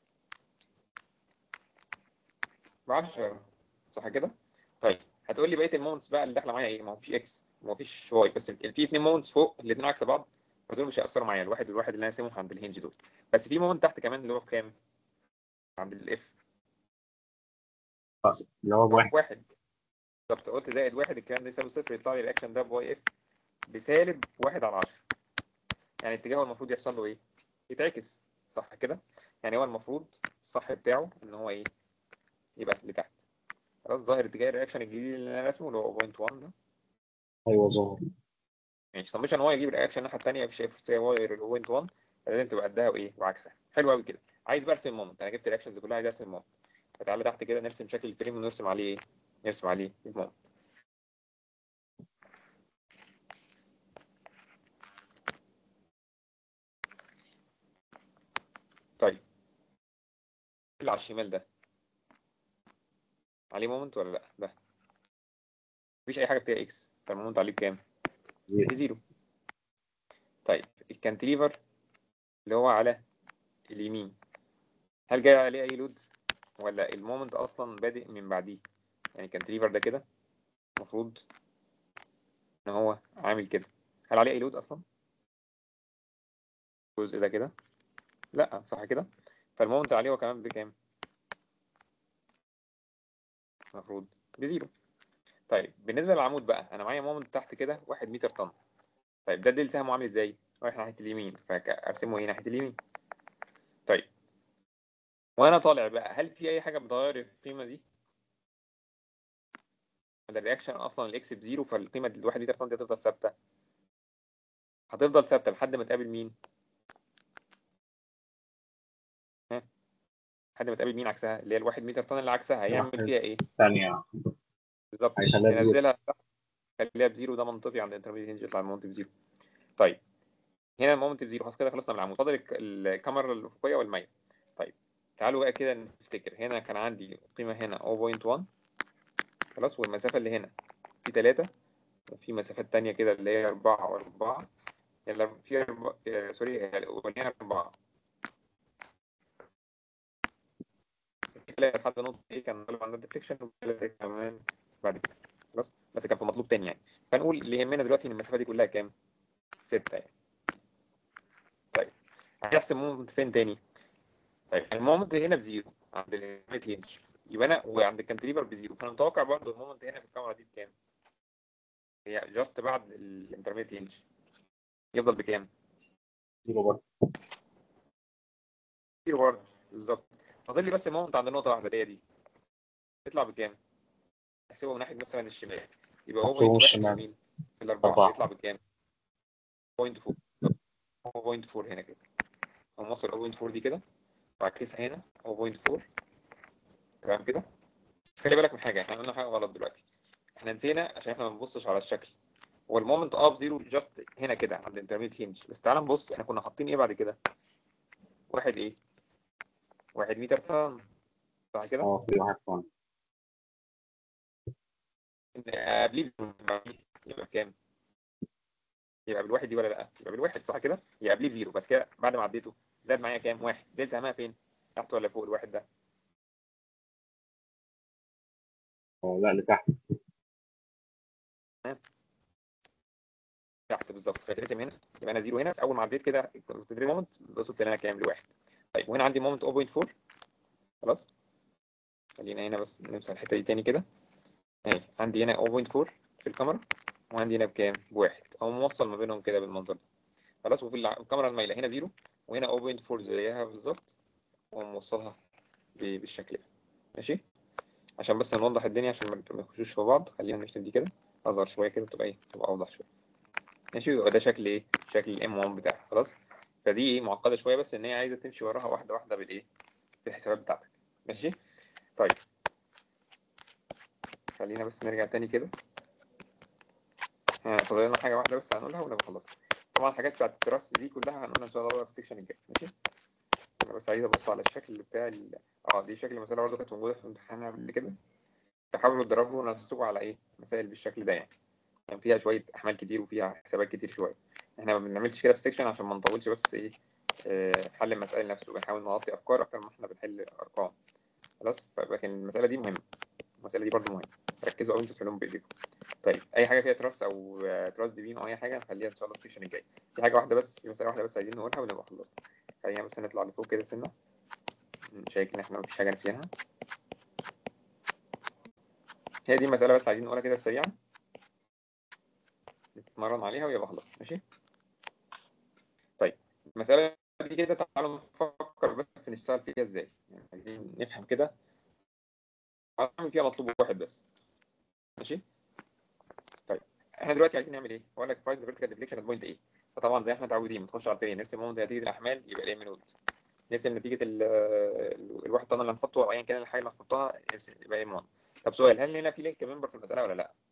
ب 10 صح كده؟ طيب هتقول لي بقيه المومنتس بقى اللي داخله معايا ايه؟ ما هو فيش اكس ما فيش واي بس في اثنين مومنتس فوق الاثنين عكس بعض فدول مش هيأثروا معايا الواحد والواحد اللي انا راسمهم عند الهنج دول بس في مومنت تحت كمان اللي هو بكام؟ عند الاف خلاص اللي هو بواحد واحد بالظبط قلت زائد واحد الكلام ده يساوي صفر يطلع لي الرياكشن ده بواي اف بسالب واحد على عشرة يعني اتجاهه المفروض يحصل له ايه؟ يتعكس صح كده؟ يعني هو المفروض الصح بتاعه ان هو ايه؟ يبقى لتحت خلاص ظاهر اتجاه الرياكشن الجديد اللي انا راسمه اللي هو بوينت 1 ده ايوه ظهر ماشي سمشن واي يجيب الرياكشن الناحيه الثانيه مفيش اي واي بوينت 1 لازم تبقى قدها وايه وعكسها حلو قوي كده عايز بقى ارسم المومنت انا جبت الرياكشنز كلها عايز ارسم المومنت فتعالى تحت كده نرسم شكل الفريم ونرسم عليه ايه؟ نرسم عليه المومنت طيب اللي على الشمال ده عليه مومنت ولا لا ده مفيش اي حاجه فيها اكس فالمومنت عليه بكام زيرو بزيرو طيب الكانتليفر اللي هو على اليمين هل جاي عليه اي لود ولا المومنت اصلا بادئ من بعديه يعني الكانتليفر ده كده المفروض ان هو عامل كده هل عليه اي لود اصلا الجزء ده كده لا صح كده فالمومنت عليه هو كمان بكام المفروض بزيرو طيب بالنسبه للعمود بقى انا معايا مومنت تحت كده 1 متر طن طيب ده ديل سهمه عامل ازاي رايح ناحيه اليمين فارسمه ايه ناحيه اليمين طيب وانا طالع بقى هل في اي حاجه بتغير القيمه دي ولا الرياكشن اصلا الاكس بزيرو فالقيمه دي الواحد متر طن دي هتفضل ثابته هتفضل ثابته لحد ما تقابل مين ها لحد ما تقابل مين عكسها اللي هي الواحد متر طن اللي عكسها هيعمل واحد. فيها ايه ثانية بالظبط هيخليها بزيرو. ينزلها تحت يخليها بزيرو ده منطقي عند الانترميديت هنج يطلع المومنت بزيرو طيب هنا المومنت بزيرو خلاص كده خلصنا من العمود فاضل الك- الكاميرا الافقيه والميل طيب تعالوا بقى كده نفتكر هنا كان عندي قيمه هنا 0.1 خلاص والمسافه اللي هنا في 3 وفي مسافات تانية كده اللي هي 4 و4 يعني في أربعة- آه، سوري هي الأولانية 4 لحد نقطة ايه كان طالب عندنا ديفليكشن وثلاثة كمان بعد كده خلاص بس كان في مطلوب تاني يعني فنقول اللي يهمنا دلوقتي ان المسافة دي كلها كام؟ 6 يعني طيب هنحسب مومنت فين تاني؟ طيب المومنت هنا بزيرو عند الميت هينج يبقى انا وعند الكانتليفر بزيرو فانا متوقع برضه المومنت هنا في الكاميرا دي بكام؟ هي جاست بعد الانترميت هينج يفضل بكام؟ زيرو برضه زيرو برضه بالظبط فاضل لي بس المومنت عند النقطة واحدة هي دي يطلع بكام؟ احسبه من ناحية مثلا الشمال يبقى هو احسبه من بوينت واحد الشمال. في مين؟ في الأربعة أربعة. يطلع بكام؟ بوينت فور هو بوينت فور هنا كده هو موصل بوينت فور دي كده وعكسها هنا هو بوينت فور تمام كده بس خلي بالك من حاجة احنا عملنا حاجة غلط دلوقتي احنا نسينا عشان احنا ما بنبصش على الشكل هو المومنت اه بزيرو جاست هنا كده عند الانترميت هينج بس تعال نبص احنا كنا حاطين ايه بعد كده؟ واحد ايه؟ واحد متر طن صح كده؟ اه في واحد فان إن قبليه بزيرو يبقى بكام؟ يبقى بالواحد دي ولا لا؟ يبقى بالواحد صح كده؟ يبقى قبليه بزيرو بس كده بعد ما عديته زاد معايا كام؟ واحد دي سهمها فين؟ تحت ولا فوق الواحد ده؟ اه لا لتحت تحت بالظبط فيترسم هنا يبقى انا زيرو هنا بس اول ما عديت كده التدريب مومنت وصلت لنا كام؟ لواحد طيب وهنا عندي مومنت 0.4 خلاص؟ خلينا هنا بس نمسح الحته دي تاني كده اهي عندي هنا 0.4 في الكاميرا وعندي هنا بكام؟ بواحد او موصل ما بينهم كده بالمنظر ده خلاص وفي الع- الكاميرا المايله هنا زيرو وهنا 0.4 زيها بالظبط وموصلها ب- بالشكل ده ماشي عشان بس نوضح الدنيا عشان ما ما نخشوش في بعض خلينا نرسم دي كده اصغر شويه كده تبقى ايه تبقى اوضح شويه ماشي يبقى ده شكل ايه شكل الام 1 بتاعك خلاص فدي ايه معقده شويه بس ان هي عايزه تمشي وراها واحده واحده بالايه بالحسابات بتاعتك ماشي طيب خلينا بس نرجع تاني كده ها فاضل لنا حاجه واحده بس هنقولها ونبقى خلصنا طبعا الحاجات بتاعت التراست دي كلها هنقولها ان شاء الله بقى في السكشن الجاي ماشي انا بس عايز ابص على الشكل بتاع ال... اه دي شكل مسألة برضه كانت موجودة في امتحان قبل كده فحاولوا تدربوا نفسكم على ايه مسائل بالشكل ده يعني كان فيها شوية أحمال كتير وفيها حسابات كتير شوية احنا ما بنعملش كده في السكشن عشان ما نطولش بس ايه آه، حل المسائل نفسه بنحاول نغطي أفكار أكتر ما احنا بنحل أرقام خلاص فلكن المسألة دي مهمة المسألة دي برضه مهمة ركزوا قوي انتوا تحلوهم بإيديكم طيب أي حاجة فيها تراست أو تراست ديفين أو أي حاجة نخليها إن شاء الله السكشن الجاي في حاجة واحدة بس في مسألة واحدة بس عايزين نقولها ونبقى خلصنا خلينا بس نطلع لفوق كده سنة شايف ان احنا مفيش حاجه نسيناها هي دي المساله بس عايزين نقولها كده سريعا نتمرن عليها ويبقى خلصنا ماشي طيب المساله دي كده تعالوا نفكر بس نشتغل فيها ازاي يعني عايزين نفهم كده هنعمل فيها مطلوب واحد بس ماشي طيب احنا دلوقتي عايزين نعمل ايه هقول لك فايند فيرتيكال ديفليكشن ات بوينت ايه فطبعا زي ما احنا متعودين بنخش على الفريق نرسم مومنت نتيجه الاحمال يبقى الام نود نرسم نتيجه ال- ال- الواحد طن اللي هنحطه او ايا كان الحاجه اللي هنحطها نرسم يبقى ام 1 طب سؤال هل هنا في لينك ممبر في المساله ولا لا؟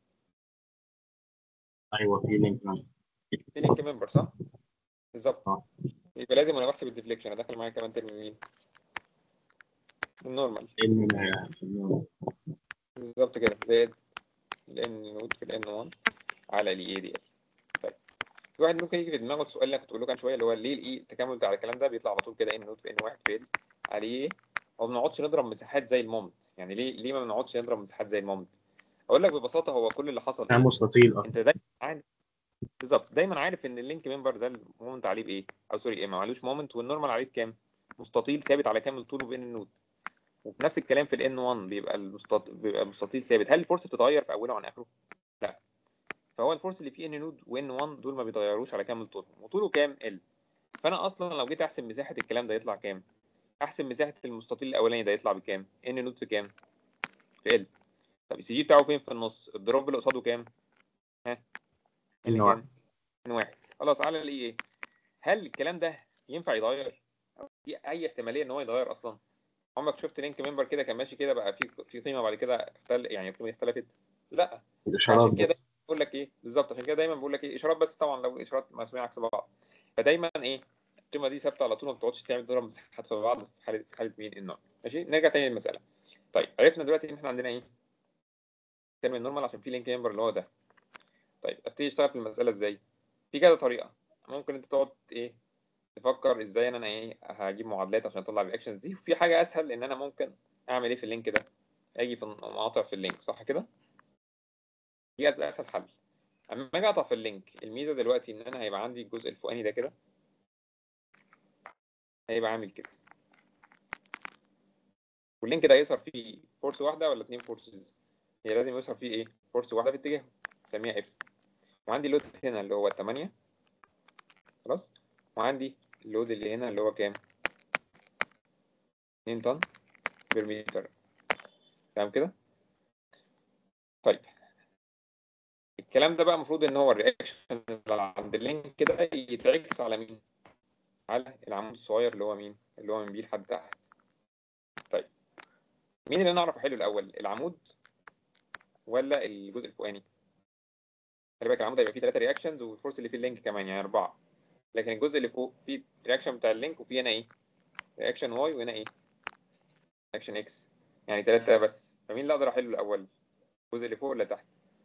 ايوه في لينك مان. في لينك ممبر صح؟ بالظبط اه. يبقى لازم وانا بحسب الديفليكشن ادخل معايا كمان ترم مين؟ النورمال ان بالظبط كده زائد الان نود في الان 1 على الاي دي ال طيب في واحد ممكن يجي في دماغه سؤال اللي أنا كنت بقول له كان شويه اللي هو ليه الاي التكامل بتاع الكلام ده بيطلع على طول كده ان نود في ان واحد في ال عليه هو ما بنقعدش نضرب مساحات زي المومنت يعني ليه ليه ما بنقعدش نضرب مساحات زي المومنت اقول لك ببساطه هو كل اللي حصل كان مستطيل اه انت دايما عارف بالظبط دايما عارف ان اللينك ممبر ده المومنت عليه بايه او سوري ايه ما معلوش مومنت والنورمال عليه بكام مستطيل ثابت على كامل طوله بين النود وفي نفس الكلام في الان 1 بيبقى المستطيل بيبقى المستطيل ثابت هل الفورس بتتغير في اوله عن اخره لا فهو الفورس اللي فيه ان نود وان 1 دول ما بيتغيروش على كامل طولهم وطوله كام ال فانا اصلا لو جيت احسب مساحه الكلام ده يطلع كام احسب مساحه المستطيل الاولاني ده يطلع بكام ان نود في كام في ال طب السي جي بتاعه فين في النص الدروب اللي قصاده كام ها اللي إن واحد. كام ان واحد خلاص على الايه ايه هل الكلام ده ينفع يتغير أو في اي احتماليه ان هو يتغير اصلا عمرك شفت لينك ممبر كده كان ماشي كده بقى في في قيمه بعد كده اختل يعني القيمه اختلفت لا الاشارات عشان كده بس بقول لك ايه بالظبط عشان كده دايما بقول لك ايه اشارات بس طبعا لو اشارات مرسومين عكس بعض فدايما ايه القيمه دي ثابته على طول ما بتقعدش تعمل ضرب مساحات في بعض في حاله في حاله مين النوع ماشي نرجع تاني للمساله طيب عرفنا دلوقتي ان احنا عندنا ايه ترم النورمال عشان في لينك ممبر اللي هو ده طيب ابتدي اشتغل في المساله ازاي في كذا طريقه ممكن انت تقعد ايه تفكر ازاي ان انا ايه هجيب معادلات عشان اطلع الرياكشنز دي وفي حاجه اسهل ان انا ممكن اعمل ايه في اللينك ده اجي في مقاطع في اللينك صح كده دي اسهل حل اما اجي اقطع في اللينك الميزه دلوقتي ان انا هيبقى عندي الجزء الفوقاني ده كده هيبقى عامل كده واللينك ده يظهر فيه فورس واحده ولا اتنين فورسز هي لازم يظهر فيه ايه فورس واحده في اتجاهه نسميها اف وعندي لود هنا اللي هو 8 خلاص وعندي اللود اللي هنا اللي هو كام 2 طن بالمتر تمام كده طيب الكلام ده بقى المفروض ان هو الرياكشن اللي عند اللينك كده يتعكس على مين على العمود الصغير اللي هو مين اللي هو من بيه لحد تحت طيب مين اللي نعرف احله الاول العمود ولا الجزء الفوقاني خلي بالك العمود هيبقى فيه ثلاثه رياكشنز والفورس اللي فيه اللينك كمان يعني اربعه لكن الجزء اللي فوق فيه رياكشن بتاع اللينك وفيه هنا ايه رياكشن واي وهنا ايه رياكشن اكس يعني ثلاثه بس فمين اللي اقدر احله الاول الجزء اللي فوق ولا تحت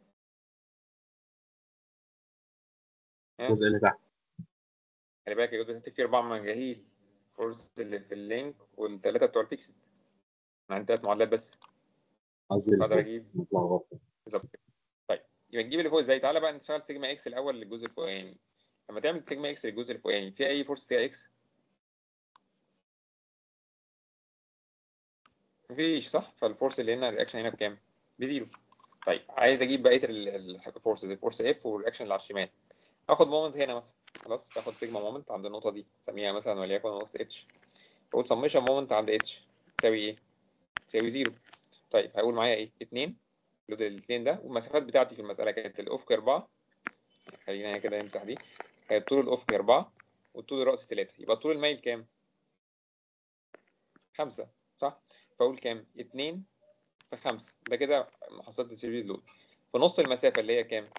ها؟ الجزء اللي تحت خلي بالك الجزء اللي تحت فيه اربع مجاهيل الفورس اللي في اللينك والثلاثه بتوع الفيكسد انا عندي ثلاث معادلات بس قصدي اللي اقدر فوق اجيب متلخبط بالظبط كده. طيب يبقى نجيب اللي فوق ازاي تعالى بقى نشتغل سيجما اكس الاول للجزء الفوقاني لما تعمل سيجما اكس للجزء الفوقاني في اي فورس فيها اكس مفيش صح فالفورس اللي هنا الرياكشن هنا بكام بزيرو طيب عايز اجيب بقيه الفورسز الفورس اف والرياكشن اللي على الشمال اخد مومنت هنا مثلا خلاص باخد سيجما مومنت عند النقطه دي سميها مثلا وليكن نقطه اتش اقول سميشن مومنت عند اتش تساوي ايه تساوي زيرو طيب هقول معايا ايه 2 لود الاثنين ده والمسافات بتاعتي في المساله كانت الافق 4 خلينا هنا كده نمسح دي كانت طول الافق 4 والطول الرأس 3 يبقى طول الميل كام 5 صح فاقول كام 2 في 5 ده كده محصله السيرفيس لود في نص المسافه اللي هي كام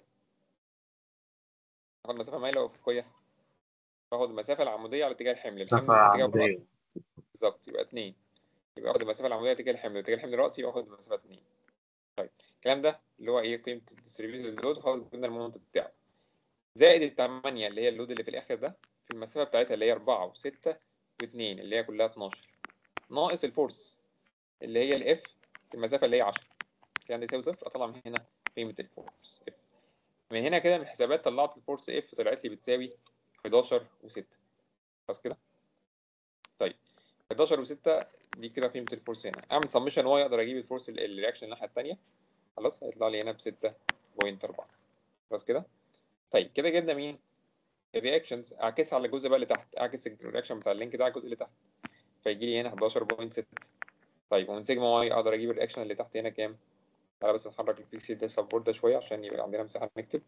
باخد مسافه مايله افقيه باخد المسافه العموديه على اتجاه الحمل الحمل مسافة اتجاه الرأس. عمودية بالظبط يبقى 2 يبقى اخد المسافه العموديه اتجاه الحمل اتجاه الحمل الرأسي يبقى اخد المسافه 2 طيب الكلام ده اللي هو ايه قيمه الديستريبيوتد لود خلاص قلنا المومنت بتاعه زائد الثمانية اللي هي اللود اللي في الاخر ده في المسافه بتاعتها اللي هي 4 و6 و2 اللي هي كلها 12 ناقص الفورس اللي هي الاف في المسافه اللي هي 10 كان يساوي صفر اطلع من هنا قيمه الفورس اف من هنا كده من الحسابات طلعت الفورس اف طلعت لي بتساوي 11 و6 خلاص كده طيب 11 و6 دي كده قيمه الفورس هنا اعمل سمشن واي اقدر اجيب الفورس ال- الرياكشن الناحيه الثانيه خلاص هيطلع لي هنا ب 6.4 خلاص كده طيب كده جبنا مين الرياكشنز اعكسها على الجزء بقى اللي تحت اعكس الرياكشن بتاع اللينك ده على الجزء اللي تحت فيجي لي هنا 11.6 طيب ومن سيجما واي اقدر اجيب الرياكشن اللي تحت هنا كام تعالى بس نحرك البيكسل ده سبورت ده شويه عشان يبقى عندنا مساحه نكتب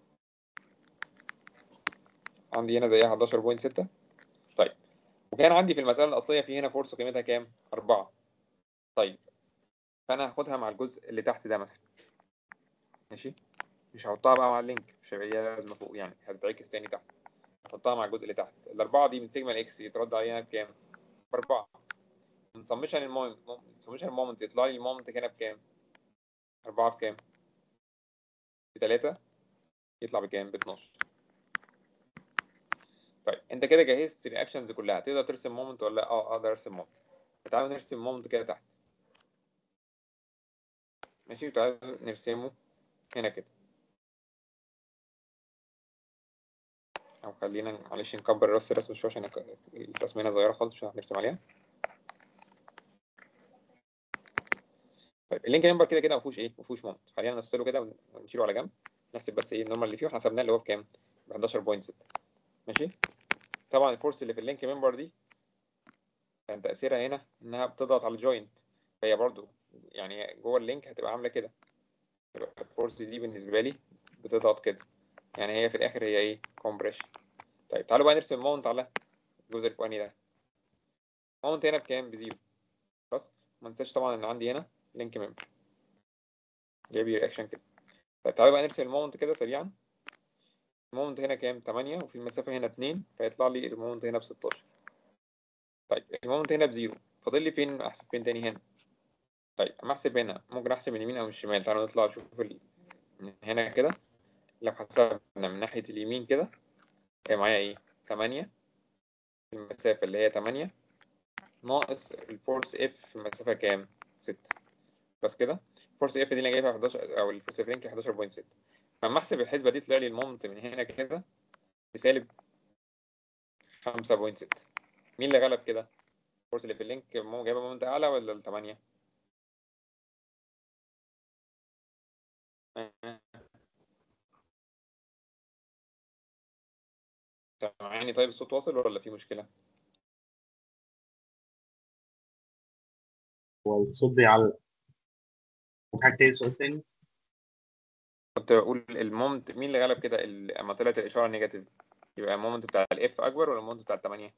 عندي هنا زيها 11.6 طيب وكان عندي في المسألة الأصلية في هنا فورس قيمتها كام؟ أربعة طيب فأنا هاخدها مع الجزء اللي تحت ده مثلا ماشي مش هحطها بقى مع اللينك مش هيبقى ليها لازمة فوق يعني هتتعكس تاني تحت هحطها مع الجزء اللي تحت الأربعة دي من سيجما الإكس يترد عليها بكام؟ بأربعة من سمشن المومنت سمشن المومنت يطلع لي المومنت هنا بكام؟ أربعة في كام؟ بتلاتة يطلع بكام؟ ب 12 طيب انت كده جهزت الرياكشنز كلها تقدر ترسم مومنت ولا لا؟ اه اقدر ارسم مومنت تعالوا نرسم مومنت كده تحت ماشي تعالوا نرسمه هنا كده او خلينا معلش نكبر بس الرسم شويه عشان الك- الرسمه هنا صغيره خالص مش هنرسم عليها طيب اللينك نمبر كده كده ما فيهوش ايه ما فيهوش مومنت خلينا نفصله كده ونشيله على جنب نحسب بس ايه النورمال اللي فيه وحسبناه اللي هو بكام ب 11.6 ماشي طبعا الفورس اللي في اللينك ممبر دي كان تاثيرها هنا انها بتضغط على الجوينت فهي برضو يعني جوه اللينك هتبقى عامله كده يبقى الفورس دي بالنسبه لي بتضغط كده يعني هي في الاخر هي ايه كومبريشن طيب تعالوا بقى نرسم الماونت على الجزء الفوقاني ده الماونت هنا بكام بزيرو خلاص ما انساش طبعا ان عندي هنا لينك ممبر جايب لي رياكشن كده طيب تعالوا بقى نرسم الماونت كده سريعا الماونت هنا كام 8 وفي المسافه هنا 2 فيطلع لي الماونت هنا ب 16 طيب الماونت هنا بزيرو فاضل لي فين احسب فين تاني هنا طيب اما احسب هنا ممكن احسب من اليمين او من الشمال تعالوا نطلع نشوف ال... من هنا كده لو حسبنا من ناحيه اليمين كده هي معايا ايه 8 في المسافه اللي هي 8 ناقص الفورس اف في المسافه كام 6 بس كده الفورس اف دي اللي جايبها 11 او الفورس اف لينك 11.6 لما احسب الحسبه دي طلع لي المومنت من هنا كده بسالب 5.6 مين اللي غلب كده الفورس اللي في اللينك مو جايبه مومنت اعلى ولا ال 8 سامعاني طيب الصوت واصل ولا في مشكله هو الصوت بيعلق في حاجة تاني سؤال تاني كنت بقول المومنت مين اللي غلب كده ال- اما طلعت الاشاره نيجاتيف يبقى المومنت بتاع الاف اكبر ولا المومنت بتاع الثمانية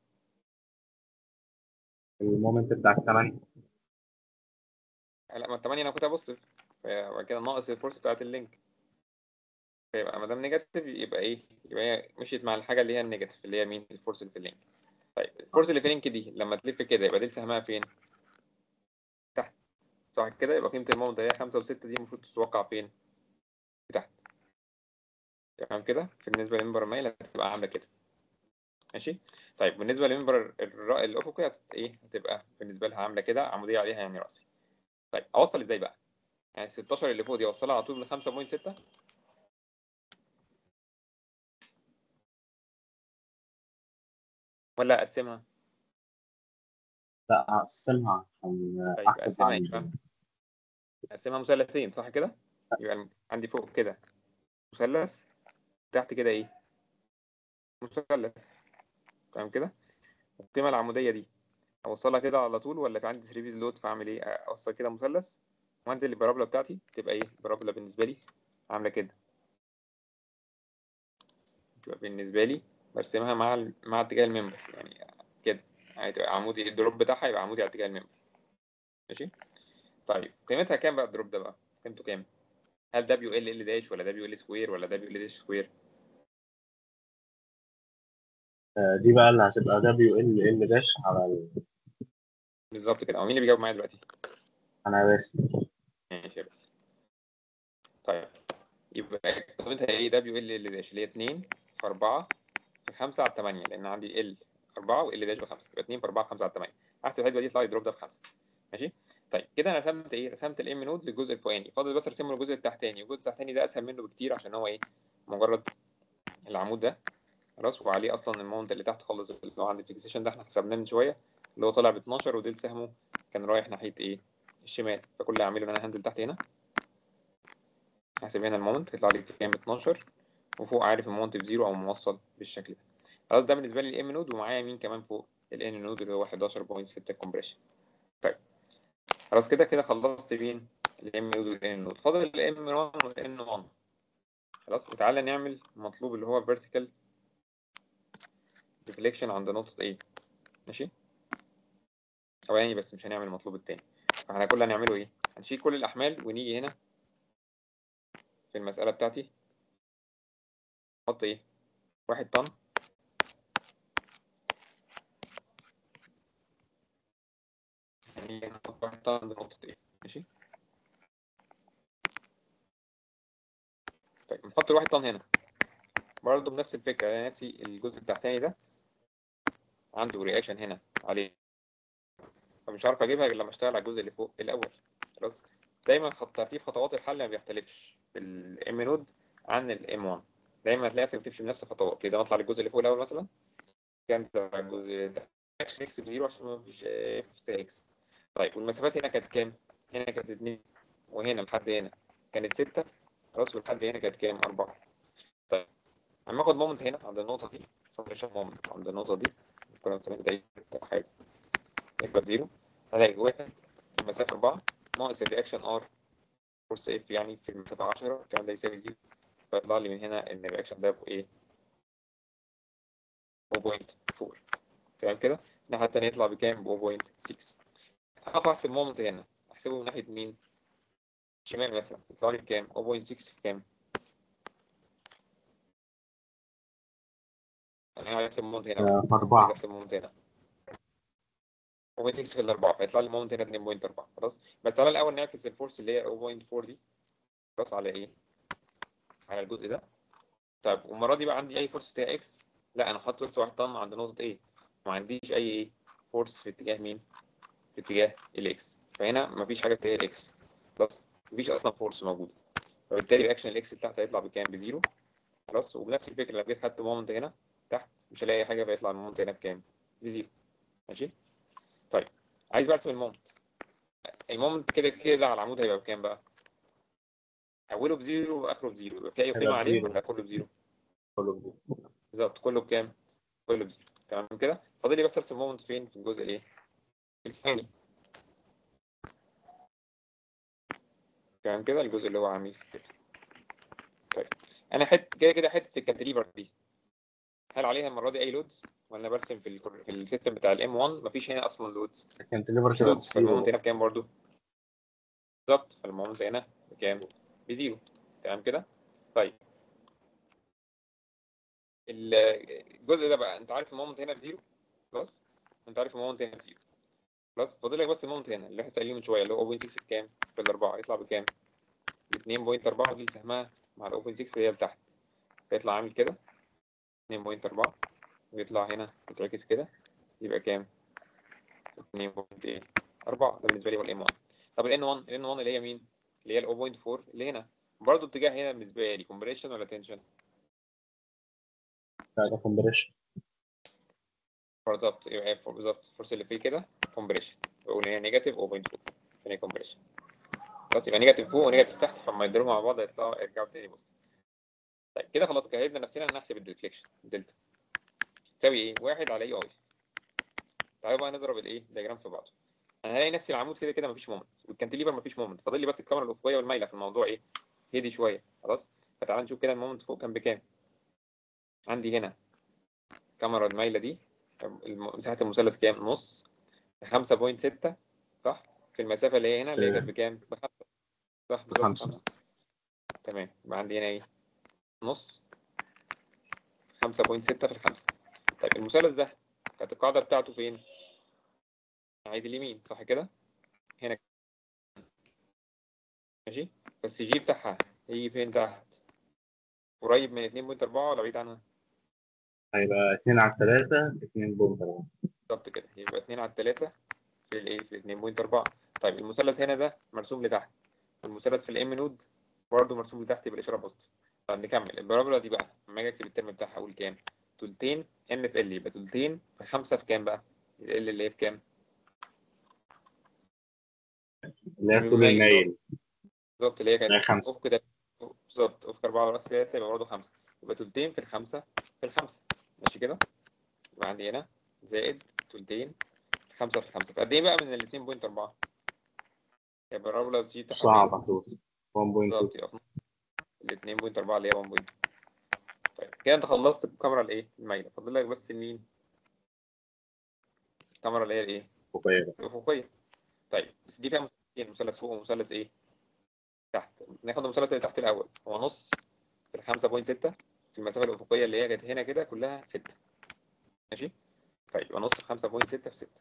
المومنت بتاع الثمانية لا ما الثمانية انا كنت بوزيتيف فبعد كده ناقص الفورس بتاعت اللينك فيبقى ما دام نيجاتيف يبقى ايه يبقى هي مشيت مع الحاجه اللي هي النيجاتيف اللي هي مين الفورس اللي في اللينك طيب الفورس اللي في اللينك دي لما تلف كده يبقى دي سهمها فين تحت صح كده يبقى قيمه المومنت هي 5 و6 دي المفروض تتوقع فين تحت تمام كده بالنسبه للمنبر المايل هتبقى عامله كده ماشي طيب بالنسبه للمنبر الر- الافقي هت... ايه هتبقى بالنسبه لها عامله كده عموديه عليها يعني راسي طيب اوصل ازاي بقى يعني 16 اللي فوق دي اوصلها على طول ل 5.6 ولا اقسمها لا هقسمها عشان طيب احسب اقسمها عن يبقى اقسمها مثلثين صح كده يبقى عندي فوق كده مثلث تحت كده ايه مثلث تمام كده القيمه العموديه دي اوصلها كده على طول ولا في عندي 3 بيز لود فاعمل ايه اوصل كده مثلث وعندي البرابولا بتاعتي تبقى ايه البرابولا بالنسبه لي عامله كده تبقى بالنسبه لي برسمها مع ال... مع اتجاه الممبر يعني كده يعني تبقى عمودي الدروب بتاعها يبقى عمودي على اتجاه الممبر ماشي طيب قيمتها كام بقى الدروب ده بقى قيمته كام هل دبليو ال ال داش ولا دبليو ال سكوير ولا دبليو ال داش سكوير دي بقى اللي هتبقى دبليو ال ال داش على ال... بالظبط كده هو مين اللي بيجاوب معايا دلوقتي انا بس ماشي بس طيب يبقى قيمتها ايه دبليو ال ال داش اللي هي 2 في 4 في 5 على 8 لان عندي ال 4 وال داش ب 5 يبقى 2 في 4 في 5 على 8 احسب الحسبه دي يطلع لي دروب ده ب 5 ماشي طيب كده انا رسمت ايه رسمت الام نود للجزء الفوقاني فاضل بس ارسم له الجزء التحتاني والجزء التحتاني ده اسهل منه بكتير عشان هو ايه مجرد العمود ده خلاص وعليه اصلا الماونت اللي تحت خالص اللي هو عند الفيكسيشن ده احنا حسبناه من شويه اللي هو طالع ب 12 وديل سهمه كان رايح ناحيه ايه الشمال فكل اللي هعمله ان انا هنزل تحت هنا هحسب هنا المومنت يطلع لي كام 12 وفوق عارف المومنت بزيرو او موصل بالشكل ده خلاص ده بالنسبه لي الام نود ومعايا مين كمان فوق الان نود اللي هو 11.6 كومبريشن طيب خلاص كده كده خلصت مين الام نود والان نود فاضل الام 1 والان 1 خلاص وتعالى نعمل المطلوب اللي هو vertical deflection عند نقطة ايه ماشي ثواني بس مش هنعمل المطلوب التاني فاحنا كل اللي هنعمله ايه هنشيل كل الاحمال ونيجي هنا في المسألة بتاعتي نحط ايه واحد طن يعني نحط واحد طن عند نقطة ايه ماشي طيب نحط الواحد طن هنا برضه بنفس الفكرة يعني نفسي الجزء التحتاني ده عنده رياكشن هنا عليه فمش عارف اجيبها غير لما اشتغل على الجزء اللي فوق الاول خلاص دايما خط ترتيب خطوات الحل ما بيختلفش في الام نود عن الام 1 دايما هتلاقي نفسك بتمشي بنفس الخطوات كده نطلع للجزء اللي فوق الاول مثلا كان على الجزء ده اكس بزيرو عشان ما فيش اف اكس طيب والمسافات هنا كانت كام؟ هنا كانت 2 وهنا لحد هنا كانت 6 خلاص والحد هنا كانت كام 4 طيب لما اخد مومنت هنا عند النقطه دي فورميشن مومنت عند النقطه دي كنا بنسميها ده حاجه ايكوال زيرو هلاقي واحد في المسافه 4 ناقص الرياكشن ار فورس اف يعني في المسافه 10 الكلام ده يساوي زيرو فيطلع لي من هنا ان الرياكشن ده بايه 0.4 تمام كده الناحيه التانيه يطلع بكام ب 0.6 اقف احسب مومنت هنا احسبه من ناحيه مين شمال مثلا يطلع لي بكام 0.6 في كام انا عايز احسب مومنت هنا آه، في أربعة احسب مومنت هنا 0.6 في الأربعة فيطلع لي مومنت هنا 2.4 خلاص بس تعالى الأول نعكس الفورس اللي هي 0.4 دي خلاص على إيه؟ على الجزء ده طيب والمرة دي بقى عندي أي فورس اتجاه إكس لا أنا حاطط بس واحد طن عند نقطة إيه ما عنديش أي إيه فورس في اتجاه مين؟ في اتجاه الإكس فهنا مفيش حاجة في اتجاه الإكس خلاص مفيش أصلا فورس موجودة فبالتالي رياكشن الإكس بتاعتي هيطلع بكام؟ بزيرو خلاص وبنفس الفكرة لو جيت خدت مومنت هنا تحت مش هلاقي أي حاجة فيطلع المومنت هنا بكام؟ بزيرو ماشي؟ طيب عايز بقى ارسم المومنت المومنت كده كده على العمود هيبقى بكام بقى؟ اوله بزيرو واخره بزيرو يبقى في اي هيبقى قيمه عليه بزيرو. ولا كله بزيرو؟ كله بزيرو. بالظبط كله بكام؟ كله بزيرو تمام كده؟ فاضل لي بس ارسم المومنت فين؟ في الجزء ايه؟ الثاني تمام كده الجزء اللي هو عامل كده طيب انا حته كده كده حته الكانتليفر دي هل عليها المره دي اي لودز؟ ولا انا برسم في ال في السيستم بتاع الام 1 مفيش هنا اصلا لودز الكانتليفر مفيش كده لودز فالمومنت بزيرو هنا بكام برضو؟ بالظبط فالمومنت هنا بكام؟ بزيرو تمام كده؟ طيب ال- الجزء ده بقى انت عارف المومنت هنا بزيرو خلاص انت عارف المومنت هنا بزيرو خلاص فاضل لك بس المومنت هنا اللي احنا سائلينه من شويه اللي هو 0.6 بكام؟ في الاربعه يطلع بكام؟ 2.4 دي سهمها مع ال 0.6 اللي هي لتحت فيطلع عامل كده 2.4 ويطلع هنا يتعكس كده يبقى كام؟ 2.4 ده بالنسبه لي هو الام 1 طب ال N1 ال N1 اللي هي مين؟ اللي هي ال 0.4 اللي هنا برضه اتجاه هنا بالنسبه لي كومبريشن ولا تنشن؟ ده كومبريشن بالظبط يبقى هي بالظبط الفورس اللي فيه كده كومبريشن بقول هي نيجاتيف 0.4 هي كومبريشن خلاص يبقى نيجاتيف فوق ونيجاتيف تحت فلما يضربوا مع بعض يطلعوا يرجعوا تاني بوزيتيف طيب كده خلاص جهزنا نفسنا ان نحسب الديفليكشن دلتا تساوي ايه؟ واحد على اي اي تعالوا بقى نضرب الايه؟ الدياجرام في بعضه انا هلاقي نفسي العمود كده كده مفيش مومنت والكانتليفر مفيش مومنت فاضل لي بس الكاميرا الافقيه والمايله في الموضوع ايه؟ هدي شويه خلاص فتعال نشوف كده المومنت فوق كان بكام عندي هنا الكاميرا المايله دي الم- مساحه المثلث كام؟ نص 5.6 صح؟ في المسافه اللي هي هنا اللي هي كانت بكام؟ بخمسه صح بالظبط بخمسة. خمسه تمام يبقى عندي هنا ايه؟ نص 5.6 في الخمسة طيب المثلث ده كانت القاعدة بتاعته فين؟ ناحية اليمين صح كده؟ هنا ماشي؟ بس الجي بتاعها هيجي فين تحت؟ قريب من 2.4 ولا بعيد عنها؟ هيبقى 2 على 3 2 بومب بالظبط كده يبقى 2 على 3 في الايه؟ في 2.4 طيب المثلث هنا ده مرسوم لتحت المثلث في الام نود برضه مرسوم لتحت يبقى الاشاره بوزيتيف طب نكمل البارابولا دي بقى لما اجي اكتب الترم بتاعها اقول كام؟ تلتين ان في ال يبقى تلتين في 5 في كام بقى؟ ال اللي هي بكام؟ اللي هي طول المايل. المايل بالظبط اللي هي كانت اللي هي خمسة. افق ده بالظبط افق 4 وراس 3 يبقى برضه 5 يبقى تلتين في الخمسة في الخمسة ماشي كده يبقى عندي هنا زائد تلتين في 5 في الخمسة فقد ايه بقى من ال 2.4 يبقى الرابلة سي تحت صعب محدود 1.2 بالظبط يبقى في ال 2.4 اللي هي 1 بوينت طيب كده انت خلصت الكاميرا الايه المايلة فاضل لك بس مين الكاميرا اللي هي الايه فوقية بقى. الأفقية طيب بس دي فيها مثلثين مثلث فوق ومثلث ايه تحت ناخد المثلث اللي تحت الأول هو نص في الخمسة بوينت ستة في المسافة الأفقية اللي هي كانت هنا كده كلها ستة ماشي طيب يبقى نص في خمسة بوينت ستة في ستة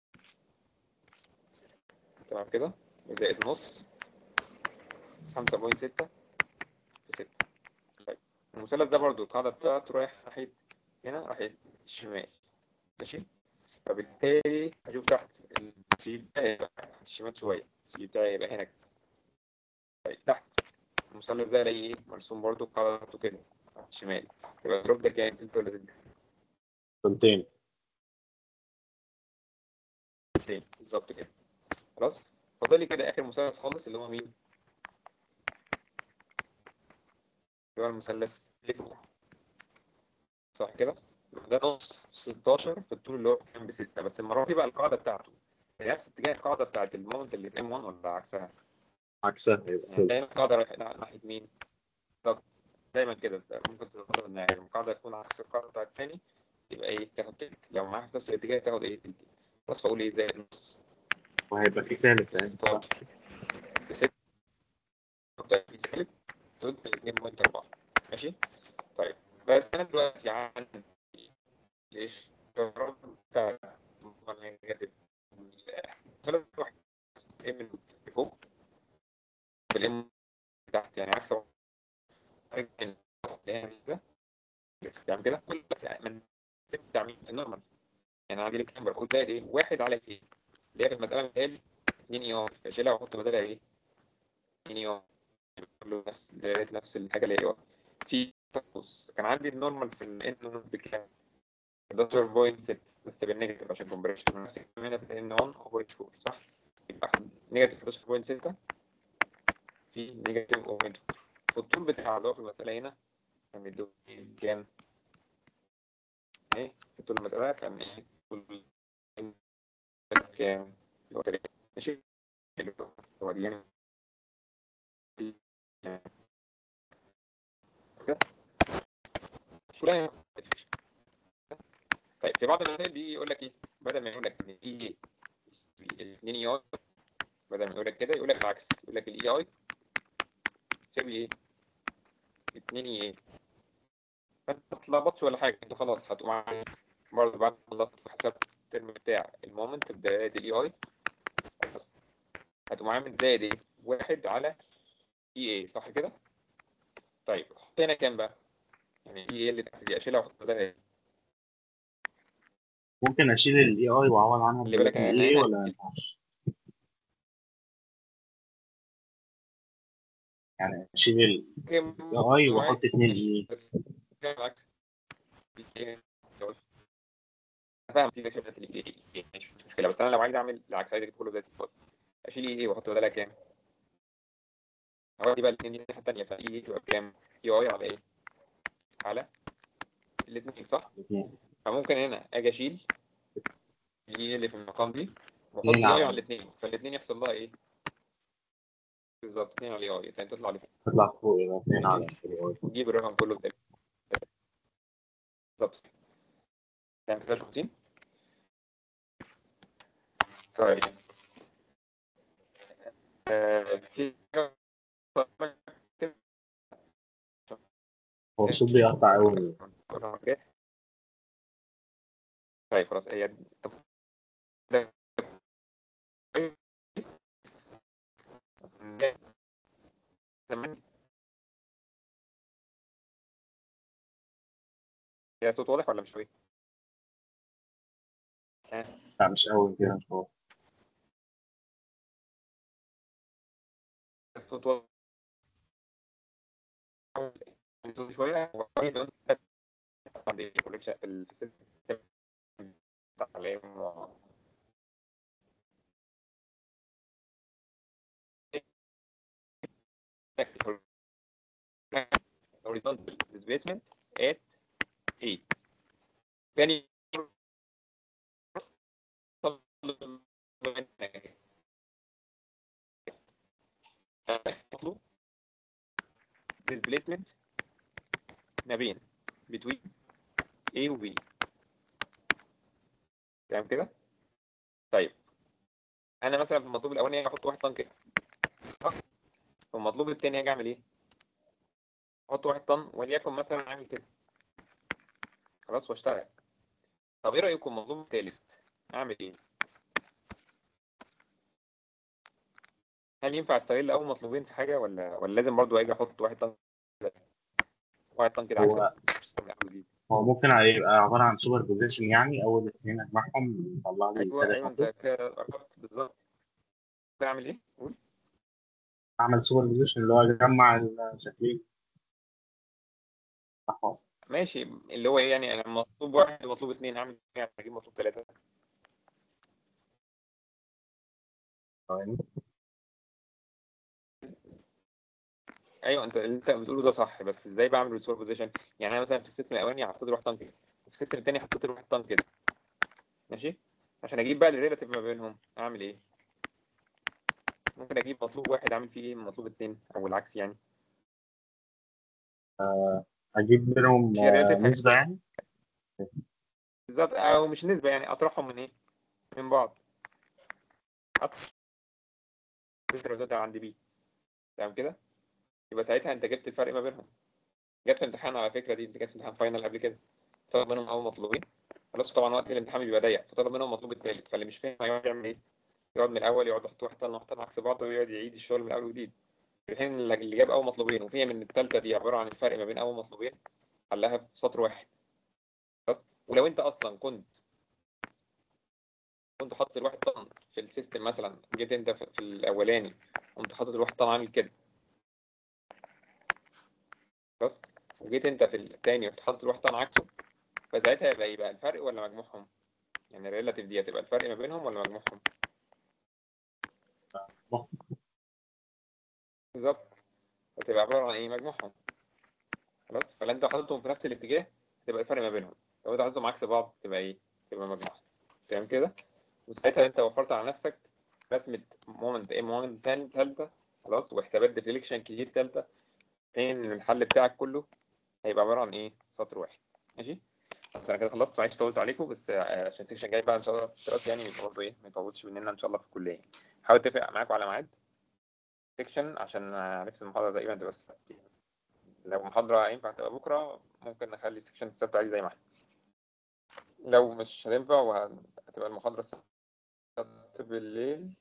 تمام كده زائد نص خمسة بوينت ستة في ستة طيب المثلث ده برضو القاعدة بتاعته رايح ناحية هنا ناحية الشمال ماشي فبالتالي هشوف تحت السي بتاعي هيبقى ناحية الشمال شوية السي بتاعي هيبقى هنا كده طيب تحت المثلث ده الاقي ايه مرسوم برضو قاعدته كده على الشمال يبقى الدروب ده كام تلت ولا تلت تلتين تلتين بالظبط كده خلاص فاضل لي كده اخر مثلث خالص اللي هو مين اللي هو المثلث اللي فوق صح كده ده نص 16 في الطول اللي هو كان بستة بس المرة دي بقى القاعدة بتاعته هي نفس اتجاه القاعدة بتاعت المومنت اللي في ام 1 ولا عكسها عكسها هيبقى يعني كده دايما القاعدة رايحة ناحية مين؟ بالظبط دايما كده ممكن تظبطها ان القاعدة تكون عكس القاعدة بتاعت التاني يبقى ايه تاخد تلت لو معاك في نفس الاتجاه تاخد ايه تلت بس فاقول ايه زائد نص وهيبقى في ثالث يعني 16 في 6 في سالب تقول في 2.4 ماشي طيب بس انا دلوقتي عندي ليش بتاع نيجاتيف ثلاث واحد ام من فوق بالام تحت يعني عكس من كده يعني كده كل بس من بتاع مين النورمال يعني عندي الكاميرا قلت زائد ايه واحد على ايه اللي هي في المسألة مثال 2 اي ار اشيلها واحط بدلها ايه 2 اي ار كله نفس نفس الحاجة اللي هي في بص كان عندي النورمال في الان نورمال بكام 11.6 بس بالنيجاتيف عشان كومبريشن نفس الكلام هنا في ان 1 0.4 صح يبقى نيجاتيف 11.6 في نيجاتيف 0.4 والطول بتاع اللي هو في المسألة هنا كان بيدوني كام؟ ايه في طول المسألة كان ايه؟ طول كام؟ اللي هو تلاتة. ماشي؟ اللي هو دي يعني كده؟ شوية طيب في بعض المسائل دي يقول لك ايه؟ بدل ما يقول لك ان الاي الاثنين اي اي بدل ما يقول لك كده يقول لك العكس يقول لك الاي اي تساوي ايه؟ 2 ايه فانت ما تتلخبطش ولا حاجه انت خلاص هتقوم عامل برضه بعد ما خلصت حسبت الترم بتاع المومنت بداية الاي اي هتقوم عامل زائد ايه؟ واحد على اي اي صح كده؟ طيب حط هنا كام بقى؟ يعني اي اي اللي تحت دي اشيلها واحط بدلها ايه؟ ممكن اشيل الاي اي واعوض عنها خلي بالك بالاي أنا اي هنا- ولا ما ينفعش؟ يعني اشيل الاي كام اي واحط 2 اي بالعكس فاهم في فكره الاي اي مش مشكله بس انا لو عايز اعمل العكس عايز اجيب كله زي الفل اشيل اي اي واحط بدلها كام؟ اودي بقى الاثنين دي الناحيه الثانيه فاي اي تبقى بكام؟ اي اي على ايه؟ على الاثنين صح؟ فممكن هنا اجي اشيل الاي اللي في المقام دي واحط اتنين اي على- على الاثنين فالاثنين يحصل لها ايه؟ بالظبط 2 على اي اي فانت تطلع لفوق تطلع فوق يبقى 2 على الاي اي تجيب الرقم كله قدام بالظبط تعمل كده 50 طيب آه، في هو الصوت بيقطع قوي طيب خلاص هي طب ده- زمان هي صوت واضح ولا مش قوي؟ لا مش قوي كده مش هو الصوت واضح صوت شوية وبعدين لو انت عند ايه كوليكشن في السيستم عليهم horizontal displacement at 8 تاني مطلوب displacement ما بين between A و B تمام كده؟ طيب انا مثلا في المطلوب الاولاني هاجي احط واحد طن كده صح؟ في المطلوب التاني هاجي اعمل ايه؟ احط واحد طن وليكن مثلا اعمل كده خلاص واشتغل طب ايه رايكم المطلوب التالت اعمل ايه؟ هل ينفع استغل اول مطلوبين في حاجه ولا ولا لازم برضو اجي احط واحد طن كده واحد طن كده هو- عكس هو ممكن يبقى عبارة عن سوبر بوزيشن يعني أول اثنين أجمعهم يطلع لي ايوه ثالث ايوه انت مطلوب كده قربت بالظبط ممكن اعمل ايه؟ قول أعمل سوبر بوزيشن اللي هو أجمع الشكلين صح ماشي اللي هو ايه يعني انا مطلوب واحد ومطلوب اثنين اعمل ايه يعني اجيب مطلوب ثلاثه ثواني ايوه انت اللي انت بتقوله ده صح بس ازاي بعمل ريسور بوزيشن يعني انا مثلا في السيستم الاولاني حطيت له واحد طن كده وفي السيستم الثاني حطيت له واحد طن كده ماشي عشان اجيب بقى الريلاتيف ما بينهم اعمل ايه ممكن اجيب مطلوب واحد اعمل فيه ايه من مطلوب اتنين او العكس يعني اجيب منهم هي آه، relative حاجة. نسبه يعني بالظبط او مش نسبة يعني اطرحهم من ايه من بعض اطرح الريزلت عند بي تمام كده يبقى ساعتها انت جبت الفرق ما بينهم جت في امتحان على فكرة دي انت جت في امتحان فاينل قبل كده طلب منهم اول مطلوبين خلاص طبعا وقت الامتحان بيبقى ضيق فطلب منهم المطلوب الثالث فاللي مش فاهم هيقعد يعمل ايه يقعد من الاول يقعد يحط واحد طن واحد طن عكس بعض ويقعد يعيد الشغل من اول وجديد في حين اللي اللي جاب اول مطلوبين وفهم ان الثالثه دي عباره عن الفرق ما بين اول مطلوبين حلها في سطر واحد بس ولو انت اصلا كنت كنت حاطط الواحد طن في السيستم مثلا جيت انت في في الاولاني قمت حاطط الواحد طن عامل كده بس وجيت انت في الثاني قمت حاطط الواحد طن عكسه فساعتها يبقى يبقى الفرق ولا مجموعهم يعني الريلاتيف دي هتبقى الفرق ما بينهم ولا مجموعهم بالظبط هتبقى عباره عن ايه مجموعهم خلاص فلو انت حاططهم في نفس الاتجاه تبقى الفرق ما بينهم لو انت حاططهم عكس بعض تبقى ايه تبقى مجموعه تمام كده وساعتها انت وفرت على نفسك رسمه مومنت ايه مومنت تاني ثالثه خلاص وحسابات ديفليكشن كتير ثالثه فين الحل بتاعك كله هيبقى عباره عن ايه سطر واحد ماشي بس انا كده خلصت معلش طولت عليكم بس آه، عشان السكشن جاي بقى ان شاء الله في الدراسه يعني يبقى برضه ايه ما يطولش مننا ان شاء الله في الكليه حاول اتفق معاكم على ميعاد سكشن عشان آه، نفس المحاضره تقريبا تبقى السبت يعني. لو محاضره ينفع تبقى بكره ممكن نخلي السكشن السبت عادي زي ما احنا لو مش هتنفع وهتبقى المحاضره السبت بالليل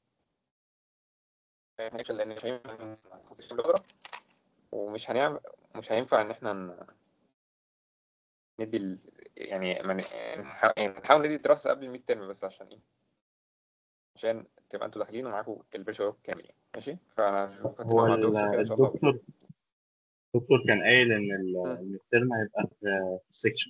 آه، عشان لان مش هينفع نحط الشغل بكره ومش هنعمل مش هينفع ان احنا ن- ندي ال... يعني من... نح- يعني نحاول ندي الدراسه قبل الميد ترم بس عشان ايه عشان تبقى انتوا داخلين ومعاكم البريشر كامل يعني ماشي فهشوف هو هتبقى مع ال- الدكتور كده ان شاء الله الدكتور الدكتور كان قايل ان ال- مم. إن الترم هيبقى في في السكشن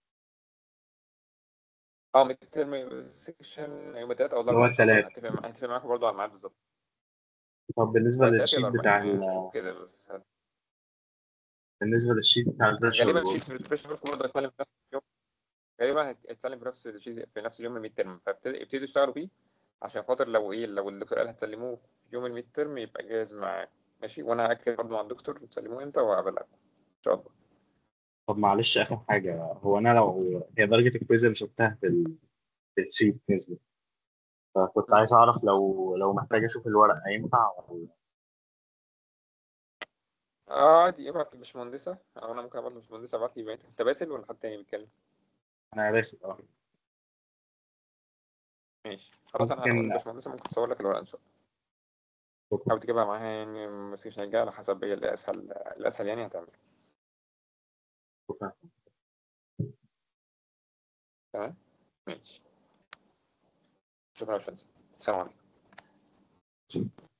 اه ميد ترم سيكشن يوم التلات او اللي الاربعاء هو ان شاء الله التلات هتفق مع... هتفق معاكم برضه على الميعاد بالظبط طب بالنسبه هو التلات يا للشيت الاربعاء بتاع يعني ال- هنشوف كده بس هت- بالنسبه للشيت بتاع الفيرتشوال غالبا وورد شيت البريشر برضه هيتسلم في نفس اليوم غالبا هت- هيتسلم في نفس الشيء في نفس اليوم الميد ترم فابتدوا اشتغلوا فيه عشان خاطر لو ايه لو الدكتور قال هتسلموه في يوم الميد ترم يبقى جاهز معاك ماشي وانا هاكد برضه مع الدكتور تسلموه امتى وهبلغكم ان شاء الله طب معلش اخر حاجه هو انا لو هي درجه الكويز اللي شفتها في ال- في الشيت نزلت فكنت عايز اعرف لو لو محتاج اشوف الورق هينفع ولا اه عادي ابعت للباشمهندسة او انا ممكن ابعت للباشمهندسة ابعت لي بقيت انت باسل ولا حد تاني بيتكلم انا راسل اه ماشي خلاص انا ممكن- هقول للباشمهندسة ممكن تصور لك الورق ان شاء الله شكرا. او تجيبها معاها يعني بس مش هنرجع على حسب ايه اللي اسهل الاسهل يعني هتعمل شكرا تمام ماشي شكرا يا باشمهندس السلام عليكم